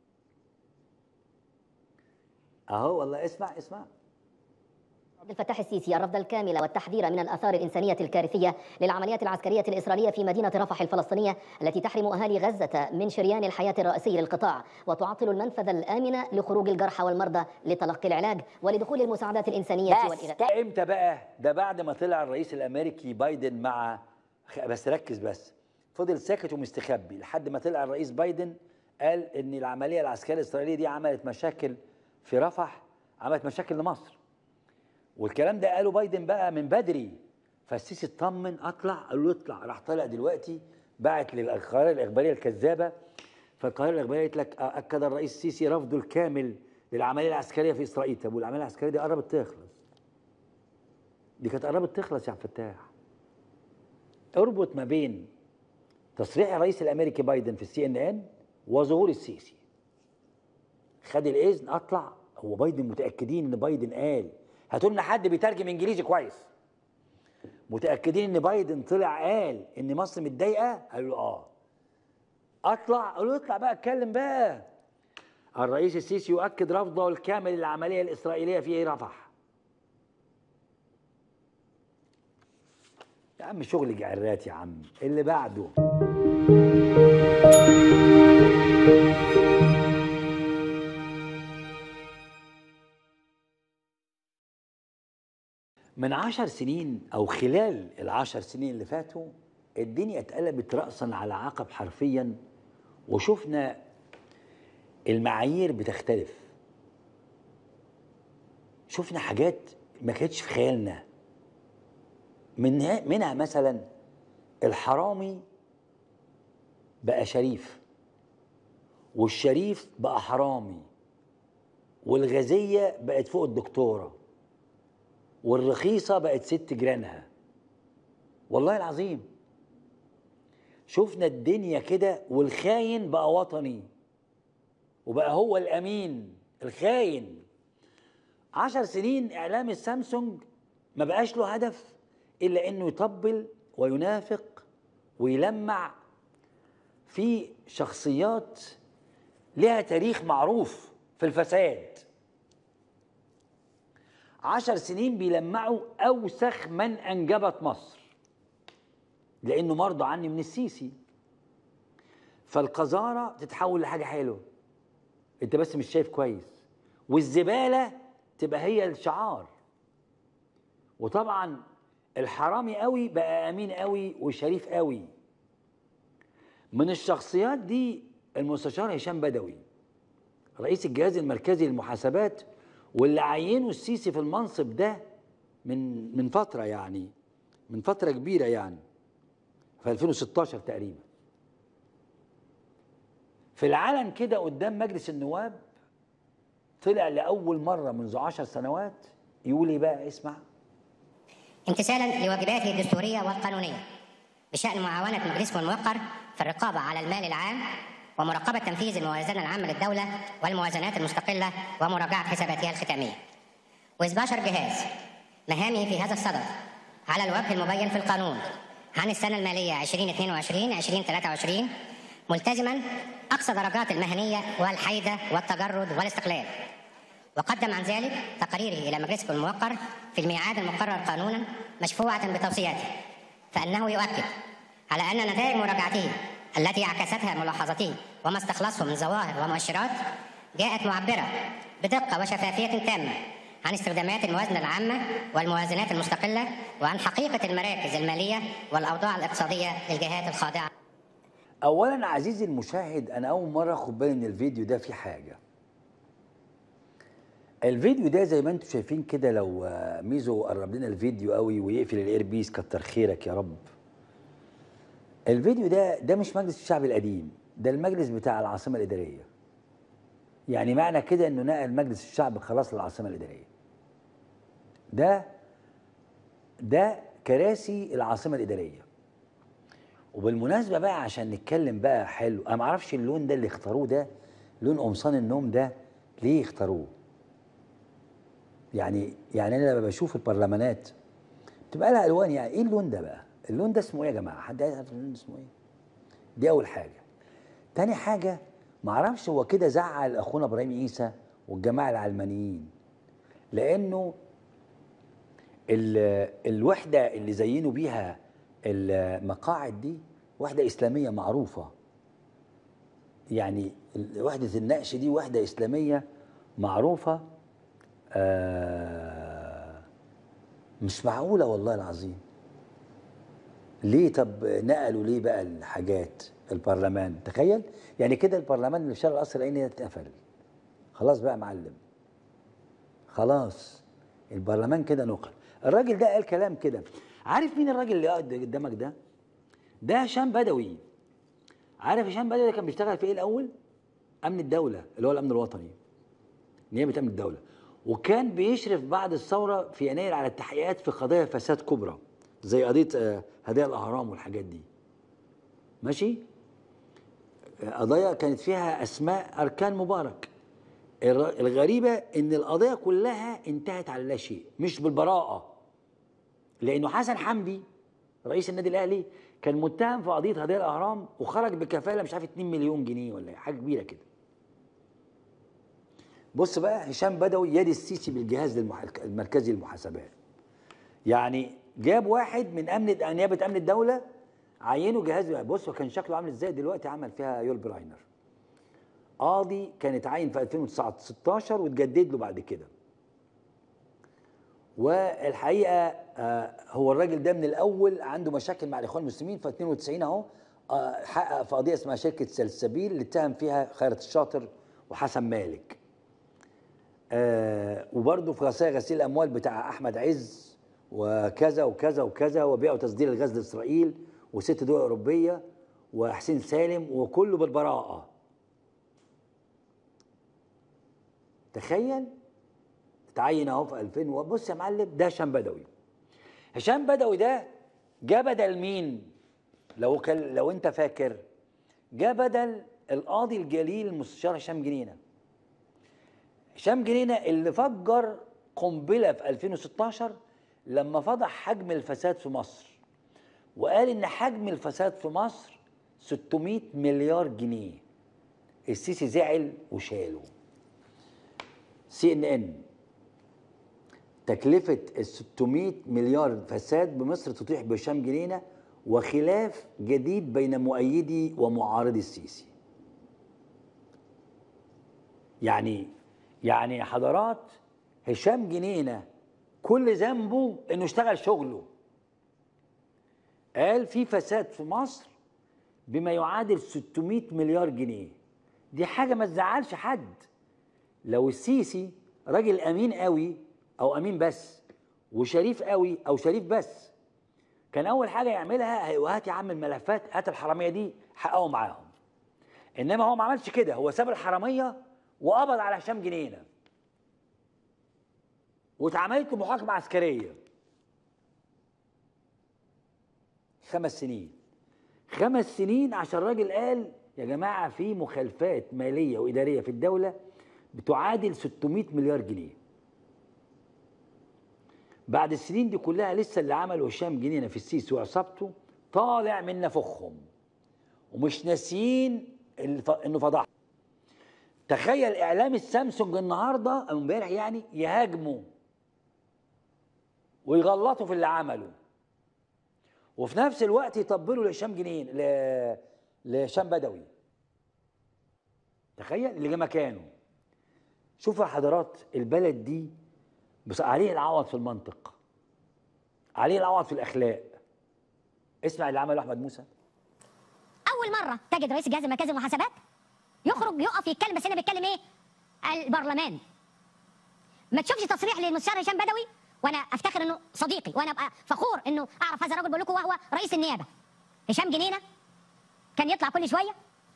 أهو والله اسمع اسمع عبد الفتاح السيسي الرفض الكامل والتحذير من الآثار الإنسانية الكارثية للعمليات العسكرية الإسرائيلية في مدينة رفح الفلسطينية التي تحرم أهالي غزة من شريان الحياة الرئيسي للقطاع وتعطل المنفذ الآمن لخروج الجرحى والمرضى لتلقي العلاج ولدخول المساعدات الإنسانية بس والإغاثة امتى بقى ده بعد ما طلع الرئيس الامريكي بايدن مع خ- بس ركز بس فضل ساكت ومستخبي لحد ما طلع الرئيس بايدن قال ان العمليه العسكريه الاسرائيليه دي عملت مشاكل في رفح عملت مشاكل لمصر والكلام ده قاله بايدن بقى من بدري فالسيسي اطمن اطلع قالوا له اطلع راح طالع دلوقتي بعت للقاهره الاخباريه الكذابه فالقاهره الاخباريه قالت لك اكد الرئيس السيسي رفضه الكامل للعمليه العسكريه في اسرائيل طب والعمليه العسكريه دي قربت تخلص دي كانت قربت تخلص يا عبد الفتاح اربط ما بين تصريح الرئيس الامريكي بايدن في السي ان ان وظهور السيسي خد الاذن اطلع هو بايدن متاكدين ان بايدن قال هاتوا لنا حد بيترجم انجليزي كويس متاكدين ان بايدن طلع قال ان مصر متضايقه قالوا له اه اطلع قالوا له اطلع بقى اتكلم بقى الرئيس السيسي يؤكد رفضه الكامل للعمليه الاسرائيليه في رفح يا عم شغل جعرات يا عم اللي بعده من عشر سنين او خلال العشر سنين اللي فاتوا الدنيا اتقلبت رأسا على عقب حرفيا وشفنا المعايير بتختلف شفنا حاجات ما كانتش في خيالنا منها, منها مثلا الحرامي بقى شريف والشريف بقى حرامي والغازية بقت فوق الدكتورة والرخيصة بقت ست جيرانها والله العظيم شفنا الدنيا كده والخاين بقى وطني وبقى هو الأمين الخاين عشر سنين إعلام السامسونج ما بقاش له هدف إلا إنه يطبل وينافق ويلمع في شخصيات لها تاريخ معروف في الفساد عشر سنين بيلمعوا أوسخ من أنجبت مصر لأنه مرضى عني من السيسي فالقذارة تتحول لحاجة حلوة أنت بس مش شايف كويس والزبالة تبقى هي الشعار وطبعا الحرامي قوي بقى أمين قوي وشريف قوي من الشخصيات دي المستشار هشام بدوي رئيس الجهاز المركزي للمحاسبات واللي عينه السيسي في المنصب ده من من فتره يعني من فتره كبيره يعني في 2016 تقريبا في العلن كده قدام مجلس النواب طلع لاول مره منذ عشر سنوات يقول ايه بقى اسمع امتثالا لواجباته الدستوريه والقانونيه بشان معاونه مجلسكم الموقر في الرقابه على المال العام ومراقبه تنفيذ الموازنه العامه للدوله والموازنات المستقله ومراجعه حساباتها الختاميه. واذ باشر جهاز مهامه في هذا الصدد على الوجه المبين في القانون عن السنه الماليه 2022 2023 ملتزما اقصى درجات المهنيه والحيده والتجرد والاستقلال. وقدم عن ذلك تقريره الى مجلسكم الموقر في الميعاد المقرر قانونا مشفوعه بتوصياته فانه يؤكد على ان نتائج مراجعته التي عكستها ملاحظته وما استخلصه من ظواهر ومؤشرات جاءت معبره بدقه وشفافيه تامه عن استخدامات الموازنه العامه والموازنات المستقله وعن حقيقه المراكز الماليه والاوضاع الاقتصاديه للجهات الخاضعه اولا عزيزي المشاهد انا اول مره اخد بالي ان الفيديو ده فيه حاجه الفيديو ده زي ما انتم شايفين كده لو آه، ميزو قرب لنا الفيديو قوي ويقفل الايربيس كتر خيرك يا رب الفيديو ده ده مش مجلس الشعب القديم ده المجلس بتاع العاصمه الاداريه يعني معنى كده انه نقل مجلس الشعب خلاص للعاصمه الاداريه ده ده كراسي العاصمه الاداريه وبالمناسبه بقى عشان نتكلم بقى حلو انا ما اعرفش اللون ده اللي اختاروه ده لون قمصان النوم ده ليه اختاروه يعني يعني انا لما بشوف البرلمانات بتبقى لها الوان يعني ايه اللون ده بقى اللون ده اسمه ايه يا جماعه حد يعرف اللون اسمه ايه دي اول حاجه تاني حاجه ما اعرفش هو كده زعل اخونا ابراهيم عيسى والجماعه العلمانيين لانه ال- الوحده اللي زينوا بيها المقاعد دي وحده اسلاميه معروفه يعني ال- وحده النقش دي وحده اسلاميه معروفه آه مش معقوله والله العظيم ليه طب نقلوا ليه بقى الحاجات البرلمان تخيل يعني كده البرلمان اللي في شرق القصر العيني ده اتقفل خلاص بقى يا معلم خلاص البرلمان كده نقل الراجل ده قال كلام كده عارف مين الراجل اللي قاعد قدامك ده ده هشام بدوي عارف هشام بدوي ده كان بيشتغل في ايه الاول امن الدوله اللي هو الامن الوطني نيابه امن الدوله وكان بيشرف بعد الثوره في يناير على التحقيقات في قضايا فساد كبرى زي قضيه آه، هدايا الاهرام والحاجات دي ماشي آه، قضايا كانت فيها اسماء اركان مبارك الر- الغريبه ان القضيه كلها انتهت على لا شيء مش بالبراءه لانه حسن حمدي رئيس النادي الاهلي كان متهم في قضيه هدايا الاهرام وخرج بكفاله مش عارف 2 مليون جنيه ولا حاجه كبيره كده بص بقى هشام بدوي يد السيسي بالجهاز للمح- المركزي للمحاسبات يعني جاب واحد من امن نيابه امن الدوله عينه جهاز بص هو كان شكله عامل ازاي دلوقتي عمل فيها يول براينر قاضي كان اتعين في 2016 واتجدد له بعد كده والحقيقه آه، هو الراجل ده من الاول عنده مشاكل مع الاخوان المسلمين في 92 اهو آه، حقق في قضيه اسمها شركه سلسبيل اللي اتهم فيها خيرت الشاطر وحسن مالك آه وبرضه في غسيل غسيل الاموال بتاع احمد عز وكذا وكذا وكذا وبيع وتصدير الغاز لاسرائيل وست دول اوروبيه وحسين سالم وكله بالبراءه تخيل تعين اهو في 2000 وبص يا معلم ده هشام بدوي هشام بدوي ده جه بدل مين لو كان لو انت فاكر جه بدل القاضي الجليل المستشار هشام جنينه هشام جنينه اللي فجر قنبله في 2016 لما فضح حجم الفساد في مصر وقال ان حجم الفساد في مصر 600 مليار جنيه السيسي زعل وشاله سي ان ان تكلفة ال 600 مليار فساد بمصر تطيح بهشام جنينة وخلاف جديد بين مؤيدي ومعارضي السيسي يعني يعني يا حضرات هشام جنينة كل ذنبه انه اشتغل شغله قال في فساد في مصر بما يعادل 600 مليار جنيه دي حاجة ما تزعلش حد لو السيسي راجل امين قوي او امين بس وشريف قوي او شريف بس كان اول حاجه يعملها هي- هات يا عم الملفات هات الحراميه دي حققوا معاهم انما هو ما عملش كده هو ساب الحراميه وقبض على هشام جنينه واتعملت له محاكمه عسكريه خمس سنين خمس سنين عشان الراجل قال يا جماعه في مخالفات ماليه واداريه في الدوله بتعادل 600 مليار جنيه بعد السنين دي كلها لسه اللي عمله هشام جنينه في السيسي وعصابته طالع من نفخهم ومش ناسيين اللي ف- انه فضحهم تخيل اعلام السامسونج النهارده او امبارح يعني يهاجموا ويغلطوا في اللي عمله وفي نفس الوقت يطبلوا لهشام جنين ل- لهشام بدوي تخيل اللي جه مكانه شوفوا يا حضرات البلد دي بس عليه العوض في المنطق عليه العوض في الاخلاق اسمع اللي عمله احمد موسى اول مره تجد رئيس الجهاز المركزي للمحاسبات يخرج يقف يتكلم بس هنا بيتكلم ايه البرلمان ما تشوفش تصريح للمستشار هشام بدوي وانا افتخر انه صديقي وانا ابقى فخور انه اعرف هذا الرجل بقول لكم وهو رئيس النيابه هشام جنينه كان يطلع كل شويه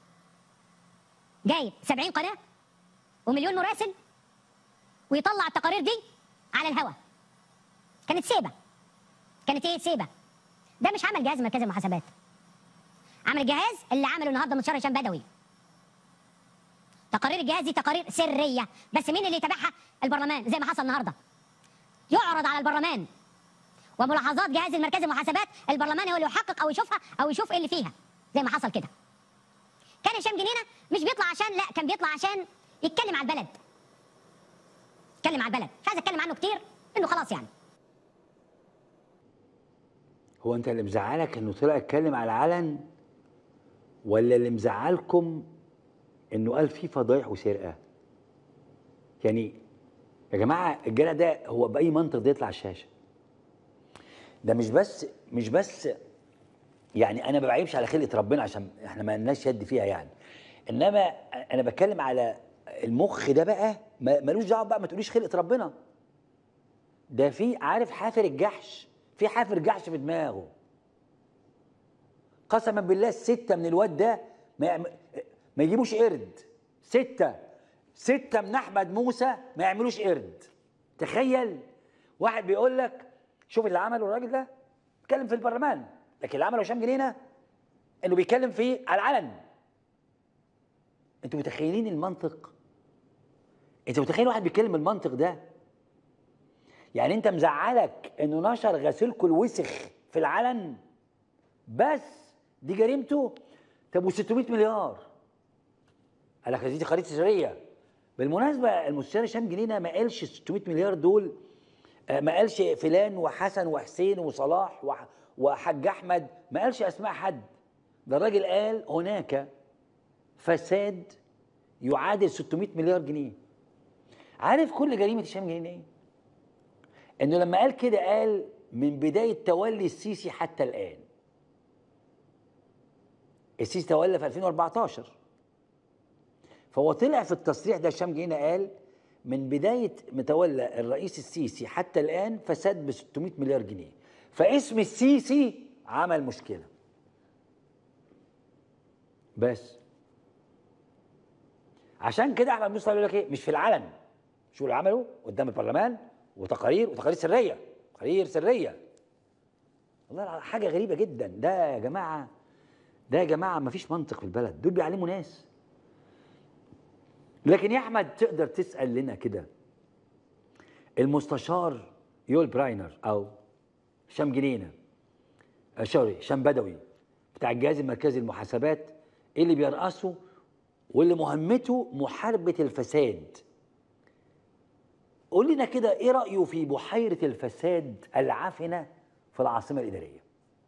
جايب 70 قناه ومليون مراسل ويطلع التقارير دي على الهوا كانت سيبه كانت ايه سيبه ده مش عمل جهاز مركزي المحاسبات عمل الجهاز اللي عمله النهارده المستشار هشام بدوي تقارير الجهاز دي تقارير سريه بس مين اللي يتابعها البرلمان زي ما حصل النهارده يعرض على البرلمان وملاحظات جهاز المركزي للمحاسبات البرلمان هو اللي يحقق او يشوفها او يشوف ايه اللي فيها زي ما حصل كده كان هشام جنينه مش بيطلع عشان لا كان بيطلع عشان يتكلم على البلد يتكلم على البلد مش عايز اتكلم عنه كتير انه خلاص يعني هو انت اللي مزعلك انه طلع اتكلم على العلن ولا اللي مزعلكم انه قال في فضايح وسرقه يعني يا جماعه الجرع ده هو باي منطق ده يطلع على الشاشه ده مش بس مش بس يعني انا ما بعيبش على خلقه ربنا عشان احنا ما لناش يد فيها يعني انما انا بتكلم على المخ ده بقى ما- ملوش دعوه بقى ما تقوليش خلقه ربنا ده في عارف حافر الجحش في حافر جحش في دماغه قسما بالله الستة من الواد ده ما, يعم... ما يجيبوش قرد ستة ستة من أحمد موسى ما يعملوش قرد تخيل واحد بيقول لك شوف اللي عمله الراجل ده اتكلم في البرلمان لكن اللي عمله هشام جنينة انه بيتكلم فيه على العلن انتوا متخيلين المنطق انت متخيل واحد بيتكلم المنطق ده يعني انت مزعلك انه نشر غسيلكوا الوسخ في العلن بس دي جريمته طب و600 مليار قال لك دي خريطه سريه بالمناسبه المستشار هشام جنينه ما قالش 600 مليار دول آه، ما قالش فلان وحسن وحسين وصلاح وح- وحاج احمد ما قالش اسماء حد ده الراجل قال هناك فساد يعادل 600 مليار جنيه عارف كل جريمه هشام جنين ايه انه لما قال كده قال من بدايه تولي السيسي حتى الان السيسي تولى في 2014 فهو طلع في التصريح ده هشام جنينه قال من بدايه متولى الرئيس السيسي حتى الان فساد ب 600 مليار جنيه فاسم السيسي عمل مشكله بس عشان كده احمد موسى يقول لك ايه مش في العلن شو اللي عمله قدام البرلمان وتقارير وتقارير سريه تقارير سريه والله الع- حاجه غريبه جدا ده يا جماعه ده يا جماعه ما فيش منطق في البلد دول بيعلموا ناس لكن يا احمد تقدر تسال لنا كده المستشار يول براينر او هشام جنينه آه، سوري هشام بدوي بتاع الجهاز المركزي للمحاسبات ايه اللي بيرأسه واللي مهمته محاربه الفساد قول لنا كده ايه رأيه في بحيرة الفساد العافنة في العاصمة الإدارية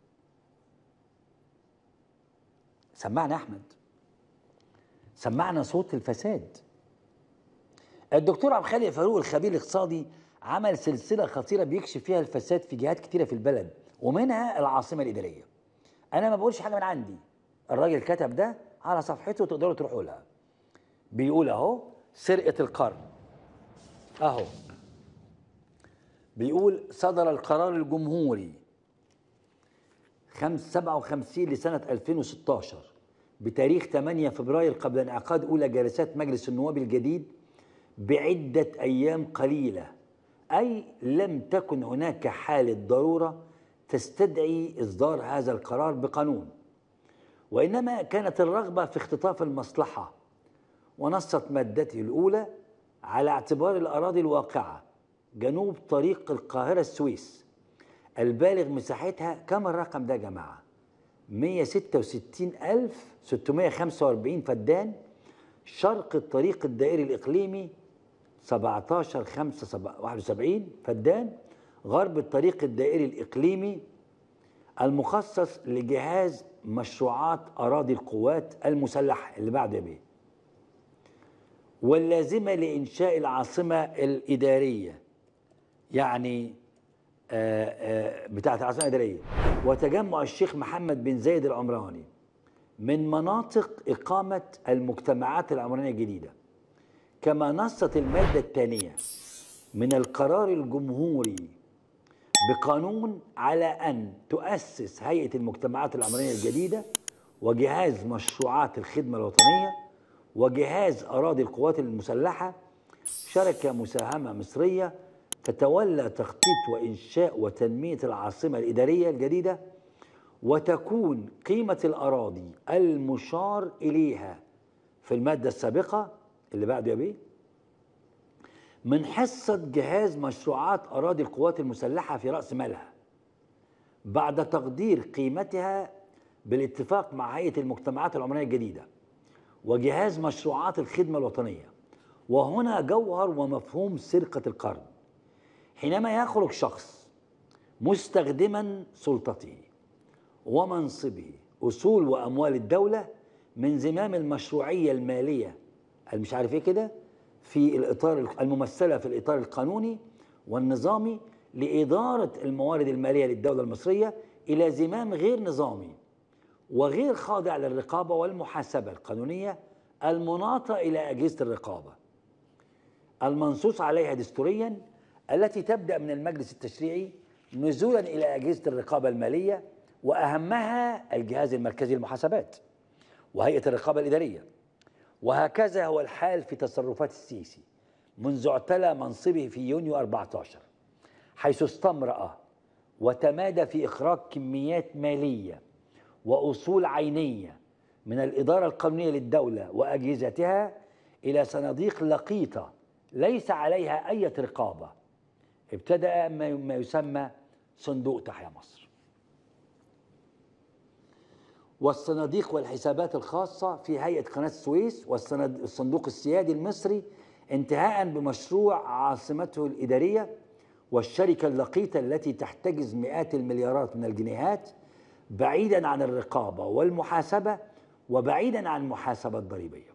سمعنا أحمد سمعنا صوت الفساد الدكتور عبد الخالق فاروق الخبير الاقتصادي عمل سلسلة خطيرة بيكشف فيها الفساد في جهات كتيرة في البلد ومنها العاصمة الإدارية أنا ما بقولش حاجة من عندي الراجل كتب ده على صفحته تقدروا تروحوا لها بيقول أهو سرقة القرن اهو بيقول صدر القرار الجمهوري 57 لسنة 2016 بتاريخ 8 فبراير قبل انعقاد أولى جلسات مجلس النواب الجديد بعدة أيام قليلة أي لم تكن هناك حالة ضرورة تستدعي إصدار هذا القرار بقانون وإنما كانت الرغبة في اختطاف المصلحة ونصت مادته الأولى على اعتبار الأراضي الواقعة جنوب طريق القاهرة السويس البالغ مساحتها كم الرقم ده يا جماعة 166645 فدان شرق الطريق الدائري الإقليمي 17 5 71 فدان غرب الطريق الدائري الإقليمي المخصص لجهاز مشروعات أراضي القوات المسلحة اللي بعد يا بيه واللازمة لإنشاء العاصمة الإدارية يعني آه، آه، بتاعة العاصمة الإدارية وتجمع الشيخ محمد بن زايد العمراني من مناطق إقامة المجتمعات العمرانية الجديدة كما نصت المادة الثانية من القرار الجمهوري بقانون على أن تؤسس هيئة المجتمعات العمرانية الجديدة وجهاز مشروعات الخدمة الوطنية وجهاز أراضي القوات المسلحة شركة مساهمة مصرية تتولى تخطيط وإنشاء وتنمية العاصمة الإدارية الجديدة وتكون قيمة الأراضي المشار إليها في المادة السابقة اللي بعده يا بيه من حصة جهاز مشروعات أراضي القوات المسلحة في رأس مالها بعد تقدير قيمتها بالاتفاق مع هيئة المجتمعات العمرانية الجديدة وجهاز مشروعات الخدمة الوطنية وهنا جوهر ومفهوم سرقة القرن حينما يخرج شخص مستخدما سلطته ومنصبه أصول وأموال الدولة من زمام المشروعية المالية المش عارف ايه كده في الإطار الممثلة في الإطار القانوني والنظامي لإدارة الموارد المالية للدولة المصرية إلى زمام غير نظامي وغير خاضع للرقابة والمحاسبة القانونية المناطة إلى أجهزة الرقابة المنصوص عليها دستوريا التي تبدأ من المجلس التشريعي نزولا إلى أجهزة الرقابة المالية وأهمها الجهاز المركزي للمحاسبات وهيئة الرقابة الإدارية وهكذا هو الحال في تصرفات السيسي منذ اعتلى منصبه في يونيو 14 حيث استمرأ وتمادى في إخراج كميات مالية وأصول عينية من الإدارة القانونية للدولة وأجهزتها إلى صناديق لقيطة ليس عليها أي رقابة ابتدأ ما ما يسمى صندوق تحيا مصر والصناديق والحسابات الخاصة في هيئة قناة السويس والصندوق السيادي المصري انتهاء بمشروع عاصمته الإدارية والشركة اللقيطة التي تحتجز مئات المليارات من الجنيهات بعيدا عن الرقابة والمحاسبة وبعيدا عن المحاسبة الضريبية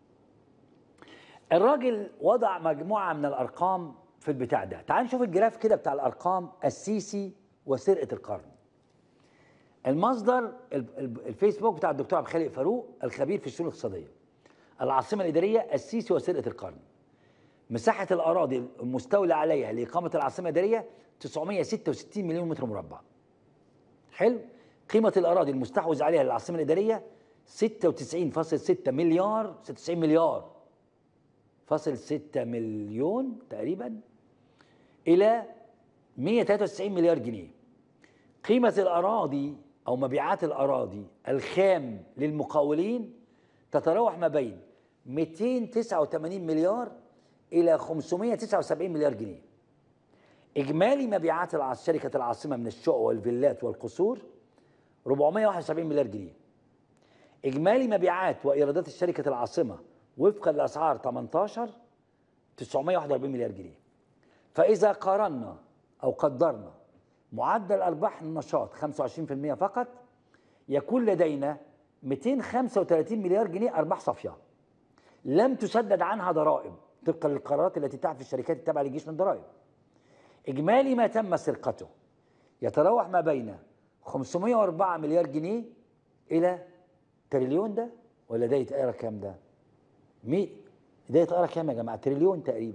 الراجل وضع مجموعة من الأرقام في البتاع ده تعال نشوف الجراف كده بتاع الأرقام السيسي وسرقة القرن المصدر ال- ال- الفيسبوك بتاع الدكتور عبد الخالق فاروق الخبير في الشؤون الاقتصادية العاصمة الإدارية السيسي وسرقة القرن مساحة الأراضي المستولى عليها لإقامة العاصمة الإدارية 966 مليون متر مربع حلو قيمة الأراضي المستحوذ عليها للعاصمة الإدارية 96.6 مليار 96 مليار فاصل 6 مليون تقريبا إلى 193 مليار جنيه قيمة الأراضي أو مبيعات الأراضي الخام للمقاولين تتراوح ما بين 289 مليار إلى 579 مليار جنيه إجمالي مبيعات الع- شركة العاصمة من الشقق والفيلات والقصور 471 مليار جنيه إجمالي مبيعات وإيرادات الشركة العاصمة وفقا لأسعار 18 941 مليار جنيه فإذا قارنا أو قدرنا معدل أرباح النشاط 25% فقط يكون لدينا 235 مليار جنيه أرباح صافية لم تسدد عنها ضرائب طبقا للقرارات التي تعفي الشركات التابعة للجيش من الضرائب إجمالي ما تم سرقته يتراوح ما بين 504 مليار جنيه إلى تريليون ده ولا ده يتقرا كام ده؟ مي ده يتقرا كام يا جماعة؟ تريليون تقريبا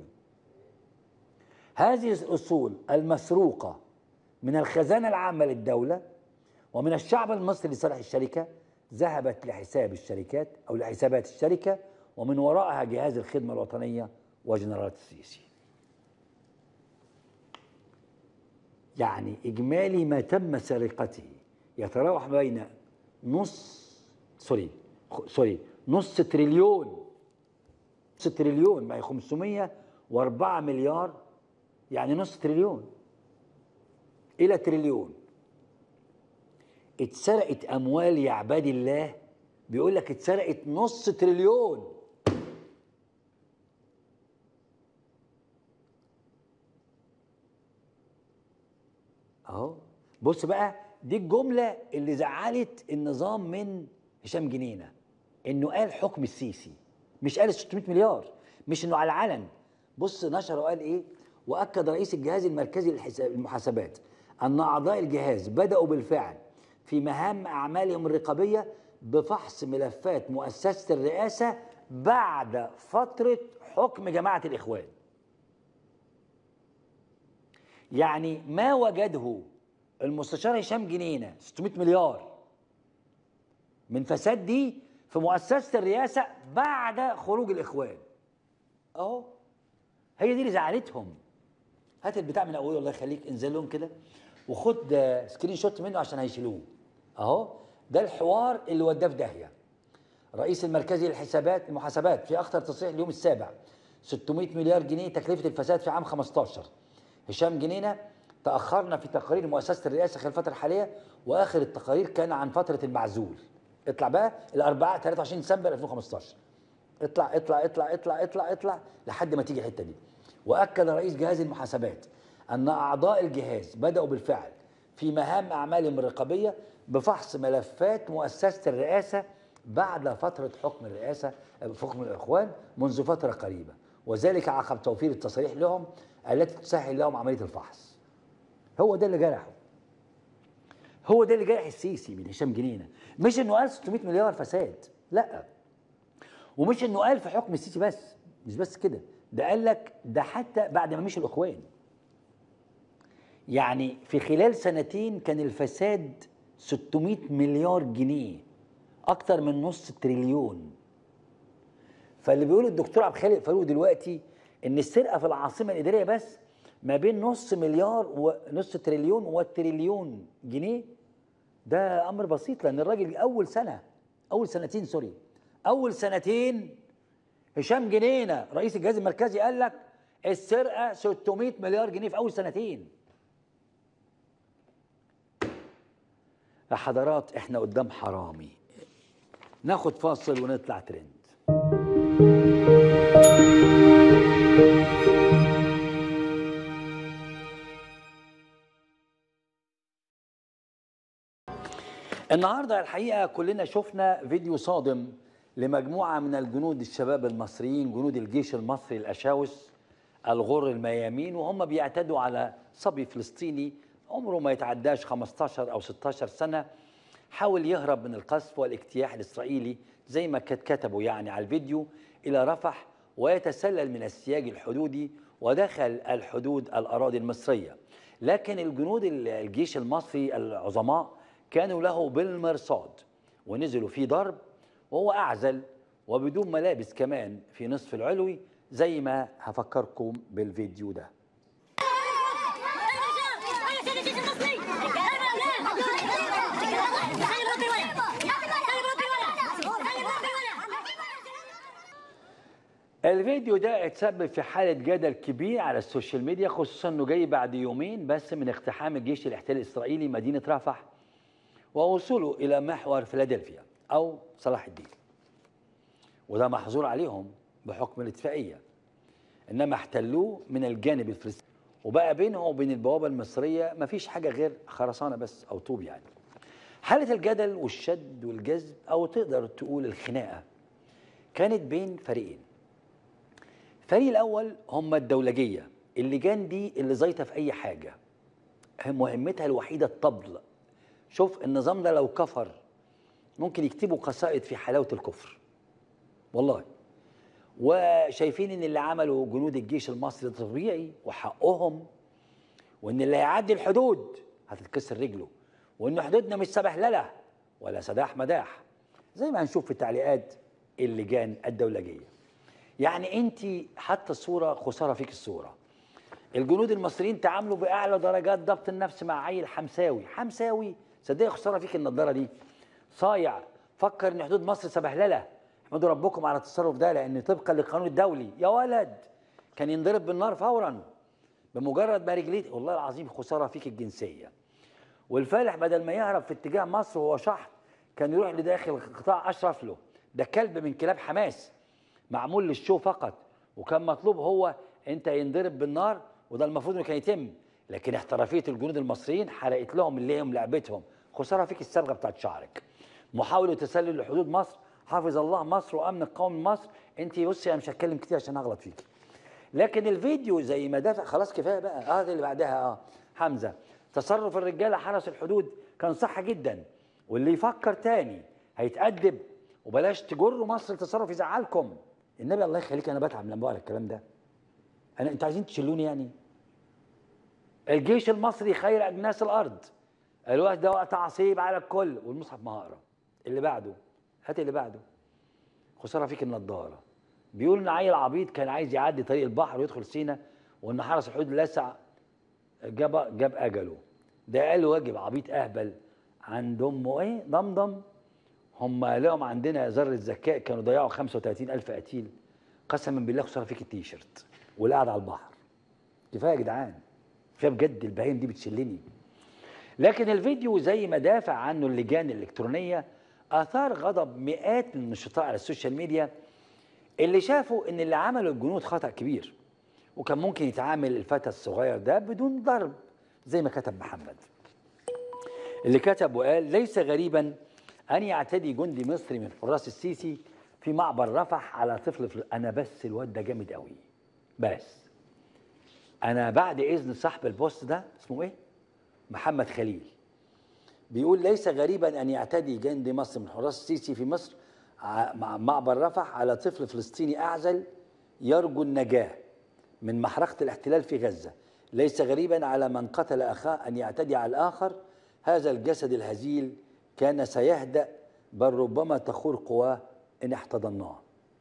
هذه الأصول المسروقة من الخزانة العامة للدولة ومن الشعب المصري لصالح الشركة ذهبت لحساب الشركات أو لحسابات الشركة ومن وراءها جهاز الخدمة الوطنية وجنرالات السيسي يعني إجمالي ما تم سرقته يتراوح بين نص سوري خ- سوري نص تريليون نص تريليون ما هي 504 مليار يعني نص تريليون إلى تريليون اتسرقت أموال يا عباد الله بيقول لك اتسرقت نص تريليون اهو بص بقى دي الجمله اللي زعلت النظام من هشام جنينه انه قال حكم السيسي مش قال 600 مليار مش انه على العلن بص نشر وقال ايه واكد رئيس الجهاز المركزي للحساب المحاسبات ان اعضاء الجهاز بداوا بالفعل في مهام اعمالهم الرقابيه بفحص ملفات مؤسسه الرئاسه بعد فتره حكم جماعه الاخوان يعني ما وجده المستشار هشام جنينه 600 مليار من فساد دي في مؤسسه الرئاسه بعد خروج الاخوان اهو هي دي اللي زعلتهم هات البتاع من اوله الله يخليك انزل لهم كده وخد آه، سكرين شوت منه عشان هيشيلوه اهو ده الحوار اللي وداه في داهيه رئيس المركزي للحسابات المحاسبات في اخطر تصريح اليوم السابع 600 مليار جنيه تكلفه الفساد في عام 15 هشام جنينه تاخرنا في تقارير مؤسسه الرئاسه خلال الفتره الحاليه واخر التقارير كان عن فتره المعزول اطلع بقى الاربعاء 23 ديسمبر 2015 اطلع اطلع اطلع اطلع اطلع اطلع لحد ما تيجي الحته دي واكد رئيس جهاز المحاسبات ان اعضاء الجهاز بداوا بالفعل في مهام اعمالهم الرقابيه بفحص ملفات مؤسسه الرئاسه بعد فتره حكم الرئاسه حكم الاخوان منذ فتره قريبه وذلك عقب توفير التصاريح لهم التي تسهل لهم عمليه الفحص هو ده اللي جرحه هو ده اللي جرح السيسي من هشام جنينه مش انه قال 600 مليار فساد لا ومش انه قال في حكم السيسي بس مش بس كده ده قال لك ده حتى بعد ما مشي الاخوان يعني في خلال سنتين كان الفساد 600 مليار جنيه اكتر من نص تريليون فاللي بيقول الدكتور عبد الخالق فاروق دلوقتي ان السرقه في العاصمه الاداريه بس ما بين نص مليار ونص تريليون وتريليون جنيه ده امر بسيط لان الراجل اول سنه اول سنتين سوري اول سنتين هشام جنينه رئيس الجهاز المركزي قال لك السرقه 600 مليار جنيه في اول سنتين يا حضرات احنا قدام حرامي ناخد فاصل ونطلع ترند النهارده الحقيقه كلنا شفنا فيديو صادم لمجموعه من الجنود الشباب المصريين جنود الجيش المصري الاشاوس الغر الميامين وهم بيعتدوا على صبي فلسطيني عمره ما يتعداش 15 او 16 سنه حاول يهرب من القصف والاجتياح الاسرائيلي زي ما كت- كتبوا يعني على الفيديو الى رفح ويتسلل من السياج الحدودي ودخل الحدود الاراضي المصريه لكن الجنود ال- الجيش المصري العظماء كانوا له بالمرصاد ونزلوا في ضرب وهو اعزل وبدون ملابس كمان في نصف العلوي زي ما هفكركم بالفيديو ده الفيديو ده اتسبب في حالة جدل كبير على السوشيال ميديا خصوصا انه جاي بعد يومين بس من اقتحام الجيش الاحتلال الاسرائيلي مدينة رفح ووصوله الى محور فيلادلفيا او صلاح الدين وده محظور عليهم بحكم الاتفاقية انما احتلوه من الجانب الفلسطيني وبقى بينه وبين البوابة المصرية مفيش حاجة غير خرسانة بس او طوب يعني حالة الجدل والشد والجذب او تقدر تقول الخناقة كانت بين فريقين الفريق الاول هم الدولجيه اللجان دي اللي زيطه في اي حاجه مهمتها الوحيده الطبل شوف النظام ده لو كفر ممكن يكتبوا قصائد في حلاوه الكفر والله وشايفين ان اللي عمله جنود الجيش المصري ده طبيعي وحقهم وان اللي هيعدي الحدود هتتكسر رجله وان حدودنا مش سبهلله ولا سداح مداح زي ما هنشوف في تعليقات اللجان الدولجيه يعني انت حتى الصوره خساره فيك الصوره الجنود المصريين تعاملوا باعلى درجات ضبط النفس مع عيل حمساوي حمساوي صدق خساره فيك النضاره دي صايع فكر ان حدود مصر سبهلله احمدوا ربكم على التصرف ده لان طبقا للقانون الدولي يا ولد كان ينضرب بالنار فورا بمجرد ما رجليه والله العظيم خساره فيك الجنسيه والفالح بدل ما يهرب في اتجاه مصر وهو شحط كان يروح لداخل قطاع اشرف له ده كلب من كلاب حماس معمول للشو فقط وكان مطلوب هو انت ينضرب بالنار وده المفروض انه كان يتم لكن احترافيه الجنود المصريين حرقت لهم اللي هم لعبتهم خساره فيك الصبغه بتاعت شعرك محاوله تسلل لحدود مصر حافظ الله مصر وامن القومي مصر انت بصي انا مش هتكلم كتير عشان هغلط فيكي لكن الفيديو زي ما دافع خلاص كفايه بقى اه ده اللي بعدها اه حمزه تصرف الرجاله حرس الحدود كان صح جدا واللي يفكر تاني هيتأدب وبلاش تجروا مصر لتصرف يزعلكم النبي الله يخليك انا بتعب لما بقرا الكلام ده انا انتوا عايزين تشلوني يعني الجيش المصري خير اجناس الارض الوقت ده وقت عصيب على الكل والمصحف ما هقرا اللي بعده هات اللي بعده خساره فيك النضاره بيقول ان عيل عبيط كان عايز يعدي طريق البحر ويدخل سينا وان حرس الحدود لسع جاب جاب اجله ده قال واجب عبيط اهبل عند امه ايه ضمضم هم لهم عندنا ذره ذكاء كانوا ضيعوا 35 الف قتيل قسما بالله خساره فيك التيشيرت والقعده على البحر كفايه يا جدعان كفايه بجد البهايم دي بتشلني لكن الفيديو زي ما دافع عنه اللجان الالكترونيه اثار غضب مئات من النشطاء على السوشيال ميديا اللي شافوا ان اللي عمله الجنود خطا كبير وكان ممكن يتعامل الفتى الصغير ده بدون ضرب زي ما كتب محمد اللي كتب وقال ليس غريبا ان يعتدي جندي مصري من حراس السيسي في معبر رفح على طفل فل... انا بس الواد ده جامد قوي بس انا بعد اذن صاحب البوست ده اسمه ايه محمد خليل بيقول ليس غريبا ان يعتدي جندي مصري من حراس السيسي في مصر ع- مع معبر رفح على طفل فلسطيني اعزل يرجو النجاه من محرقه الاحتلال في غزه ليس غريبا على من قتل اخاه ان يعتدي على الاخر هذا الجسد الهزيل كان سيهدأ بل ربما تخور قواه ان احتضناه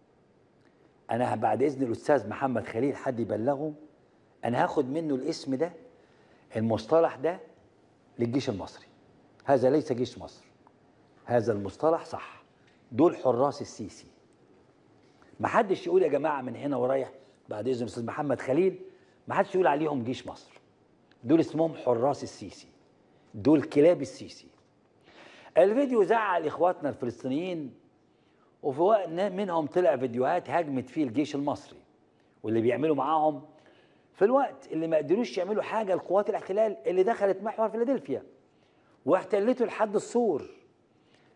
انا بعد اذن الاستاذ محمد خليل حد يبلغه انا هاخد منه الاسم ده المصطلح ده للجيش المصري هذا ليس جيش مصر هذا المصطلح صح دول حراس السيسي ما حدش يقول يا جماعه من هنا ورايح بعد اذن الاستاذ محمد خليل ما حدش يقول عليهم جيش مصر دول اسمهم حراس السيسي دول كلاب السيسي الفيديو زعل اخواتنا الفلسطينيين وفي وقت منهم طلع فيديوهات هاجمت فيه الجيش المصري واللي بيعملوا معاهم في الوقت اللي ما قدروش يعملوا حاجه لقوات الاحتلال اللي دخلت محور فيلادلفيا واحتلته لحد السور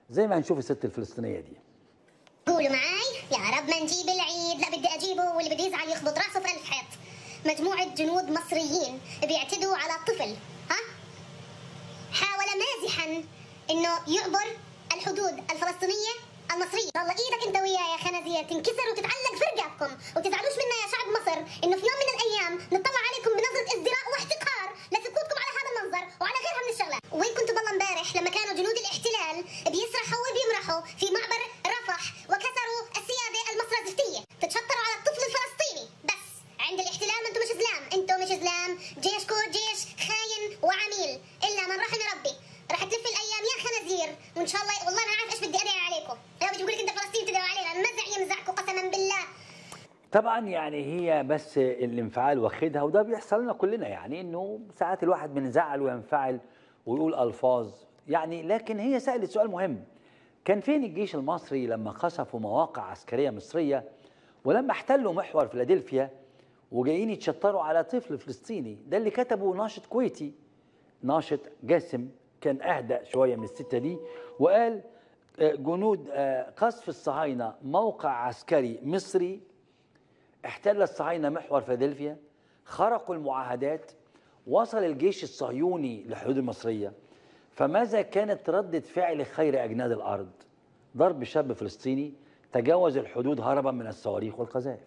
زي ما هنشوف الست الفلسطينيه دي قولوا معاي يا رب ما نجيب العيد لا بدي اجيبه واللي بده يزعل يخبط راسه في الف حيط مجموعة جنود مصريين بيعتدوا على طفل ها حاول مازحا انه يعبر الحدود الفلسطينية المصرية والله ايدك انت وياه يا خنازير تنكسر وتتعلق في رقابكم وتزعلوش منا يا شعب مصر انه في يوم من الايام نطلع عليكم بنظرة ازدراء واحتقار لسكوتكم على هذا المنظر وعلى غيرها من الشغلات وين كنتوا بالله امبارح لما كانوا جنود الاحتلال بيسرحوا وبيمرحوا في معبر رفح وكسروا السيادة المصرزفتية تتشطروا على الطفل الفلسطيني بس عند الاحتلال ما انتم مش زلام انتم مش زلام جيشكم جيش خاين وعميل الا من رحم ربي رح تلف الايام يا خنازير وان شاء الله والله ما عارف ايش بدي ادعي عليكم لو بيجي بقول لك انت فلسطين تدعوا علينا المزع يمزعكم قسما بالله طبعا يعني هي بس الانفعال واخدها وده بيحصل لنا كلنا يعني انه ساعات الواحد بنزعل وينفعل ويقول الفاظ يعني لكن هي سالت سؤال مهم كان فين الجيش المصري لما قصفوا مواقع عسكريه مصريه ولما احتلوا محور فيلادلفيا وجايين يتشطروا على طفل فلسطيني ده اللي كتبه ناشط كويتي ناشط جاسم كان اهدأ شويه من السته دي وقال آه، جنود آه، قصف الصهاينه موقع عسكري مصري احتل الصهاينة محور فيلادلفيا خرقوا المعاهدات وصل الجيش الصهيوني للحدود المصرية فماذا كانت ردة فعل خير أجناد الأرض ضرب شاب فلسطيني تجاوز الحدود هربا من الصواريخ والقذائف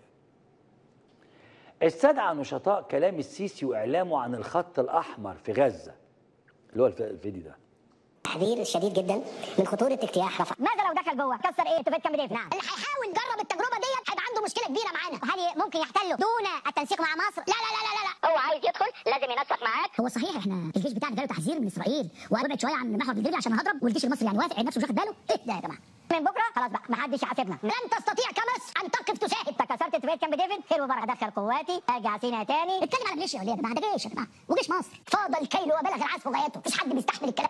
استدعى نشطاء كلام السيسي وإعلامه عن الخط الأحمر في غزة اللي هو الف- الفيديو ده تحذير شديد جدا من خطورة اجتياح رفح ماذا لو دخل جوه كسر ايه اتفاقيه كامب ديفيد نعم اللي هيحاول يجرب التجربة ديت هيبقى عنده مشكلة كبيرة معانا هل ممكن يحتلوا دون التنسيق مع مصر لا لا لا لا لا هو عايز يدخل لازم ينسق معاك هو صحيح احنا الجيش بتاعنا جاله تحذير من اسرائيل وابعد شويه عن محور الجبل عشان هضرب والجيش المصري يعني وافق نفسه مش واخد باله ايه ده يا جماعه من بكره خلاص بقى ما حدش يحاسبنا لن تستطيع كمصر ان تقف تشاهد انت كسرت اتفاقيه كامب ديفيد خير وبركه ادخل قواتي ارجع سينا تاني اتكلم على الجيش يا وليه يا جماعه ده جيش يا جماعه وجيش مصر فاض الكيل وبلغ العزف غايته مفيش حد بيستحمل الكلام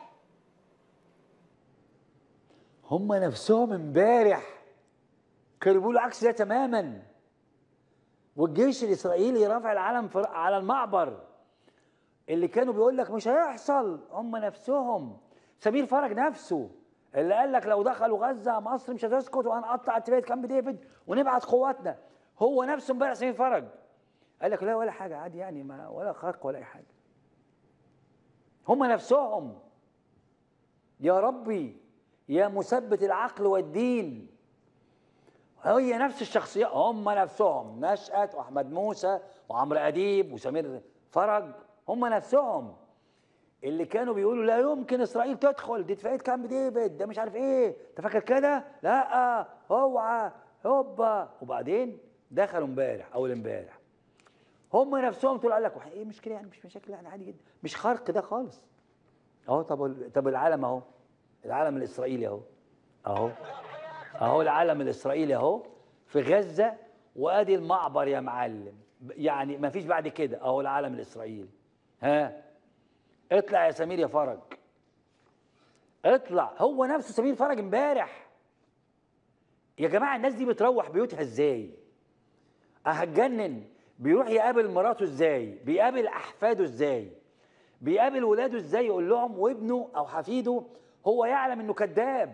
هم نفسهم امبارح كانوا بيقولوا عكس ده تماما والجيش الاسرائيلي رافع العلم في- على المعبر اللي كانوا بيقول لك مش هيحصل هم نفسهم سمير فرج نفسه اللي قال لك لو دخلوا غزه مصر مش هتسكت وهنقطع اتفاقيه كامب ديفيد ونبعت قواتنا هو نفسه امبارح سمير فرج قال لك لا ولا حاجه عادي يعني ما ولا خرق ولا اي حاجه هم نفسهم يا ربي يا مثبت العقل والدين هي نفس الشخصيات هم نفسهم نشأت وأحمد موسى وعمرو أديب وسمير فرج هم نفسهم اللي كانوا بيقولوا لا يمكن إسرائيل تدخل دي اتفاقية كامب ديفيد ده مش عارف إيه أنت فاكر كده؟ لا اوعى هوبا وبعدين دخلوا امبارح أول امبارح هم نفسهم طلعوا قال لك "وح- ايه مشكله يعني مش مشاكل يعني عادي جدا مش خرق ده خالص اهو طب طب العالم اهو العالم الاسرائيلي اهو اهو اهو العالم الاسرائيلي اهو في غزه وادي المعبر يا معلم يعني ما فيش بعد كده اهو العالم الاسرائيلي ها اطلع يا سمير يا فرج اطلع هو نفسه سمير فرج امبارح يا جماعه الناس دي بتروح بيوتها ازاي هتجنن بيروح يقابل مراته ازاي بيقابل احفاده ازاي بيقابل ولاده ازاي يقول لهم وابنه او حفيده هو يعلم انه كذاب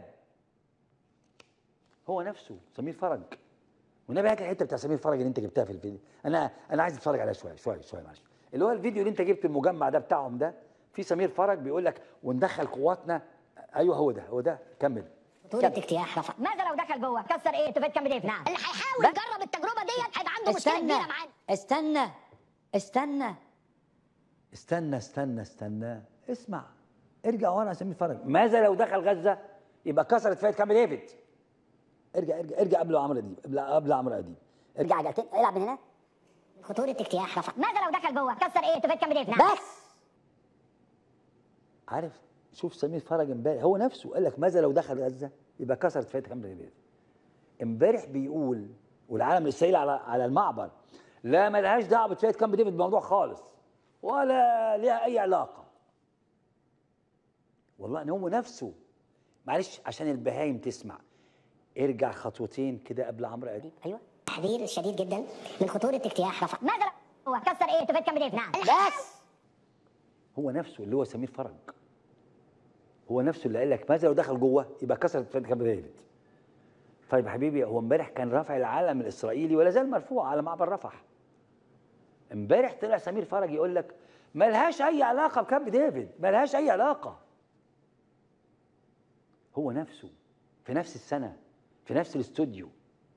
هو نفسه سمير فرج والنبي هات الحته بتاع سمير فرج اللي انت جبتها في الفيديو انا انا عايز اتفرج عليها شويه شويه شويه معلش اللي هو الفيديو اللي انت جبت المجمع ده بتاعهم ده في سمير فرج بيقول لك وندخل قواتنا ايوه هو ده هو ده كمل خطورة اجتياح رفح ماذا لو دخل جوه كسر ايه اتفاقيه كامب ديفيد نعم اللي هيحاول يجرب التجربة ديت هيبقى عنده مشكلة كبيرة معانا استنى استنى استنى استنى استنى اسمع ارجع ورا يا سمير فرج ماذا لو دخل غزه يبقى كسر اتفاقيه كامب ديفيد ارجع ارجع ارجع قبل عمرو اديب قبل قبل عمرو اديب ارجع ارجع عجلتين العب من هنا خطورة اجتياح رفح ماذا لو دخل جوه كسر ايه اتفاقيه كامب ديفيد نعم بس عارف شوف سمير فرج امبارح هو نفسه قال لك ماذا لو دخل غزه يبقى كسر اتفاقيه كامب ديفيد امبارح بيقول والعالم الاسرائيلي على على المعبر لا ملهاش دعوه باتفاقيه كامب ديفيد بالموضوع خالص ولا ليها اي علاقه والله ان هو نفسه معلش عشان البهايم تسمع ارجع خطوتين كده قبل عمرو اديب ايوه تحذير شديد جدا من خطورة اجتياح رفح ماذا لو هو كسر ايه اتفاقيه كامب ديفيد نعم بس هو نفسه اللي هو سمير فرج هو نفسه اللي قال لك ماذا لو دخل جوه يبقى كسر كامب ديفيد طيب يا حبيبي هو امبارح كان رافع العلم الاسرائيلي ولا زال مرفوع على معبر رفح امبارح طلع سمير فرج يقول لك ملهاش اي علاقه بكامب ديفيد ملهاش اي علاقه هو نفسه في نفس السنه في نفس الاستوديو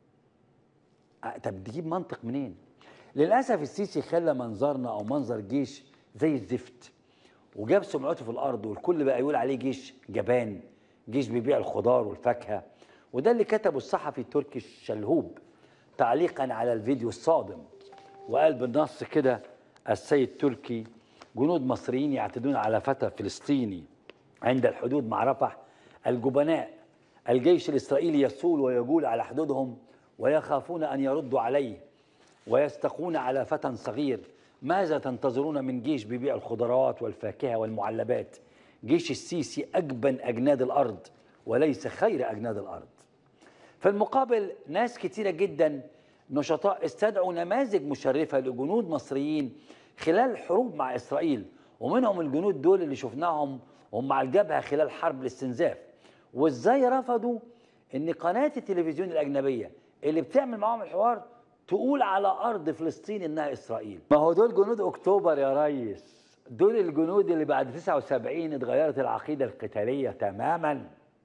أه، طب تجيب منطق منين للاسف السيسي خلى منظرنا او منظر جيش زي الزفت وجاب سمعته في الارض والكل بقى يقول عليه جيش جبان جيش بيبيع الخضار والفاكهه وده اللي كتبه الصحفي التركي الشلهوب تعليقا على الفيديو الصادم وقال بالنص كده السيد تركي جنود مصريين يعتدون على فتى فلسطيني عند الحدود مع رفح الجبناء الجيش الإسرائيلي يصول ويجول على حدودهم ويخافون أن يردوا عليه ويستقون على فتى صغير ماذا تنتظرون من جيش بيبيع الخضروات والفاكهة والمعلبات جيش السيسي أجبن أجناد الأرض وليس خير أجناد الأرض في المقابل ناس كتيرة جدا نشطاء استدعوا نماذج مشرفة لجنود مصريين خلال الحروب مع إسرائيل ومنهم الجنود دول اللي شفناهم هم مع الجبهة خلال حرب الاستنزاف وازاي رفضوا ان قناة التلفزيون الأجنبية اللي بتعمل معاهم الحوار تقول على أرض فلسطين إنها إسرائيل ما هو دول جنود أكتوبر يا ريس دول الجنود اللي بعد 79 اتغيرت العقيدة القتالية تماماً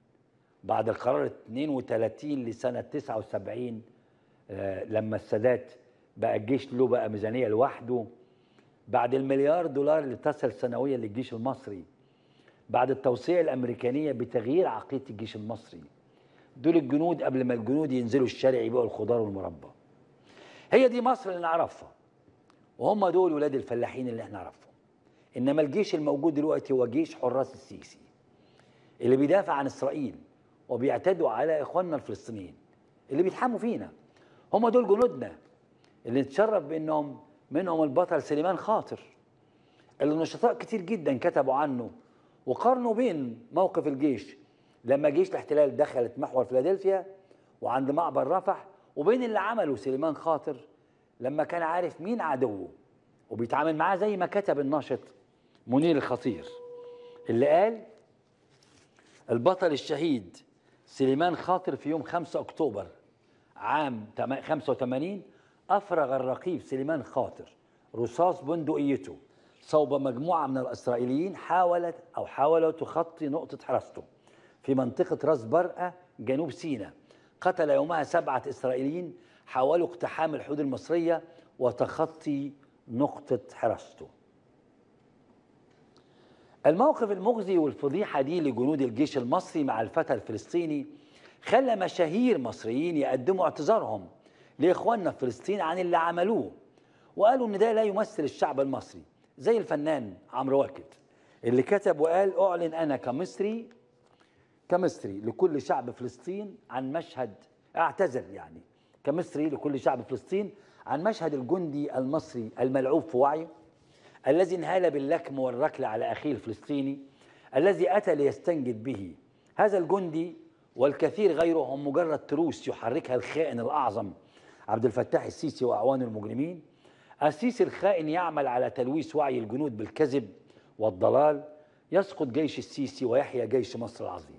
بعد القرار 32 لسنة 79 آه، لما السادات بقى الجيش له بقى ميزانية لوحده بعد المليار دولار اللي تصل سنويا للجيش المصري بعد التوصية الأمريكانية بتغيير عقيدة الجيش المصري دول الجنود قبل ما الجنود ينزلوا الشارع يبيعوا الخضار والمربى هي دي مصر اللي نعرفها وهم دول ولاد الفلاحين اللي احنا نعرفهم انما الجيش الموجود دلوقتي هو جيش حراس السيسي اللي بيدافع عن اسرائيل وبيعتدوا على اخواننا الفلسطينيين اللي بيتحموا فينا هم دول جنودنا اللي نتشرف بانهم منهم البطل سليمان خاطر اللي نشطاء كتير جدا كتبوا عنه وقارنوا بين موقف الجيش لما جيش الاحتلال دخلت محور فيلادلفيا وعند معبر رفح وبين اللي عمله سليمان خاطر لما كان عارف مين عدوه وبيتعامل معاه زي ما كتب الناشط منير الخطير اللي قال البطل الشهيد سليمان خاطر في يوم 5 اكتوبر عام تم- 85 افرغ الرقيب سليمان خاطر رصاص بندقيته صوب مجموعه من الاسرائيليين حاولت او حاولوا تخطي نقطه حراسته في منطقه راس برقه جنوب سيناء قتل يومها سبعه اسرائيليين حاولوا اقتحام الحدود المصريه وتخطي نقطه حراسته الموقف المخزي والفضيحة دي لجنود الجيش المصري مع الفتى الفلسطيني خلى مشاهير مصريين يقدموا اعتذارهم لإخواننا في فلسطين عن اللي عملوه وقالوا إن ده لا يمثل الشعب المصري زي الفنان عمرو واكد اللي كتب وقال أعلن أنا كمصري كمصري لكل شعب فلسطين عن مشهد اعتذر يعني كمصري لكل شعب فلسطين عن مشهد الجندي المصري الملعوب في وعيه الذي انهال باللكم والركل على اخيه الفلسطيني الذي اتى ليستنجد به هذا الجندي والكثير غيره هم مجرد تروس يحركها الخائن الاعظم عبد الفتاح السيسي واعوانه المجرمين السيسي الخائن يعمل على تلويث وعي الجنود بالكذب والضلال يسقط جيش السيسي ويحيا جيش مصر العظيم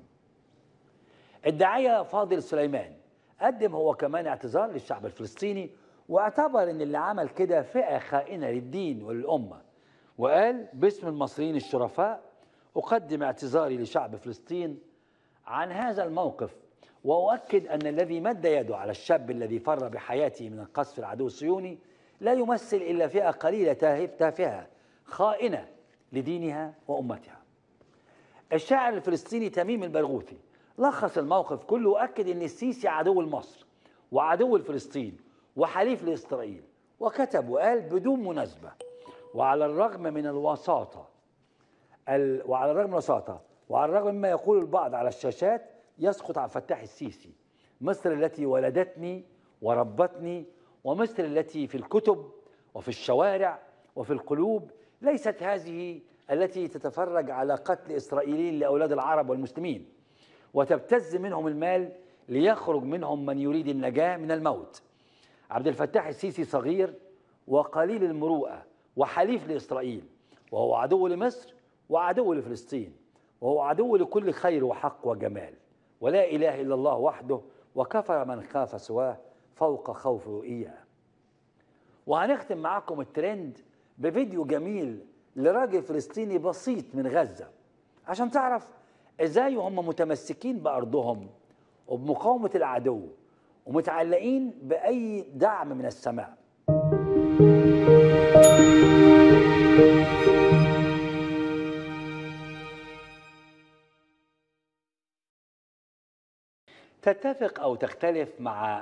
الداعية فاضل سليمان قدم هو كمان اعتذار للشعب الفلسطيني واعتبر ان اللي عمل كده فئة خائنة للدين وللأمة وقال باسم المصريين الشرفاء أقدم اعتذاري لشعب فلسطين عن هذا الموقف وأؤكد أن الذي مد يده على الشاب الذي فر بحياته من القصف العدو الصهيوني لا يمثل إلا فئة قليلة تاهب- تافهة خائنة لدينها وأمتها الشاعر الفلسطيني تميم البرغوثي لخص الموقف كله واكد ان السيسي عدو لمصر وعدو لفلسطين وحليف لاسرائيل وكتب وقال بدون مناسبه وعلى الرغم من الوساطه ال... وعلى الرغم من الوساطه وعلى الرغم مما يقول البعض على الشاشات يسقط عن فتاح السيسي مصر التي ولدتني وربتني ومصر التي في الكتب وفي الشوارع وفي القلوب ليست هذه التي تتفرج على قتل اسرائيليين لاولاد العرب والمسلمين وتبتز منهم المال ليخرج منهم من يريد النجاه من الموت عبد الفتاح السيسي صغير وقليل المروءه وحليف لاسرائيل وهو عدو لمصر وعدو لفلسطين وهو عدو لكل خير وحق وجمال ولا إله إلا الله وحده وكفر من خاف سواه فوق خوفه إياه وهنختم معاكم الترند بفيديو جميل لراجل فلسطيني بسيط من غزة عشان تعرف ازاي هم متمسكين بأرضهم وبمقاومة العدو ومتعلقين بأي دعم من السماء تتفق أو تختلف مع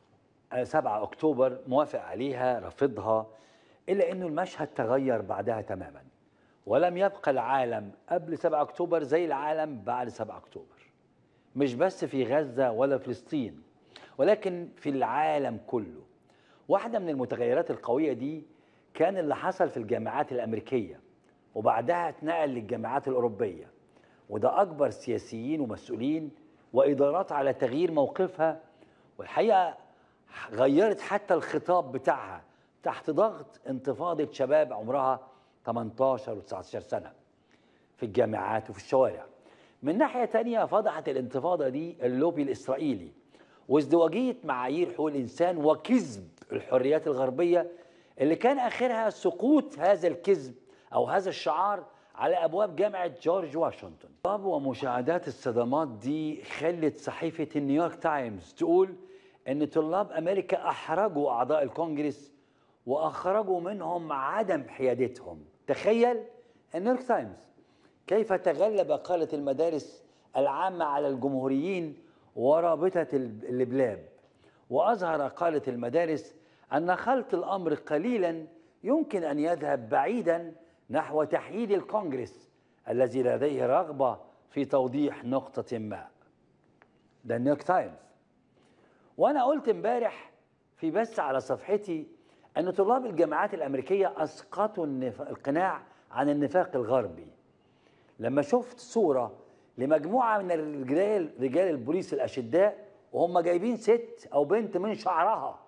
7 أكتوبر موافق عليها رافضها إلا أنه المشهد تغير بعدها تماما ولم يبقى العالم قبل 7 أكتوبر زي العالم بعد 7 أكتوبر مش بس في غزة ولا فلسطين ولكن في العالم كله واحدة من المتغيرات القوية دي كان اللي حصل في الجامعات الأمريكية وبعدها اتنقل للجامعات الأوروبية وده أكبر سياسيين ومسؤولين وإدارات على تغيير موقفها والحقيقة غيرت حتى الخطاب بتاعها تحت ضغط انتفاضة شباب عمرها 18 و 19 سنة في الجامعات وفي الشوارع من ناحية تانية فضحت الانتفاضة دي اللوبي الإسرائيلي وازدواجية معايير حقوق الإنسان وكذب الحريات الغربية اللي كان آخرها سقوط هذا الكذب أو هذا الشعار على أبواب جامعة جورج واشنطن طب ومشاهدات الصدمات دي خلت صحيفة النيويورك تايمز تقول أن طلاب أمريكا أحرجوا أعضاء الكونجرس وأخرجوا منهم عدم حيادتهم تخيل النيويورك تايمز كيف تغلب قادة المدارس العامة على الجمهوريين ورابطة اللبلاب وأظهر قادة المدارس أن خلط الأمر قليلا يمكن أن يذهب بعيدا نحو تحييد الكونجرس الذي لديه رغبة في توضيح نقطة ما ده النيويورك تايمز وأنا قلت امبارح في بث على صفحتي أن طلاب الجامعات الأمريكية أسقطوا النف... القناع عن النفاق الغربي لما شفت صورة لمجموعة من الرجال رجال البوليس الأشداء وهم جايبين ست أو بنت من شعرها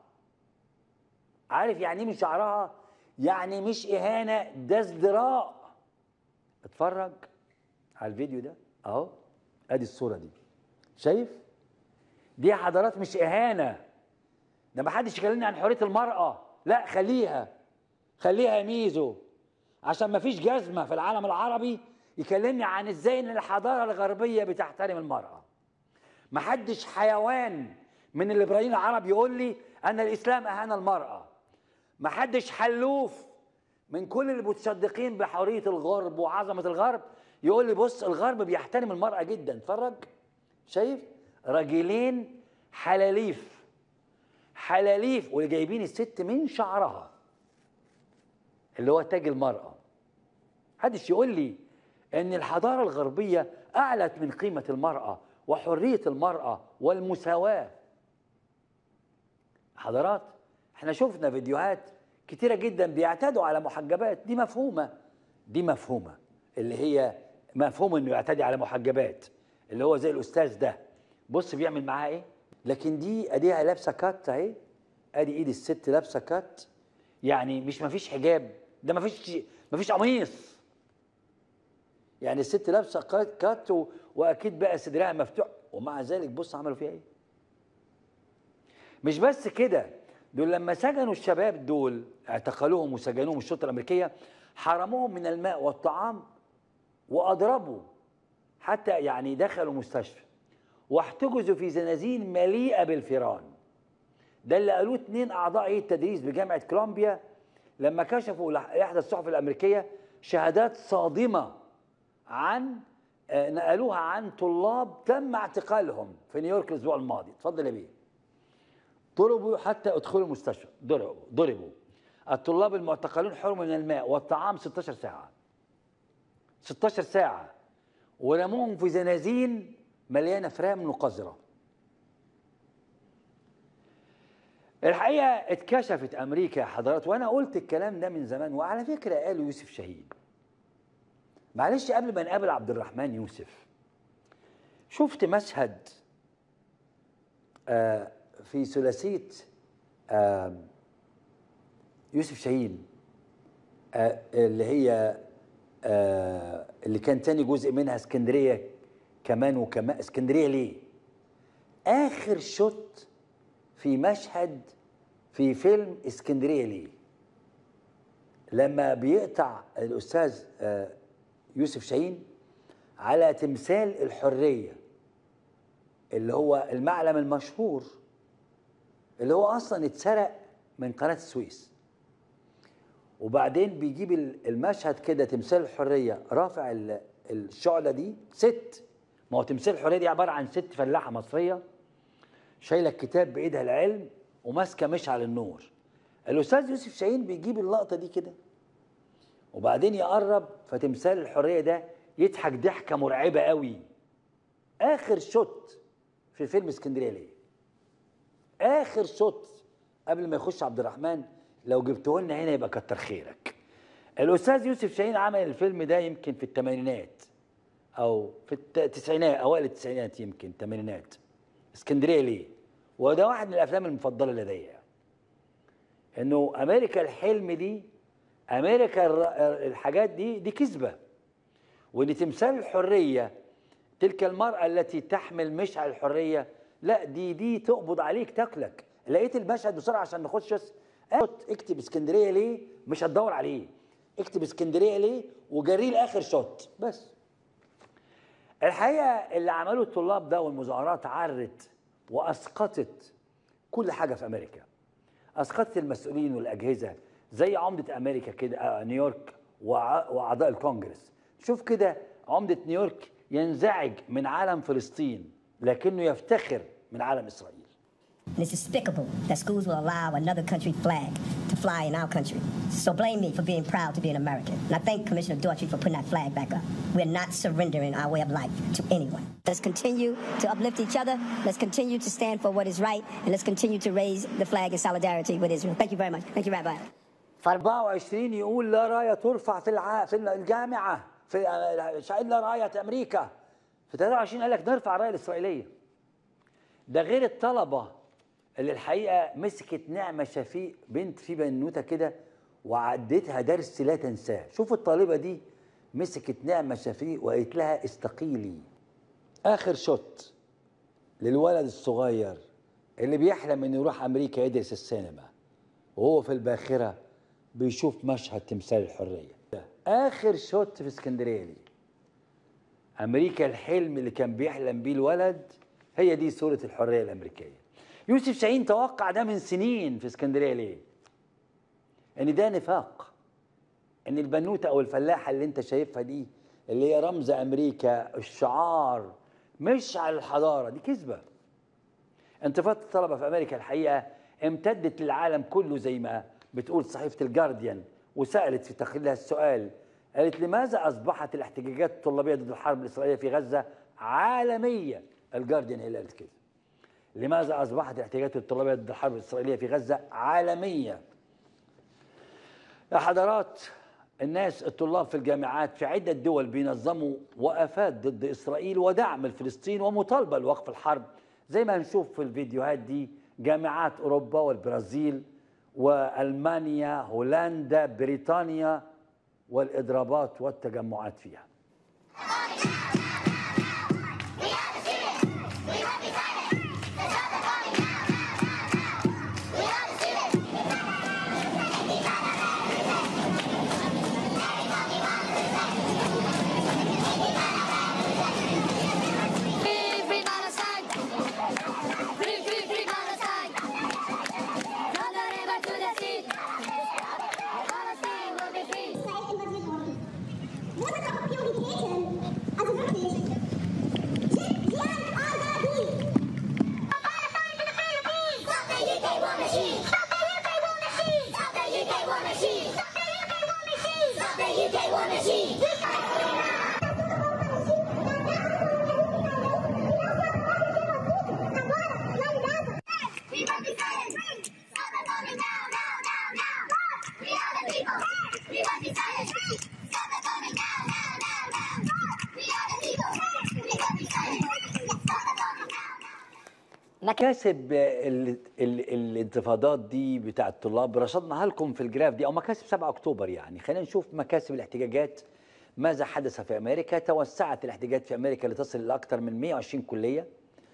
عارف يعني ايه من شعرها؟ يعني مش إهانة ده ازدراء اتفرج على الفيديو ده أهو أدي الصورة دي شايف؟ دي حضارات مش إهانة ده ما حدش يكلمني عن حرية المرأة لا خليها خليها يا ميزو عشان ما فيش جزمة في العالم العربي يكلمني عن ازاي ان الحضارة الغربية بتحترم المرأة ما حدش حيوان من الليبراليين العرب يقول لي ان الاسلام اهان المرأة ما حدش حلوف من كل اللي متصدقين بحرية الغرب وعظمة الغرب يقول لي بص الغرب بيحترم المرأة جدا اتفرج شايف راجلين حلاليف حلاليف واللي جايبين الست من شعرها اللي هو تاج المرأة محدش يقول لي ان الحضارة الغربية اعلت من قيمة المرأة وحرية المرأة والمساواة حضارات احنا شفنا فيديوهات كتيرة جدا بيعتدوا على محجبات دي مفهومة دي مفهومة اللي هي مفهوم انه يعتدي على محجبات اللي هو زي الاستاذ ده بص بيعمل معاه ايه لكن دي اديها لابسه كات اهي ادي ايد الست لابسه كات يعني مش مفيش حجاب ده مفيش مفيش قميص يعني الست لابسه كات كات و... واكيد بقى صدرها مفتوح ومع ذلك بص عملوا فيها ايه مش بس كده دول لما سجنوا الشباب دول اعتقلوهم وسجنوهم الشرطه الامريكيه حرموهم من الماء والطعام واضربوا حتى يعني دخلوا مستشفى واحتجزوا في زنازين مليئه بالفيران ده اللي قالوه اثنين اعضاء هيئه التدريس بجامعه كولومبيا لما كشفوا لاحدى الصحف الامريكيه شهادات صادمه عن آه، نقلوها عن طلاب تم اعتقالهم في نيويورك الاسبوع الماضي اتفضل يا بيه ضربوا حتى ادخلوا المستشفى ضربوا ضربوا الطلاب المعتقلون حرموا من الماء والطعام 16 ساعه 16 ساعه ورموهم في زنازين مليانه فرام وقذره الحقيقه اتكشفت امريكا يا حضرات وانا قلت الكلام ده من زمان وعلى فكره قاله يوسف شاهين معلش قبل ما نقابل عبد الرحمن يوسف شفت مشهد آه في ثلاثيه آه يوسف شاهين آه اللي هي آه اللي كان تاني جزء منها اسكندريه كمان وكمان اسكندريه ليه؟ اخر شوت في مشهد في فيلم اسكندريه ليه؟ لما بيقطع الاستاذ آه يوسف شاهين على تمثال الحريه اللي هو المعلم المشهور اللي هو اصلا اتسرق من قناه السويس وبعدين بيجيب ال- المشهد كده تمثال الحريه رافع ال- الشعله دي ست ما هو تمثال الحريه دي عباره عن ست فلاحه مصريه شايله الكتاب بايدها العلم وماسكه مشعل النور الاستاذ يوسف شاهين بيجيب اللقطه دي كده وبعدين يقرب فتمثال الحريه ده يضحك ضحكه مرعبه قوي اخر شوت في فيلم اسكندريه ليه اخر شوت قبل ما يخش عبد الرحمن لو جبته لنا هنا يبقى كتر خيرك الاستاذ يوسف شاهين عمل الفيلم ده يمكن في الثمانينات او في الت- التسعينات اوائل التسعينات يمكن الثمانينات اسكندريه ليه وده واحد من الافلام المفضله لدي يعني. انه امريكا الحلم دي امريكا الر- الحاجات دي دي كذبه وان تمثال الحريه تلك المراه التي تحمل مشعل الحريه لا دي دي تقبض عليك تاكلك لقيت المشهد بسرعه عشان نخش بس شوت اكتب اسكندريه ليه مش هتدور عليه اكتب اسكندريه ليه وجريه لاخر شوت بس الحقيقه اللي عمله الطلاب ده والمظاهرات عرت واسقطت كل حاجه في امريكا اسقطت المسؤولين والاجهزه زي عمده امريكا كده آه، نيويورك وع- واعضاء الكونجرس شوف كده عمده نيويورك ينزعج من عالم فلسطين لكنه يفتخر من عالم اسرائيل And it's despicable that schools will allow another country flag to fly in our country. So blame me for being proud to be an American. And I thank Commissioner Daughtry for putting that flag back up. We're not surrendering our way of life to anyone. Let's continue to uplift each other. Let's continue to stand for what is right. And let's continue to raise the flag in solidarity with Israel. Thank you very much. Thank you, Rabbi. في 24 يقول لا رايه ترفع في الع... في الجامعه في شاهد لا رايه امريكا في 23 قال لك نرفع الرايه الاسرائيليه ده غير الطلبه اللي الحقيقه مسكت نعمه شفيق بنت في بنوته كده وعدتها درس لا تنساه شوف الطالبه دي مسكت نعمه شفيق وقالت لها استقيلي اخر شوت للولد الصغير اللي بيحلم انه يروح امريكا يدرس السينما وهو في الباخره بيشوف مشهد تمثال الحريه اخر شوت في اسكندريه دي امريكا الحلم اللي كان بيحلم بيه الولد هي دي صوره الحريه الامريكيه يوسف شاهين توقع ده من سنين في اسكندريه ليه ان ده نفاق ان البنوته او الفلاحه اللي انت شايفها دي اللي هي رمز امريكا الشعار مش على الحضاره دي كذبه انتفاضه الطلبه في امريكا الحقيقه امتدت للعالم كله زي ما بتقول صحيفه الجارديان وسالت في تقريرها السؤال قالت لماذا اصبحت الاحتجاجات الطلابيه ضد الحرب الاسرائيليه في غزه عالميه الجارديان هي اللي قالت كده لماذا اصبحت الاحتجاجات الطلابيه ضد الحرب الاسرائيليه في غزه عالميه يا حضرات الناس الطلاب في الجامعات في عدة دول بينظموا وقفات ضد إسرائيل ودعم لفلسطين ومطالبة لوقف الحرب زي ما هنشوف في الفيديوهات دي جامعات أوروبا والبرازيل وألمانيا هولندا بريطانيا والإضرابات والتجمعات فيها Free, free Palestine! Free, free, free Palestine! From the river to the sea! Palestine will be free! Stop the UK war machine! Stop the UK war machine! Stop the UK war machine! Stop the UK war machine! Stop the UK war machine! We won't be silent! Stop the bombing now, now, now, now! We are the people! We won't be silent! Stop the bombing now, now, now, now! We are the people! We won't be silent! Stop the bombing now, now! مكاسب ال ال الانتفاضات دي بتاع الطلاب رصدناها لكم في الجراف دي او مكاسب 7 اكتوبر يعني خلينا نشوف مكاسب الاحتجاجات ماذا حدث في أمريكا توسعت الاحتجاجات في أمريكا لتصل إلى أكثر من 120 كلية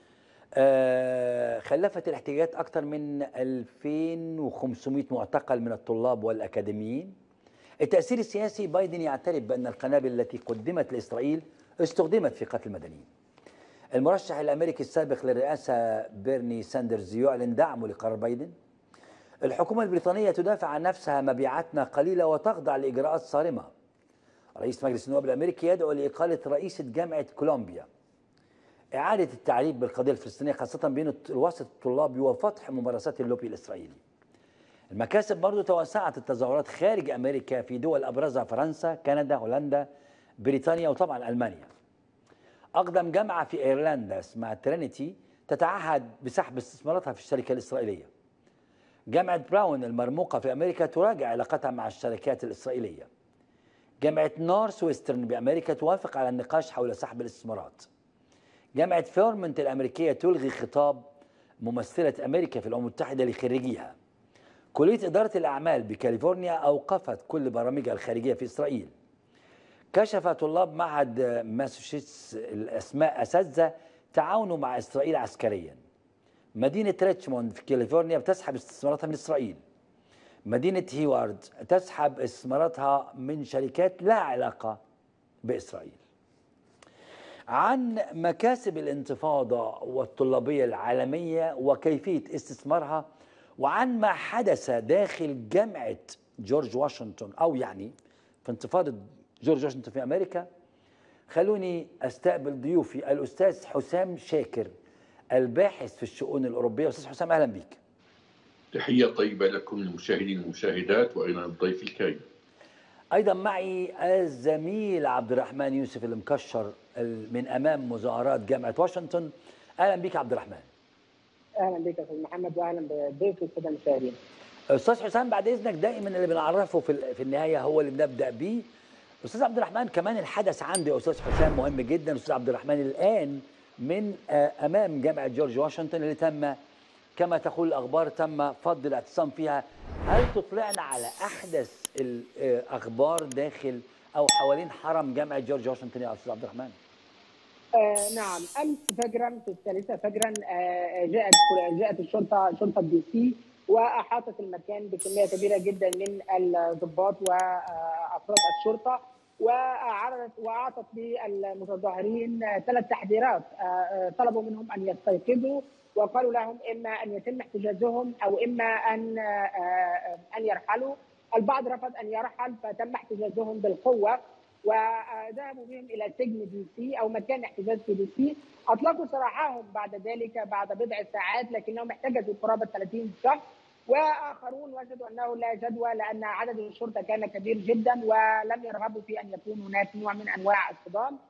آه، خلفت الاحتجاجات أكثر من 2500 معتقل من الطلاب والأكاديميين التأثير السياسي بايدن يعترف بأن القنابل التي قدمت لإسرائيل استخدمت في قتل المدنيين المرشح الأمريكي السابق للرئاسة بيرني ساندرز يعلن دعمه لقرار بايدن الحكومة البريطانية تدافع عن نفسها مبيعاتنا قليلة وتخضع لإجراءات صارمة رئيس مجلس النواب الأمريكي يدعو لإقالة رئيسة جامعة كولومبيا إعادة التعريف بالقضية الفلسطينية خاصة بين الوسط الطلابي وفتح ممارسات اللوبي الإسرائيلي المكاسب برضو توسعت التظاهرات خارج أمريكا في دول أبرزها فرنسا كندا هولندا بريطانيا وطبعا ألمانيا أقدم جامعة في إيرلندا اسمها ترينيتي تتعهد بسحب استثماراتها في الشركة الإسرائيلية جامعة براون المرموقة في أمريكا تراجع علاقتها مع الشركات الإسرائيلية جامعة نورث ويسترن بأمريكا توافق على النقاش حول سحب الاستثمارات جامعة فيرمنت الأمريكية تلغي خطاب ممثلة أمريكا في الأمم المتحدة لخريجيها كلية إدارة الأعمال بكاليفورنيا أوقفت كل برامجها الخارجية في إسرائيل كشف طلاب معهد ماساتشوستس الأسماء أساتذة تعاونوا مع إسرائيل عسكريا مدينة ريتشموند في كاليفورنيا بتسحب استثماراتها من إسرائيل مدينة هيوارد تسحب استثماراتها من شركات لا علاقة بإسرائيل عن مكاسب الانتفاضة والطلابية العالمية وكيفية استثمارها وعن ما حدث داخل جامعة جورج واشنطن أو يعني في انتفاضة جورج واشنطن في أمريكا خلوني أستقبل ضيوفي الأستاذ حسام شاكر الباحث في الشؤون الأوروبية أستاذ حسام أهلا بك تحية طيبة لكم المشاهدين والمشاهدات وأيضا الضيف الكريم أيضا معي الزميل عبد الرحمن يوسف المكشر من أمام مظاهرات جامعة واشنطن أهلا بك عبد الرحمن اهلا بك يا استاذ محمد واهلا بضيف الساده المشاهدين. استاذ حسام بعد اذنك دائما اللي بنعرفه في ال- في النهايه هو اللي بنبدا بيه استاذ عبد الرحمن كمان الحدث عندي يا استاذ حسام مهم جدا استاذ عبد الرحمن الان من آه، امام جامعه جورج واشنطن اللي تم كما تقول الاخبار تم فض الاعتصام فيها هل تطلعنا على احدث الاخبار داخل او حوالين حرم جامعه جورج واشنطن يا استاذ عبد الرحمن آه نعم امس فجرا في الثالثه فجرا آه جاءت جاءت الشرطه شرطه دي سي واحاطت المكان بكميه كبيره جدا من الضباط وافراد الشرطه وعرضت واعطت للمتظاهرين ثلاث تحذيرات آه، آه، طلبوا منهم ان يستيقظوا وقالوا لهم اما ان يتم احتجازهم او اما ان آه، آه، ان يرحلوا البعض رفض ان يرحل فتم احتجازهم بالقوه وذهبوا بهم الى سجن دي سي او مكان احتجاز في دي سي اطلقوا سراحهم بعد ذلك بعد بضع ساعات لكنهم احتجزوا قرابه 30 شخص واخرون وجدوا انه لا جدوى لان عدد الشرطه كان كبير جدا ولم يرغبوا في ان يكون هناك نوع من انواع الصدام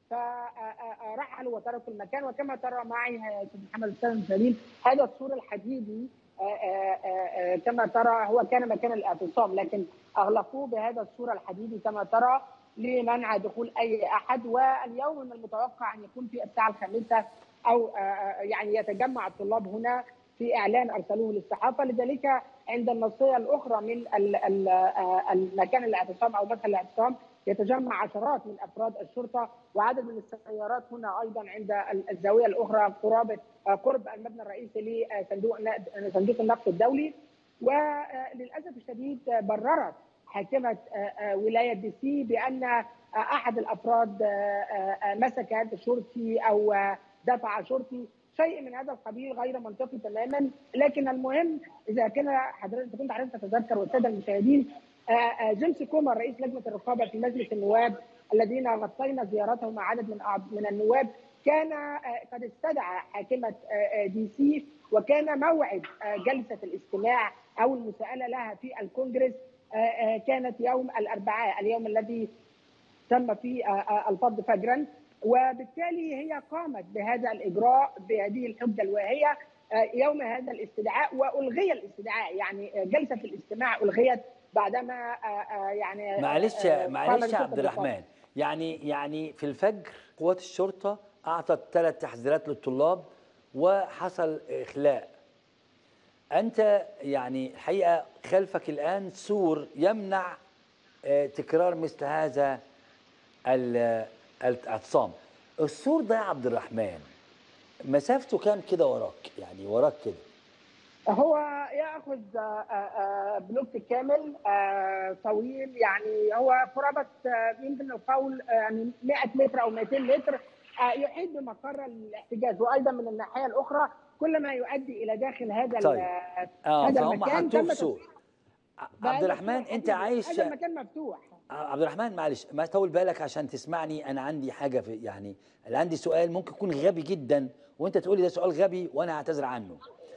فرحلوا وتركوا المكان وكما ترى معي يا استاذ محمد السلام المشاهدين هذا السور الحديدي آه، آه، آه، كما ترى هو كان مكان الاعتصام لكن اغلقوه بهذا السور الحديدي كما ترى لمنع دخول اي احد واليوم من المتوقع ان يكون في الساعه الخامسه او آه، آه، يعني يتجمع الطلاب هنا في اعلان ارسلوه للصحافه لذلك عند النصيه الاخرى من ال- ال- آه، المكان الاعتصام او مدخل الاعتصام يتجمع عشرات من افراد الشرطه وعدد من السيارات هنا ايضا عند ال- الزاويه الاخرى قرابه آه، قرب المبنى الرئيسي لصندوق ن- صندوق النقد الدولي وللاسف الشديد آه، بررت حاكمه آه، آه، ولايه دي سي بان آه، احد الافراد آه، آه، آه، مسك هذا شرطي او آه، دفع شرطي شيء من هذا القبيل غير منطقي تماما لكن المهم اذا كان حضرتك إذا كنت حضرتك تتذكر والساده المشاهدين آه، آه، جيمس كومر رئيس لجنه الرقابه في مجلس النواب الذين غطينا زيارتهم مع عدد من أعض- من النواب كان آه، قد استدعى حاكمه آه، آه، دي سي وكان موعد آه، جلسه الاستماع او المساءله لها في الكونجرس آه، آه، كانت يوم الاربعاء اليوم الذي تم فيه آه، آه، الفض فجرا وبالتالي هي قامت بهذا الاجراء بهذه الحجه الواهيه آه، يوم هذا الاستدعاء والغي الاستدعاء يعني آه، جلسه الاستماع الغيت بعدما آه، آه، يعني معلش آه، آه، معلش قام يا الشرطة عبد بالفض. الرحمن يعني يعني في الفجر قوات الشرطه اعطت ثلاث تحذيرات للطلاب وحصل اخلاء انت يعني الحقيقه خلفك الان سور يمنع آه، تكرار مثل هذا ال- الاعتصام السور ده يا عبد الرحمن مسافته كام كده وراك يعني وراك كده هو ياخذ آه، آه، بلوك كامل آه، طويل يعني هو قرابه آه، يمكن القول آه، يعني 100 متر او 200 متر آه، يحيط بمقر الاحتجاز وايضا من الناحيه الاخرى كل ما يؤدي الى داخل هذا ال- طيب. اه هذا فهم المكان حطوه تم في سور بقى عبد الرحمن مفتوح انت حبيبي. عايش هذا المكان مفتوح عبد الرحمن معلش ما تطول بالك عشان تسمعني انا عندي حاجه في يعني اللي عندي سؤال ممكن يكون غبي جدا وانت تقولي ده سؤال غبي وانا هعتذر عنه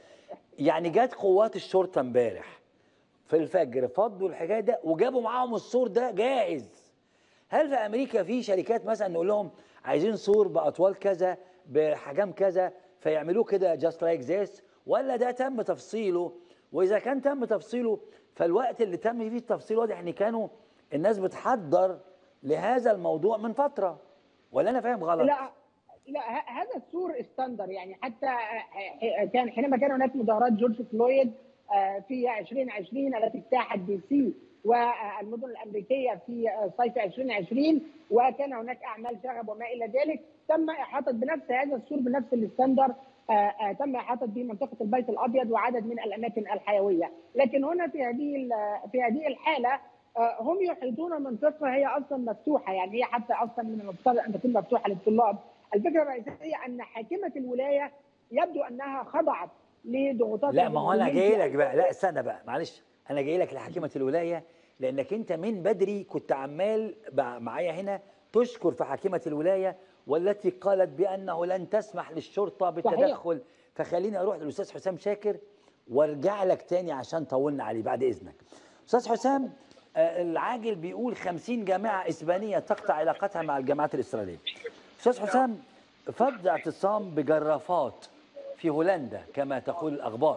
يعني جت قوات الشرطه امبارح في الفجر فضوا الحكايه ده وجابوا معاهم السور ده جاهز هل في امريكا في شركات مثلا نقول لهم عايزين سور باطوال كذا بحجم كذا فيعملوه كده جاست لايك ذس ولا ده تم تفصيله واذا كان تم تفصيله فالوقت اللي تم فيه التفصيل واضح ان كانوا الناس بتحضر لهذا الموضوع من فتره ولا انا فاهم غلط لا لا ه- هذا السور استندر يعني حتى آه، آه، كان حينما كان هناك مظاهرات جورج فلويد آه، في 2020 التي اجتاحت دي سي والمدن الامريكيه في آه، صيف 2020 وكان هناك اعمال شغب وما الى ذلك تم احاطه بنفس هذا السور بنفس الاستندر آه، آه، تم احاطه به منطقه البيت الابيض وعدد من الاماكن الحيويه لكن هنا في هذه ال- في هذه الحاله آه، هم يحيطون منطقه هي اصلا مفتوحه يعني هي حتى اصلا من المفترض ان تكون مفتوحه للطلاب الفكره الرئيسيه ان حاكمه الولايه يبدو انها خضعت لضغوطات لا ما هو انا الجمهوريين جاي لك بقى لا استنى بقى معلش انا جاي لك لحكيمه الولايه لانك انت من بدري كنت عمال بع- معايا هنا تشكر في حكيمه الولايه والتي قالت بانه لن تسمح للشرطه بالتدخل فخليني اروح للاستاذ حسام شاكر وارجع لك تاني عشان طولنا عليه بعد اذنك استاذ حسام آه، العاجل بيقول 50 جامعه اسبانيه تقطع علاقتها مع الجامعات الاسرائيليه استاذ حسام فض اعتصام بجرافات في هولندا كما تقول الاخبار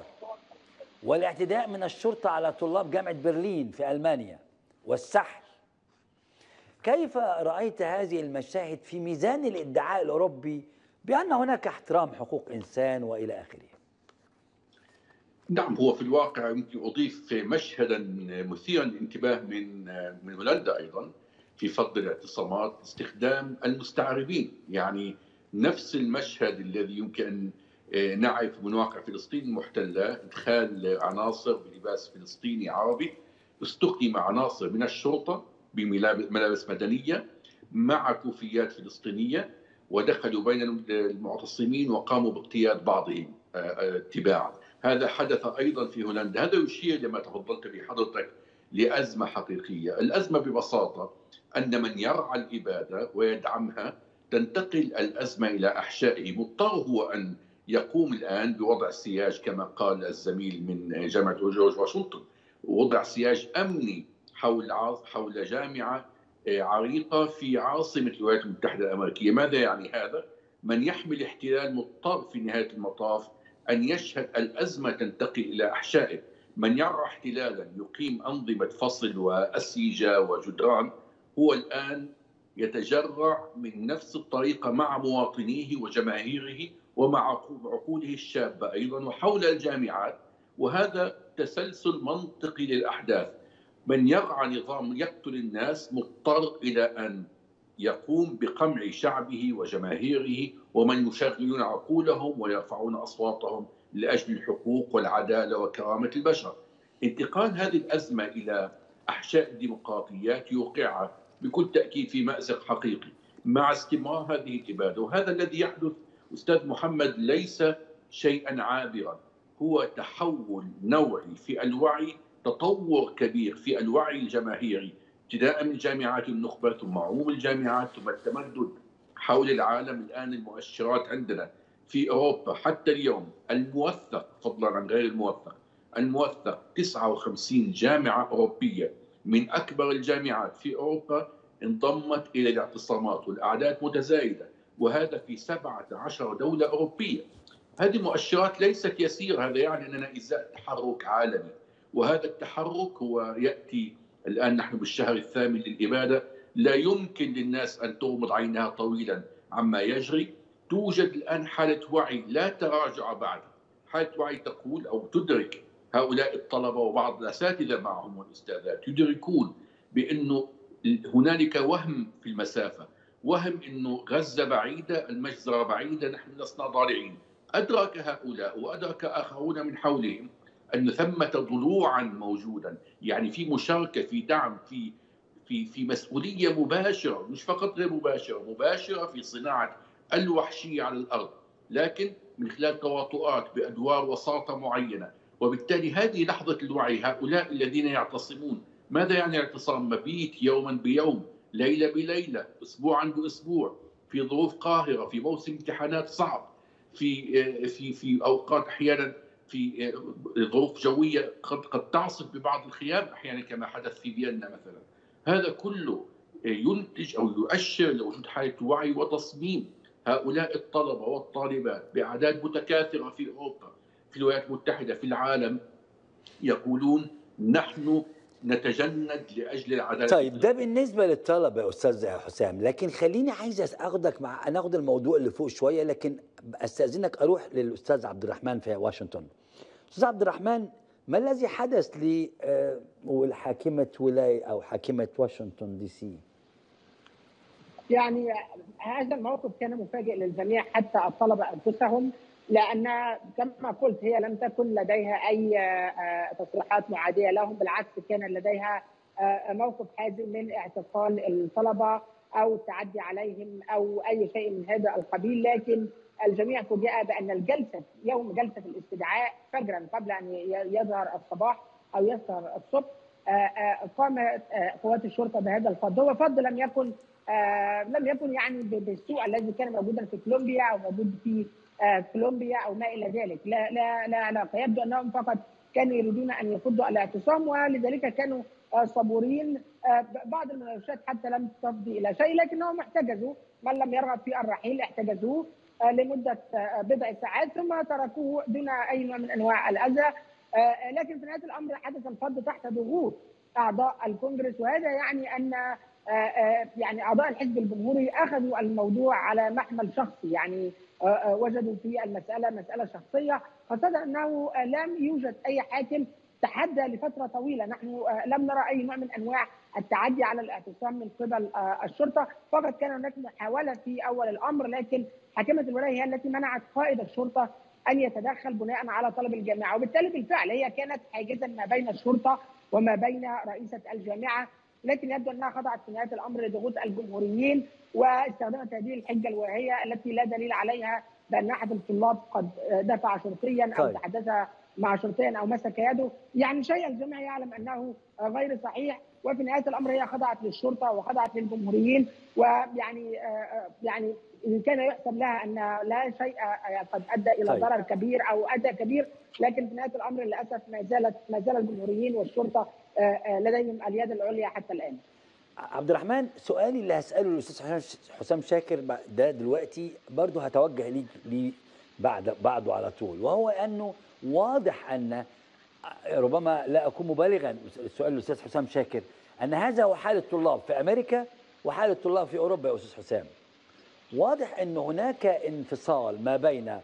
والاعتداء من الشرطه على طلاب جامعه برلين في المانيا والسحل كيف رايت هذه المشاهد في ميزان الادعاء الاوروبي بان هناك احترام حقوق انسان والى اخره نعم هو في الواقع يمكن اضيف مشهدا مثيرا للانتباه من من هولندا ايضا في فض الاعتصامات استخدام المستعربين يعني نفس المشهد الذي يمكن ان نعرف من واقع فلسطين المحتله ادخال عناصر بلباس فلسطيني عربي استخدم عناصر من الشرطه بملابس مدنيه مع كوفيات فلسطينيه ودخلوا بين المعتصمين وقاموا باغتيال بعضهم آه، آه، تباعا هذا حدث ايضا في هولندا هذا يشير لما تفضلت به حضرتك لازمه حقيقيه الازمه ببساطه ان من يرعى الاباده ويدعمها تنتقل الازمه الى احشائه مضطر هو ان يقوم الان بوضع سياج كما قال الزميل من جامعه جورج واشنطن وضع سياج امني حول عاص- حول جامعه آه، عريقه في عاصمه الولايات المتحده الامريكيه، ماذا يعني هذا؟ من يحمل احتلال مضطر في نهايه المطاف ان يشهد الازمه تنتقل الى احشائه، من يرى احتلالا يقيم انظمه فصل واسيجه وجدران هو الان يتجرع من نفس الطريقه مع مواطنيه وجماهيره ومع عقوله الشابه ايضا وحول الجامعات وهذا تسلسل منطقي للاحداث من يرعى نظام يقتل الناس مضطر الى ان يقوم بقمع شعبه وجماهيره ومن يشغلون عقولهم ويرفعون اصواتهم لاجل الحقوق والعداله وكرامه البشر. انتقال هذه الازمه الى احشاء الديمقراطيات يوقعها بكل تاكيد في مازق حقيقي مع استمرار هذه الاباده وهذا الذي يحدث استاذ محمد ليس شيئا عابرا هو تحول نوعي في الوعي تطور كبير في الوعي الجماهيري ابتداء من جامعات النخبه ثم عموم الجامعات ثم التمدد حول العالم الان المؤشرات عندنا في اوروبا حتى اليوم الموثق فضلا عن غير الموثق الموثق 59 جامعه اوروبيه من اكبر الجامعات في اوروبا انضمت الى الاعتصامات والاعداد متزايده وهذا في 17 دوله اوروبيه هذه مؤشرات ليست يسيره هذا يعني اننا ازاء تحرك عالمي وهذا التحرك هو ياتي الان نحن بالشهر الثامن للاباده لا يمكن للناس ان تغمض عينها طويلا عما يجري توجد الان حاله وعي لا تراجع بعد حاله وعي تقول او تدرك هؤلاء الطلبه وبعض الاساتذه معهم والاستاذات يدركون بانه هنالك وهم في المسافه وهم انه غزه بعيده المجزره بعيده نحن لسنا ضالعين ادرك هؤلاء وادرك اخرون من حولهم ان ثمه ضلوعا موجودا يعني في مشاركه في دعم في في في مسؤوليه مباشره مش فقط غير مباشره مباشره في صناعه الوحشيه على الارض لكن من خلال تواطؤات بادوار وساطه معينه وبالتالي هذه لحظه الوعي هؤلاء الذين يعتصمون ماذا يعني اعتصام مبيت يوما بيوم ليله بليله اسبوعا باسبوع في ظروف قاهره في موسم امتحانات صعب في في في اوقات احيانا في ظروف جويه قد قد تعصف ببعض الخيام احيانا كما حدث في فيينا مثلا هذا كله ينتج او يؤشر لوجود حاله وعي وتصميم هؤلاء الطلبه والطالبات باعداد متكاثره في اوروبا في الولايات المتحده في العالم يقولون نحن نتجند لاجل العداله طيب ده بالنسبه للطلبه يا استاذ حسام لكن خليني عايز اخدك مع ناخد الموضوع اللي فوق شويه لكن استاذنك اروح للاستاذ عبد الرحمن في واشنطن استاذ عبد الرحمن ما الذي حدث لحاكمه ولايه او حاكمه واشنطن دي سي يعني هذا الموقف كان مفاجئ للجميع حتى الطلبه انفسهم لان كما قلت هي لم تكن لديها اي تصريحات معاديه لهم بالعكس كان لديها موقف حازم من اعتقال الطلبه او التعدي عليهم او اي شيء من هذا القبيل لكن الجميع فوجئ بان الجلسه يوم جلسه الاستدعاء فجرا قبل ان يظهر الصباح او يظهر الصبح قامت قوات الشرطه بهذا الفض هو فض لم يكن لم يكن يعني بالسوء الذي كان موجودا في كولومبيا او موجود في كولومبيا او ما الى ذلك لا لا لا علاقه يبدو انهم فقط كانوا يريدون ان يفضوا الاعتصام ولذلك كانوا صبورين بعض المناوشات حتى لم تفضي الى شيء لكنهم احتجزوا من لم يرغب في الرحيل احتجزوه لمده بضع ساعات ثم تركوه دون اي نوع من انواع الاذى لكن في نهايه الامر حدث الفض تحت ضغوط اعضاء الكونغرس وهذا يعني ان يعني اعضاء الحزب الجمهوري اخذوا الموضوع على محمل شخصي يعني وجدوا في المساله مساله شخصيه خاصه انه لم يوجد اي حاكم تحدى لفتره طويله نحن لم نرى اي نوع من انواع التعدي على الاعتصام من قبل الشرطه فقط كان هناك محاوله في اول الامر لكن حاكمه الولايه هي التي منعت قائد الشرطه ان يتدخل بناء على طلب الجامعه وبالتالي بالفعل هي كانت حاجزا ما بين الشرطه وما بين رئيسه الجامعه لكن يبدو انها خضعت في نهايه الامر لضغوط الجمهوريين واستخدمت هذه الحجه الواهيه التي لا دليل عليها بان احد الطلاب قد دفع شرطيا او تحدث مع شرطيا او مسك يده، يعني شيء الجميع يعلم انه غير صحيح وفي نهايه الامر هي خضعت للشرطه وخضعت للجمهوريين ويعني يعني ان كان يحسب لها ان لا شيء قد ادى الى طيب. ضرر كبير او اذى كبير لكن في نهايه الامر للاسف ما زالت ما زال الجمهوريين والشرطه لديهم اليد العليا حتى الان. عبد الرحمن سؤالي اللي هساله للاستاذ حسام شاكر ده دلوقتي برضه هتوجه ليك لي بعد بعده على طول وهو انه واضح ان ربما لا اكون مبالغا السؤال للاستاذ حسام شاكر ان هذا هو حال الطلاب في امريكا وحال الطلاب في اوروبا يا استاذ حسام. واضح ان هناك انفصال ما بين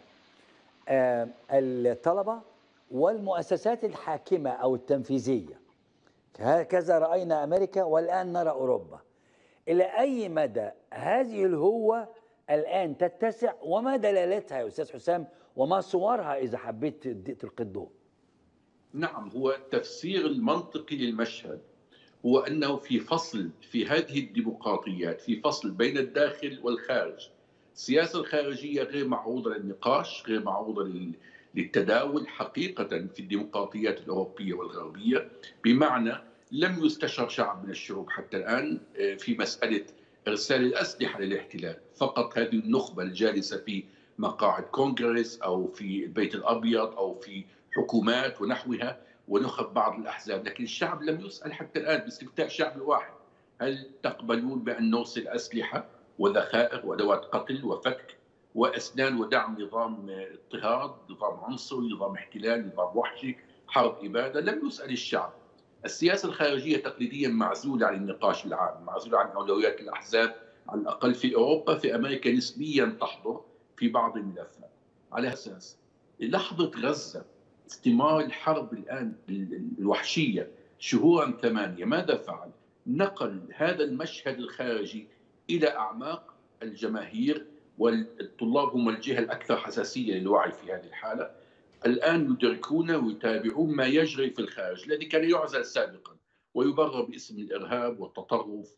الطلبه والمؤسسات الحاكمه او التنفيذيه. هكذا راينا امريكا والان نرى اوروبا. الى اي مدى هذه الهوه الان تتسع وما دلالتها يا استاذ حسام وما صورها اذا حبيت تلقي الضوء؟ نعم هو التفسير المنطقي للمشهد هو انه في فصل في هذه الديمقراطيات في فصل بين الداخل والخارج السياسه الخارجيه غير معروضه للنقاش غير معروضه للتداول حقيقه في الديمقراطيات الاوروبيه والغربيه بمعنى لم يستشر شعب من الشعوب حتى الان في مساله ارسال الاسلحه للاحتلال فقط هذه النخبه الجالسه في مقاعد كونغرس او في البيت الابيض او في حكومات ونحوها ونخب بعض الاحزاب، لكن الشعب لم يسال حتى الان باستفتاء شعبي واحد، هل تقبلون بان نرسل اسلحه وذخائر وادوات قتل وفتك واسنان ودعم نظام اضطهاد، نظام عنصري، نظام احتلال، نظام وحشي، حرب اباده، لم يسال الشعب. السياسه الخارجيه تقليديا معزوله عن النقاش العام، معزوله عن اولويات الاحزاب على الاقل في اوروبا، في امريكا نسبيا تحضر في بعض الملفات. على اساس لحظه غزه استمرار الحرب الآن الوحشية شهورا ثمانية ماذا فعل؟ نقل هذا المشهد الخارجي الى اعماق الجماهير والطلاب هم الجهه الاكثر حساسيه للوعي في هذه الحاله الان يدركون ويتابعون ما يجري في الخارج الذي كان يعزل سابقا ويبرر باسم الارهاب والتطرف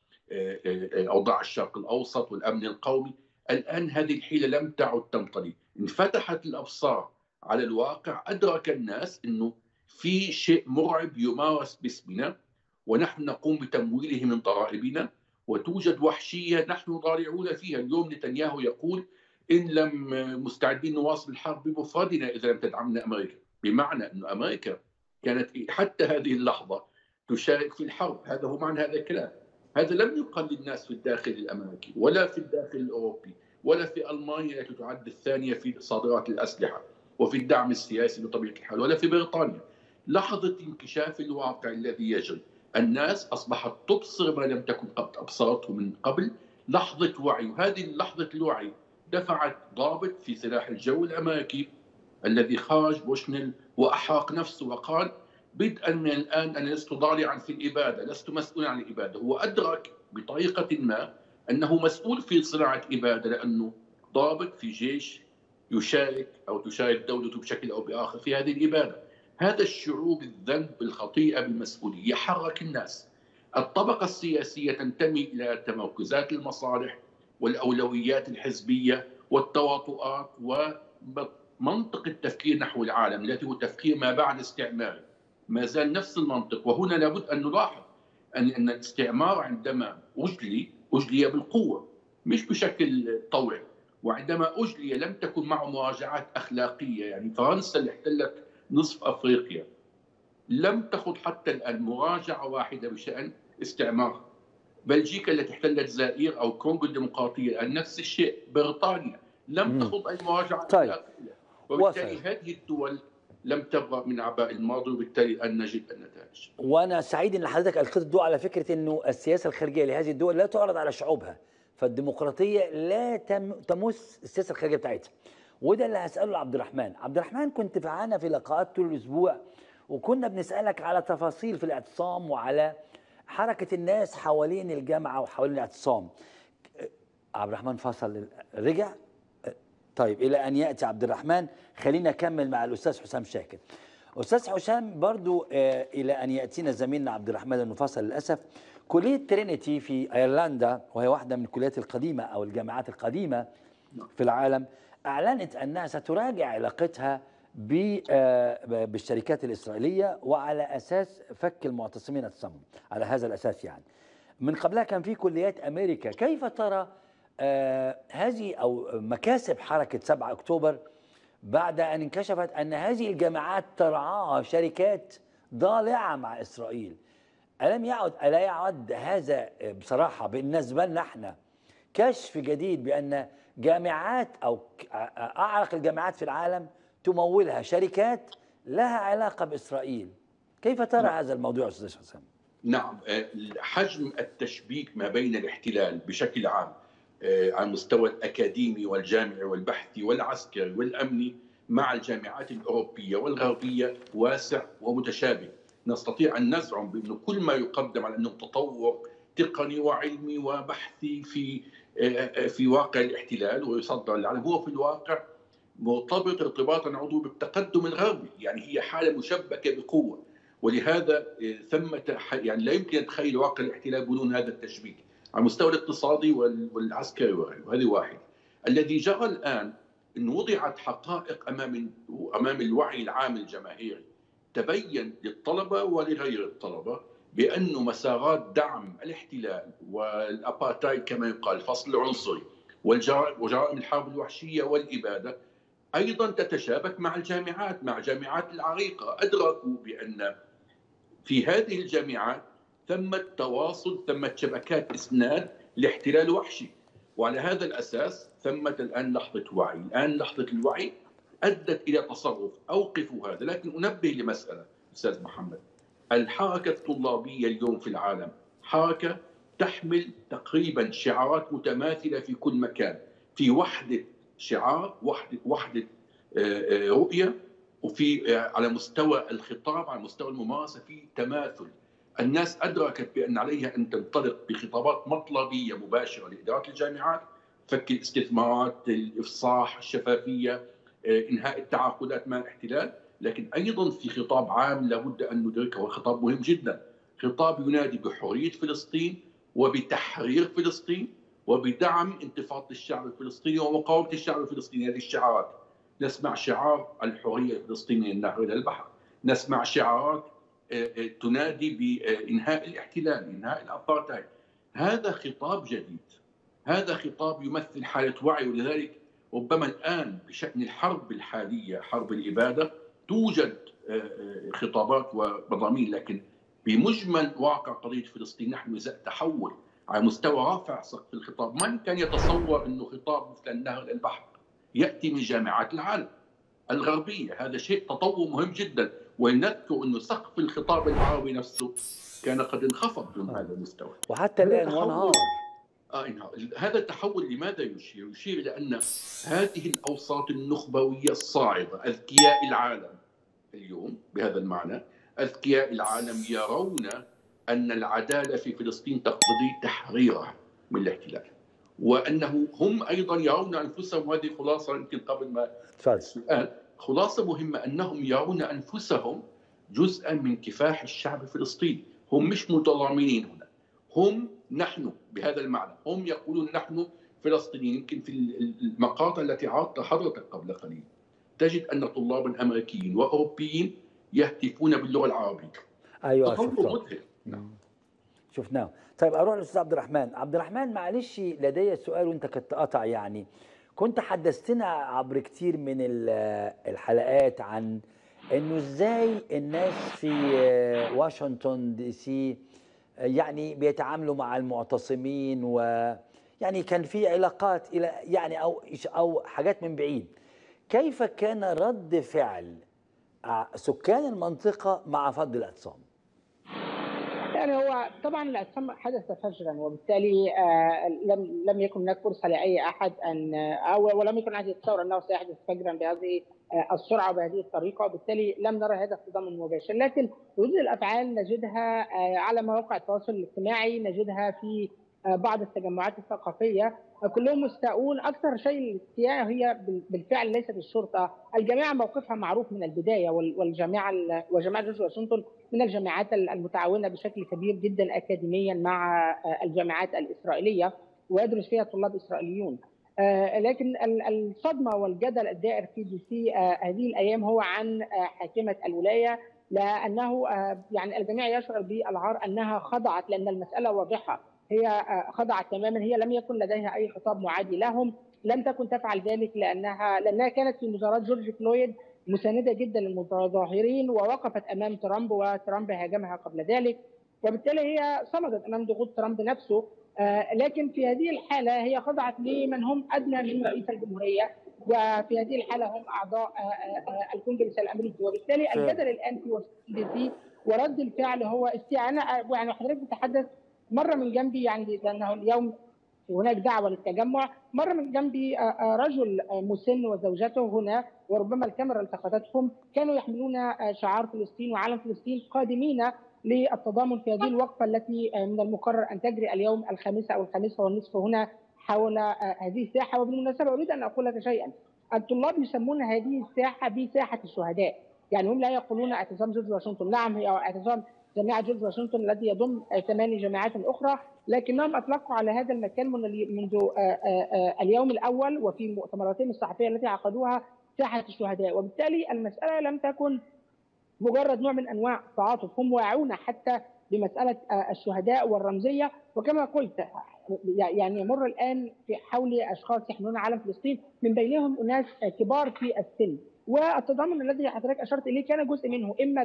واوضاع الشرق الاوسط والامن القومي الان هذه الحيله لم تعد تنطلي انفتحت الابصار على الواقع ادرك الناس انه في شيء مرعب يمارس باسمنا ونحن نقوم بتمويله من ضرائبنا وتوجد وحشيه نحن ضارعون فيها، اليوم نتنياهو يقول ان لم مستعدين نواصل الحرب بمفردنا اذا لم تدعمنا امريكا، بمعنى ان امريكا كانت حتى هذه اللحظه تشارك في الحرب، هذا هو معنى هذا الكلام. هذا لم يقل للناس في الداخل الامريكي ولا في الداخل الاوروبي ولا في المانيا التي تعد الثانيه في صادرات الاسلحه وفي الدعم السياسي بطبيعه الحال ولا في بريطانيا. لحظه انكشاف الواقع الذي يجري الناس اصبحت تبصر ما لم تكن قد ابصرته من قبل لحظه وعي وهذه لحظه الوعي دفعت ضابط في سلاح الجو الامريكي الذي خرج بوشنل واحرق نفسه وقال بدءا من الان انا لست ضالعا في الاباده، لست مسؤولا عن الاباده، هو ادرك بطريقه ما انه مسؤول في صناعه اباده لانه ضابط في جيش يشارك او تشارك دولته بشكل او باخر في هذه الاباده. هذا الشعور بالذنب بالخطيئه بالمسؤوليه حرك الناس. الطبقه السياسيه تنتمي الى تمركزات المصالح والاولويات الحزبيه والتواطؤات ومنطق التفكير نحو العالم الذي هو تفكير ما بعد الاستعمار ما زال نفس المنطق وهنا لابد ان نلاحظ ان ان الاستعمار عندما اجلي اجلي بالقوه مش بشكل طوعي وعندما اجلي لم تكن معه مراجعات اخلاقيه يعني فرنسا اللي احتلت نصف افريقيا لم تخض حتى الان مراجعه واحده بشان استعمار بلجيكا التي احتلت زائر او كونغو الديمقراطيه الان نفس الشيء بريطانيا لم تخض اي مراجعه طيب. وبالتالي وصل. هذه الدول لم تبرأ من عباء الماضي وبالتالي الان نجد النتائج وانا سعيد ان حضرتك القيت الضوء على فكره انه السياسه الخارجيه لهذه الدول لا تعرض على شعوبها فالديمقراطيه لا تم تمس السياسه الخارجيه بتاعتها وده اللي هساله لعبد الرحمن عبد الرحمن كنت معانا في لقاءات طول الاسبوع وكنا بنسالك على تفاصيل في الاعتصام وعلى حركه الناس حوالين الجامعه وحوالين الاعتصام عبد الرحمن فصل رجع طيب الى ان ياتي عبد الرحمن خلينا نكمل مع الاستاذ حسام شاكر استاذ حسام برضو آه، الى ان ياتينا زميلنا عبد الرحمن المفصل للاسف كليه ترينيتي في ايرلندا وهي واحده من الكليات القديمه او الجامعات القديمه في العالم اعلنت انها ستراجع علاقتها ب- آه، بالشركات الاسرائيليه وعلى اساس فك المعتصمين اعتصامهم على هذا الاساس يعني من قبلها كان في كليات امريكا كيف ترى آه هذه او مكاسب حركه 7 اكتوبر بعد ان انكشفت ان هذه الجامعات ترعاها شركات ضالعه مع اسرائيل الم يعد الا يعد هذا آه، بصراحه بالنسبه لنا احنا كشف جديد بان جامعات او ك- آه، آه، اعرق الجامعات في العالم تمولها شركات لها علاقه باسرائيل كيف ترى هذا الموضوع استاذ حسام نعم آه، حجم التشبيك ما بين الاحتلال بشكل عام آه، على المستوى الأكاديمي والجامعي والبحثي والعسكري والأمني مع الجامعات الأوروبية والغربية واسع ومتشابه نستطيع أن نزعم بأنه كل ما يقدم على أنه تطور تقني وعلمي وبحثي في آه، في واقع الاحتلال ويصدر للعالم هو في الواقع مرتبط ارتباطا عضوي بالتقدم الغربي يعني هي حالة مشبكة بقوة ولهذا ثمة ح- يعني لا يمكن أن تخيل واقع الاحتلال بدون هذا التشبيك على المستوى الاقتصادي وال- والعسكري وغيره هذه واحد الذي جرى الآن أن وضعت حقائق أمام أمام الوعي العام الجماهيري تبين للطلبة ولغير الطلبة بأن مسارات دعم الاحتلال والأبارتايد كما يقال الفصل العنصري والجرائم وجرائم الحرب الوحشية والإبادة أيضا تتشابك مع الجامعات مع جامعات العريقة أدركوا بأن في هذه الجامعات ثمة تواصل ثمة شبكات إسناد لاحتلال وحشي وعلى هذا الأساس ثمة الآن لحظة وعي الآن لحظة الوعي أدت إلى تصرف أوقفوا هذا لكن أنبه لمسألة أستاذ محمد الحركة الطلابية اليوم في العالم حركة تحمل تقريبا شعارات متماثلة في كل مكان في وحدة شعار وحدة وحدة آه، آه، رؤية وفي آه، على مستوى الخطاب على مستوى الممارسة في تماثل الناس ادركت بان عليها ان تنطلق بخطابات مطلبيه مباشره لاداره الجامعات فك الاستثمارات، الافصاح، الشفافيه، آه، انهاء التعاقدات مع الاحتلال، لكن ايضا في خطاب عام لابد ان ندركه وخطاب مهم جدا، خطاب ينادي بحريه فلسطين وبتحرير فلسطين وبدعم انتفاضه الشعب الفلسطيني ومقاومه الشعب الفلسطيني هذه الشعارات نسمع شعار الحريه الفلسطينيه من النهر الى البحر نسمع شعارات آه، آه، تنادي بانهاء الاحتلال انهاء الابارتهايد هذا خطاب جديد هذا خطاب يمثل حاله وعي ولذلك ربما الان بشان الحرب الحاليه حرب الاباده توجد آه، خطابات ومضامين لكن بمجمل واقع قضيه فلسطين نحن ازاء تحول على مستوى رافع سقف الخطاب من كان يتصور انه خطاب مثل النهر الى البحر ياتي من جامعات العالم الغربيه هذا شيء تطور مهم جدا ولنذكر انه سقف الخطاب العربي نفسه كان قد انخفض دون هذا المستوى وحتى الان تحول- وانهار آه انهار. هذا التحول لماذا يشير؟ يشير الى ان هذه الاوساط النخبويه الصاعده اذكياء العالم اليوم بهذا المعنى اذكياء العالم يرون ان العداله في فلسطين تقتضي تحريرها من الاحتلال وانه هم ايضا يرون انفسهم هذه خلاصه يمكن قبل ما تفضل السؤال خلاصه مهمه انهم يرون انفسهم جزءا من كفاح الشعب الفلسطيني هم مش متضامنين هنا هم نحن بهذا المعنى هم يقولون نحن فلسطينيين يمكن في المقاطع التي عرضتها حضرتك قبل قليل تجد ان طلابا امريكيين واوروبيين يهتفون باللغه العربيه ايوه تطور شفتها مذهل شفناه طيب اروح للاستاذ عبد الرحمن عبد الرحمن معلش لدي سؤال وانت كنت قاطع يعني كنت حدثتنا عبر كتير من ال- الحلقات عن انه ازاي الناس في واشنطن دي سي يعني بيتعاملوا مع المعتصمين و يعني كان في علاقات الى يعني او او حاجات من بعيد كيف كان رد فعل ع- سكان المنطقه مع فض الاعتصام يعني هو طبعا الاعتصام حدث فجرا وبالتالي آه، لم لم يكن هناك فرصه لاي احد ان او ولم يكن احد يتصور انه سيحدث فجرا بهذه آه، السرعه وبهذه الطريقه وبالتالي لم نرى هذا التضامن مباشر لكن ردود الافعال نجدها آه، على مواقع التواصل الاجتماعي نجدها في آه، بعض التجمعات الثقافيه آه، كلهم مستاءون اكثر شيء الاستياء هي بال- بالفعل ليست الشرطه الجامعه موقفها معروف من البدايه وال- والجامعه ال- وجامعه جورج واشنطن من الجامعات المتعاونه بشكل كبير جدا اكاديميا مع آه، الجامعات الاسرائيليه ويدرس فيها طلاب اسرائيليون آه، لكن ال- الصدمه والجدل الدائر في دي سي آه، هذه الايام هو عن آه، حاكمه الولايه لانه آه، يعني الجميع يشعر بالعار انها خضعت لان المساله واضحه هي آه، خضعت تماما هي لم يكن لديها اي خطاب معادي لهم لم تكن تفعل ذلك لانها لانها كانت في مظاهرات جورج فلويد مسانده جدا للمتظاهرين ووقفت امام ترامب وترامب هاجمها قبل ذلك وبالتالي هي صمدت امام ضغوط ترامب نفسه آه، لكن في هذه الحاله هي خضعت لمن هم ادنى من رئيس الجمهوريه وفي هذه الحاله هم اعضاء آه، آه، آه، الكونجرس الامريكي وبالتالي فعلا. الجدل الان في واشنطن دي سي ورد الفعل هو استعانه يعني حضرتك بتتحدث مره من جنبي يعني لانه اليوم هناك دعوه للتجمع مره من جنبي آه، آه، رجل آه، مسن وزوجته هنا وربما الكاميرا التقطتهم كانوا يحملون آه، شعار فلسطين وعلم فلسطين قادمين للتضامن في هذه الوقفه التي آه، من المقرر ان تجري اليوم الخامسه او الخامسه والنصف هنا حول آه، هذه الساحه وبالمناسبه اريد ان اقول لك شيئا الطلاب يسمون هذه الساحه بساحه الشهداء يعني هم لا يقولون اعتصام جورج واشنطن نعم هي اعتصام جامعه جورج واشنطن الذي يضم آه، ثماني جامعات اخرى لكنهم اطلقوا على هذا المكان من الي- منذ آه، آه، آه، اليوم الاول وفي مؤتمراتهم الصحفيه التي عقدوها ساحه الشهداء وبالتالي المساله لم تكن مجرد نوع من انواع التعاطف هم واعون حتى بمساله آه، الشهداء والرمزيه وكما قلت يعني يمر الان في حول اشخاص يحملون علم فلسطين من بينهم اناس آه، كبار في السن والتضامن الذي حضرتك اشرت اليه كان جزء منه اما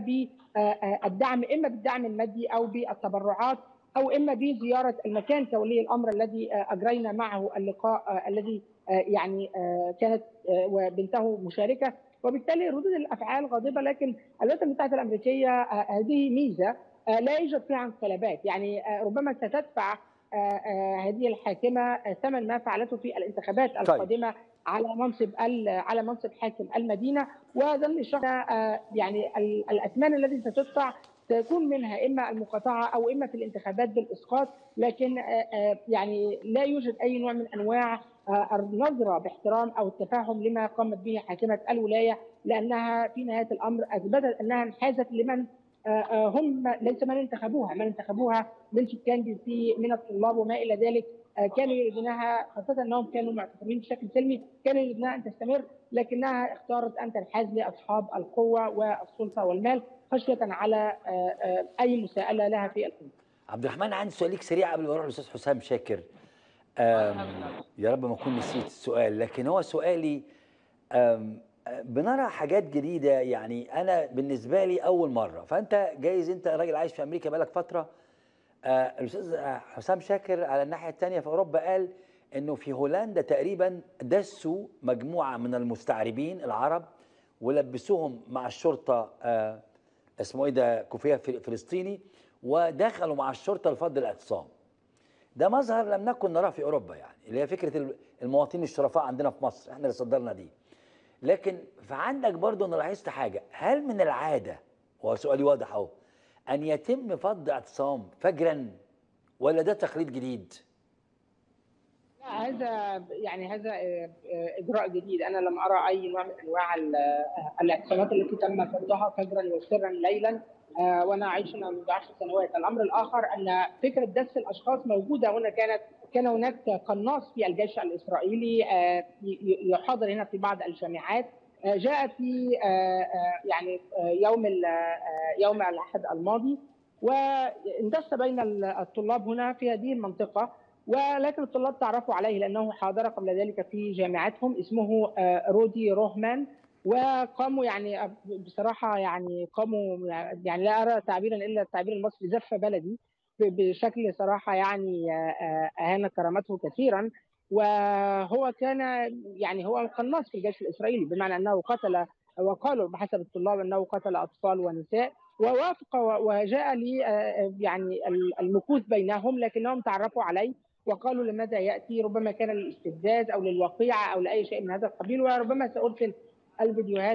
بالدعم اما بالدعم المادي او بالتبرعات او اما بزياره المكان كولي الامر الذي آه، اجرينا معه اللقاء آه، الذي آه، يعني آه، كانت آه، وبنته مشاركه وبالتالي ردود الافعال غاضبه لكن الولايات المتحده الامريكيه آه، هذه ميزه آه، لا يوجد فيها انقلابات يعني آه، ربما ستدفع آه، آه، هذه الحاكمه آه، ثمن ما فعلته في الانتخابات القادمه على منصب ال- على منصب حاكم المدينه وظل الشهر آه، يعني ال- الاثمان التي ستدفع سيكون منها اما المقاطعه او اما في الانتخابات بالاسقاط لكن آه، آه، يعني لا يوجد اي نوع من انواع آه، النظره باحترام او التفاهم لما قامت به حاكمه الولايه لانها في نهايه الامر اثبتت انها انحازت لمن آه، آه، هم ليس من انتخبوها، من انتخبوها من سكان دي سي من الطلاب وما الى ذلك آه، كانوا يريدونها خاصه انهم كانوا معتصمين بشكل سلمي، كانوا يريدونها ان تستمر لكنها اختارت ان تنحاز لاصحاب القوه والسلطه والمال خشيه على آه، آه، اي مساءله لها في الامر. عبد الرحمن عندي سؤال ليك سريع قبل ما اروح للاستاذ حسام شاكر أم، يا رب ما اكون نسيت السؤال لكن هو سؤالي أم، بنرى حاجات جديده يعني انا بالنسبه لي اول مره فانت جايز انت راجل عايش في امريكا بقالك فتره آه، الاستاذ حسام شاكر على الناحيه الثانيه في اوروبا قال انه في هولندا تقريبا دسوا مجموعه من المستعربين العرب ولبسوهم مع الشرطه آه، اسمه ايه ده كوفيه فل- فلسطيني ودخلوا مع الشرطه لفض الاعتصام ده مظهر لم نكن نراه في اوروبا يعني اللي هي فكره ال- المواطنين الشرفاء عندنا في مصر احنا اللي صدرنا دي لكن فعندك برضو انا لاحظت حاجه هل من العاده هو سؤالي واضح اهو ان يتم فض اعتصام فجرا ولا ده تقليد جديد لا، هذا يعني هذا آه، آه، اجراء جديد انا لم ارى اي نوع من انواع ال- آه، الاعتصامات التي تم فرضها فجرا وسرا ليلا آه، وانا عايش هنا منذ 10 سنوات الامر الاخر ان فكره دس الاشخاص موجوده هنا كانت كان هناك قناص في الجيش الاسرائيلي آه، ي- ي- يحاضر هنا في بعض الجامعات آه، جاء في آه، آه، يعني آه، يوم ال- آه، يوم الاحد الماضي واندس بين الطلاب هنا في هذه المنطقه ولكن الطلاب تعرفوا عليه لانه حاضر قبل ذلك في جامعتهم اسمه آه، رودي روهمان وقاموا يعني بصراحه يعني قاموا يعني لا ارى تعبيرا الا التعبير المصري زف بلدي ب- بشكل صراحه يعني آه، آه، اهان كرامته كثيرا وهو كان يعني هو قناص في الجيش الاسرائيلي بمعنى انه قتل وقالوا بحسب الطلاب انه قتل اطفال ونساء ووافق و- وجاء لي آه، يعني المكوث بينهم لكنهم تعرفوا عليه وقالوا لماذا ياتي ربما كان للاستفزاز او للوقيعه او لاي شيء من هذا القبيل وربما سارسل الفيديوهات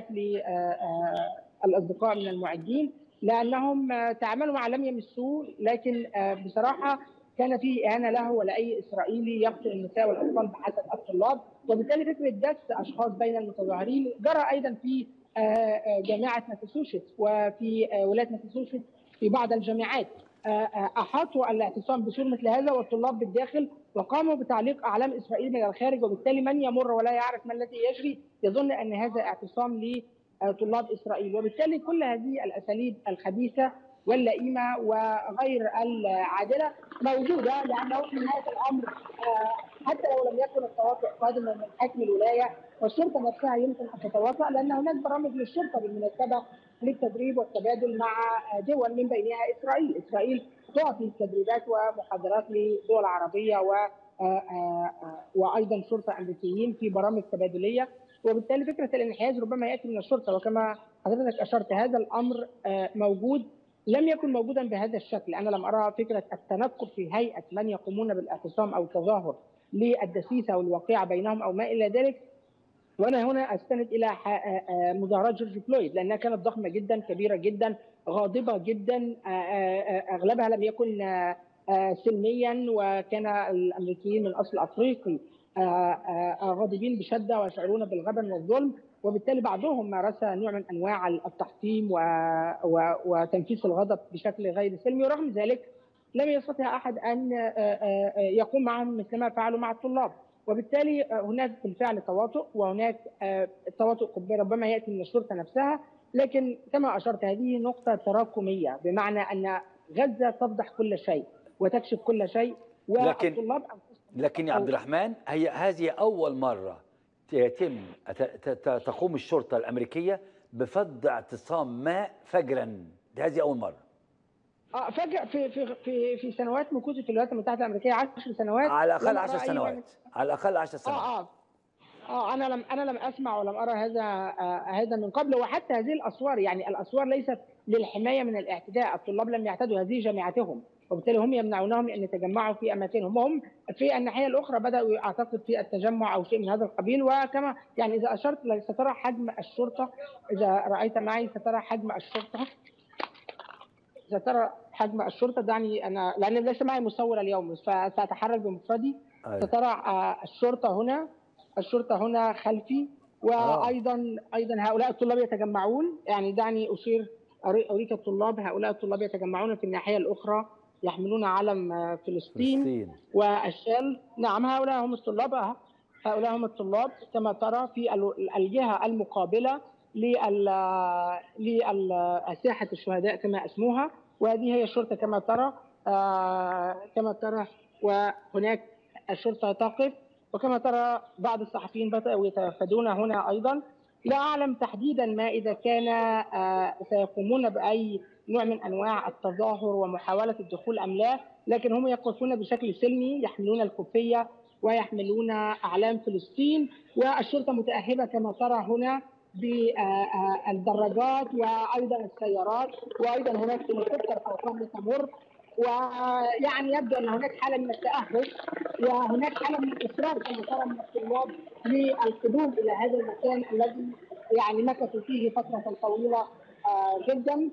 للاصدقاء من المعدين لانهم آه، تعاملوا مع لم يمسوه لكن آه، بصراحه كان في اهانه له ولاي اسرائيلي يقتل النساء والاطفال بحسب الطلاب وبالتالي فكره دس اشخاص بين المتظاهرين جرى ايضا في آه، آه، جامعه ماساتشوستس وفي آه، ولايه ماساتشوستس في بعض الجامعات آه، آه، احاطوا الاعتصام بصوره مثل هذا والطلاب بالداخل وقاموا بتعليق اعلام اسرائيل من الخارج وبالتالي من يمر ولا يعرف ما الذي يجري يظن ان هذا اعتصام لطلاب اسرائيل وبالتالي كل هذه الاساليب الخبيثه واللئيمه وغير العادله موجوده لانه في نهايه الامر آه، حتى لو لم يكن التواطؤ قادما من حاكم الولايه والشرطه نفسها يمكن ان تتواطأ لان هناك برامج للشرطه بالمناسبه للتدريب والتبادل مع دول من بينها اسرائيل، اسرائيل تعطي تدريبات ومحاضرات لدول عربيه و آه، آه، آه، وايضا شرطه امريكيين في برامج تبادليه وبالتالي فكره الانحياز ربما ياتي من الشرطه وكما حضرتك اشرت هذا الامر آه، موجود لم يكن موجودا بهذا الشكل، انا لم ارى فكره التنكر في هيئه من يقومون بالاعتصام او التظاهر للدسيسه والواقعه بينهم او ما الى ذلك وانا هنا استند الى ح- آه، آه، مظاهرات جورج فلويد لانها كانت ضخمه جدا كبيره جدا غاضبه جدا آه، آه، آه، اغلبها لم يكن آه، آه، سلميا وكان الامريكيين من اصل افريقي آه، آه، آه، غاضبين بشده ويشعرون بالغبن والظلم وبالتالي بعضهم مارس نوع من انواع التحطيم و... و... وتنفيس الغضب بشكل غير سلمي ورغم ذلك لم يستطع احد ان آه، آه، آه، يقوم معهم مثلما فعلوا مع الطلاب وبالتالي آه، هناك بالفعل تواطؤ وهناك آه، التواطؤ ربما ياتي من الشرطه نفسها لكن كما اشرت هذه نقطه تراكميه بمعنى ان غزه تفضح كل شيء وتكشف كل شيء لكن- والطلاب لكن يا عبد الرحمن هي هذه اول مره يتم ت- ت- ت- تقوم الشرطه الامريكيه بفض اعتصام ما فجرا دي هذه اول مره اه فجأة في في في في سنوات مكوث في الولايات المتحده الامريكيه 10 سنوات على الاقل لم 10 أرى أي سنوات واحد- على الاقل 10 سنوات اه اه اه انا لم انا لم اسمع ولم ارى هذا آه هذا من قبل وحتى هذه الاسوار يعني الاسوار ليست للحمايه من الاعتداء الطلاب لم يعتدوا هذه جامعتهم وبالتالي هم يمنعونهم ان يتجمعوا في اماكنهم وهم في الناحيه الاخرى بداوا اعتقد في التجمع او شيء من هذا القبيل وكما يعني اذا اشرت لك سترى حجم الشرطه اذا رايت معي سترى حجم الشرطه سترى حجم الشرطه دعني انا لان ليس معي مصور اليوم فساتحرك بمفردي أيوة. سترى آه، الشرطه هنا الشرطه هنا خلفي وايضا ايضا هؤلاء الطلاب يتجمعون يعني دعني اشير أري- اريك الطلاب هؤلاء الطلاب يتجمعون في الناحيه الاخرى يحملون علم آه، فلسطين فلسطين والشال نعم هؤلاء هم الطلاب آه، هؤلاء هم الطلاب كما ترى في ال- الجهه المقابله لل لل- ساحه الشهداء كما اسموها وهذه هي الشرطه كما ترى آه، كما ترى وهناك الشرطه تقف وكما ترى بعض الصحفيين بداوا يتوافدون هنا ايضا لا اعلم تحديدا ما اذا كان آه، سيقومون باي نوع من انواع التظاهر ومحاوله الدخول ام لا لكن هم يقفون بشكل سلمي يحملون الكوفيه ويحملون اعلام فلسطين والشرطه متاهبه كما ترى هنا بالدراجات وايضا السيارات وايضا هناك هليكوبتر فوقهم تمر ويعني يبدو ان هناك حاله من التاهب وهناك حاله من الاصرار كما ترى من الطلاب للقدوم الى هذا المكان الذي يعني مكثوا فيه فتره طويله آه، جدا ي-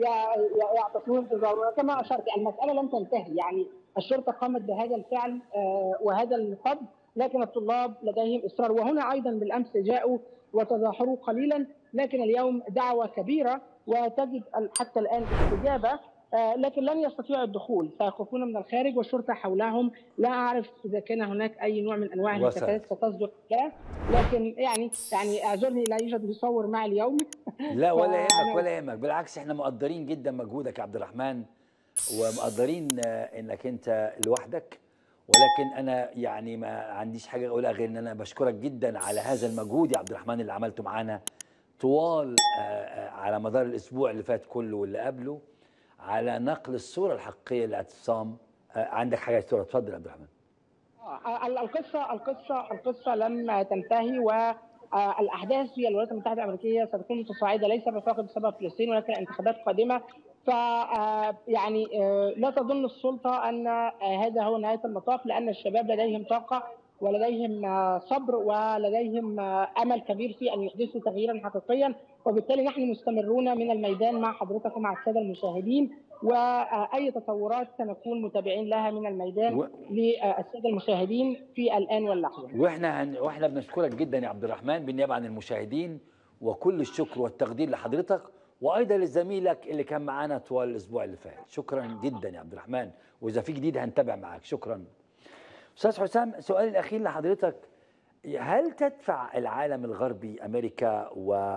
ي- يعتصمون بالضروره كما اشرت المساله لم تنتهي يعني الشرطه قامت بهذا الفعل آه، وهذا الفضل لكن الطلاب لديهم اصرار وهنا ايضا بالامس جاءوا وتظاهروا قليلا لكن اليوم دعوه كبيره وتجد ال- حتى الان استجابه آه، لكن لن يستطيعوا الدخول سيقفون من الخارج والشرطه حولهم لا اعرف اذا كان هناك اي نوع من انواع وسع. الانتفاضات ستصدر لا لكن يعني يعني اعذرني لا يوجد مصور معي اليوم لا ولا فأنا- يهمك ولا يهمك بالعكس احنا مقدرين جدا مجهودك يا عبد الرحمن ومقدرين آه، انك انت لوحدك ولكن انا يعني ما عنديش حاجه اقولها غير ان انا بشكرك جدا على هذا المجهود يا عبد الرحمن اللي عملته معانا طوال آه، آه، على مدار الاسبوع اللي فات كله واللي قبله على نقل الصوره الحقيقيه لاعتصام آه، عندك حاجه صوره اتفضل يا عبد الرحمن آه، ال- القصه القصه القصه لم تنتهي والاحداث في الولايات المتحده الامريكيه ستكون متصاعده ليس فقط بسبب فلسطين ولكن انتخابات قادمه ف آه، يعني آه، لا تظن السلطه ان آه، هذا هو نهايه المطاف لان الشباب لديهم طاقه ولديهم آه، صبر ولديهم آه، امل كبير في ان يحدثوا تغييرا حقيقيا وبالتالي نحن مستمرون من الميدان مع حضرتك ومع الساده المشاهدين واي تطورات سنكون متابعين لها من الميدان و- للساده المشاهدين في الان واللحظه. واحنا هن... واحنا بنشكرك جدا يا عبد الرحمن بالنيابه عن المشاهدين وكل الشكر والتقدير لحضرتك وايضا لزميلك اللي كان معانا طوال الاسبوع اللي فات شكرا جدا يا عبد الرحمن واذا في جديد هنتابع معاك شكرا استاذ حسام سؤالي الاخير لحضرتك هل تدفع العالم الغربي امريكا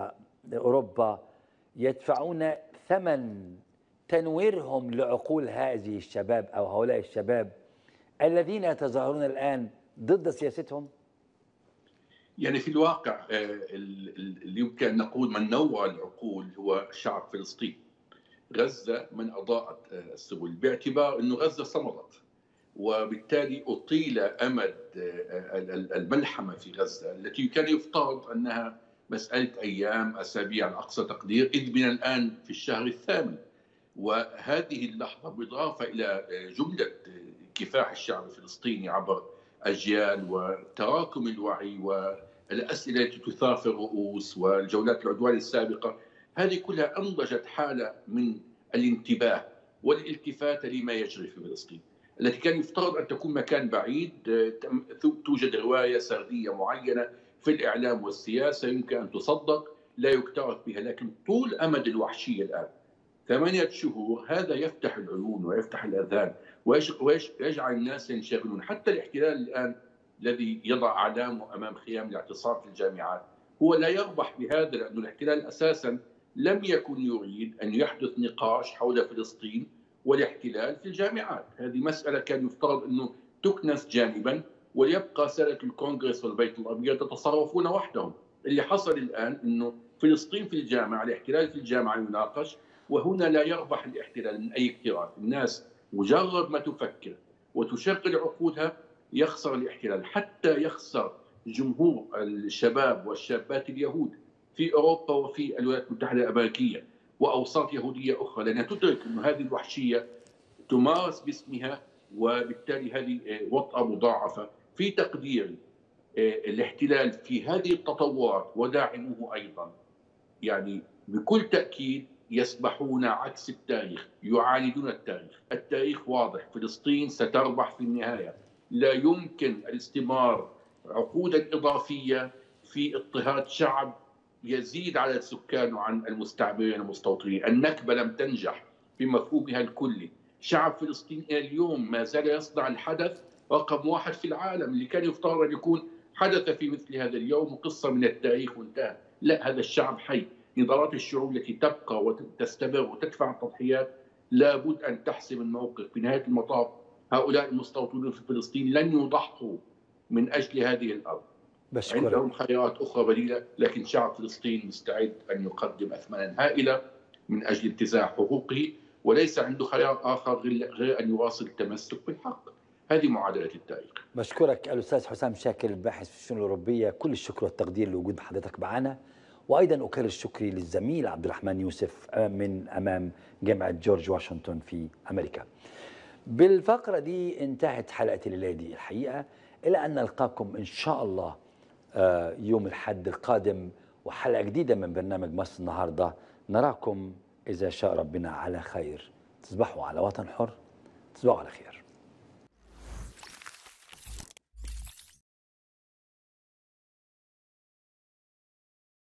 واوروبا يدفعون ثمن تنويرهم لعقول هذه الشباب او هؤلاء الشباب الذين يتظاهرون الان ضد سياستهم؟ يعني في الواقع آه، ال- ال- اللي يمكن أن نقول من نور العقول هو شعب فلسطين غزة من أضاءت آه، السبل باعتبار أنه غزة صمدت وبالتالي أطيل أمد آه، ال- ال- الملحمة في غزة التي كان يفترض أنها مسألة أيام أسابيع على أقصى تقدير إذ من الآن في الشهر الثامن وهذه اللحظة بالإضافة إلى جملة كفاح الشعب الفلسطيني عبر أجيال وتراكم الوعي والأسئلة التي تثار في الرؤوس والجولات العدوان السابقة هذه كلها أنضجت حالة من الانتباه والالتفات لما يجري في فلسطين التي كان يفترض أن تكون مكان بعيد تم- توجد رواية سردية معينة في الإعلام والسياسة يمكن أن تصدق لا يكترث بها لكن طول أمد الوحشية الآن ثمانية شهور هذا يفتح العيون ويفتح الأذهان ويش- ويش- ويجعل الناس ينشغلون حتى الاحتلال الآن الذي يضع أعلامه أمام خيام الاعتصام في الجامعات هو لا يربح بهذا لأن الاحتلال أساسا لم يكن يريد أن يحدث نقاش حول فلسطين والاحتلال في الجامعات هذه مسألة كان يفترض أنه تكنس جانبا وليبقى سادة الكونغرس والبيت الأبيض يتصرفون وحدهم اللي حصل الآن أنه فلسطين في الجامعة الاحتلال في الجامعة يناقش وهنا لا يربح الاحتلال من أي اكتراث الناس مجرد ما تفكر وتشغل عقولها يخسر الاحتلال حتى يخسر جمهور الشباب والشابات اليهود في أوروبا وفي الولايات المتحدة الأمريكية وأوساط يهودية أخرى لأنها تدرك أن هذه الوحشية تمارس باسمها وبالتالي هذه آه، وطأة مضاعفة في تقديري آه، الاحتلال في هذه التطورات وداعموه أيضا يعني بكل تأكيد يسبحون عكس التاريخ يعاندون التاريخ التاريخ واضح فلسطين ستربح في النهاية لا يمكن الاستمرار عقودا إضافية في اضطهاد شعب يزيد على سكانه عن المستعمرين المستوطنين النكبة لم تنجح بمفهومها الكلي شعب فلسطين إلى اليوم ما زال يصنع الحدث رقم واحد في العالم اللي كان يفترض أن يكون حدث في مثل هذا اليوم وقصة من التاريخ وانتهى لا هذا الشعب حي نضالات الشعوب التي تبقى وتستمر وتدفع التضحيات لابد أن تحسم الموقف في نهاية المطاف هؤلاء المستوطنون في فلسطين لن يضحوا من أجل هذه الأرض بشكرك عندهم خيارات أخرى بديلة لكن شعب فلسطين مستعد أن يقدم أثمانا هائلة من أجل انتزاع حقوقه وليس عنده خيار آخر غير غير أن يواصل التمسك بالحق هذه معادلة التاريخ بشكرك الاستاذ حسام شاكر الباحث في الشؤون الاوروبيه كل الشكر والتقدير لوجود حضرتك معنا وايضا اكرر شكري للزميل عبد الرحمن يوسف من امام جامعه جورج واشنطن في امريكا. بالفقره دي انتهت حلقه الليله دي الحقيقه الى ان نلقاكم ان شاء الله آه، يوم الحد القادم وحلقه جديده من برنامج مصر النهارده نراكم اذا شاء ربنا على خير تصبحوا على وطن حر تصبحوا على خير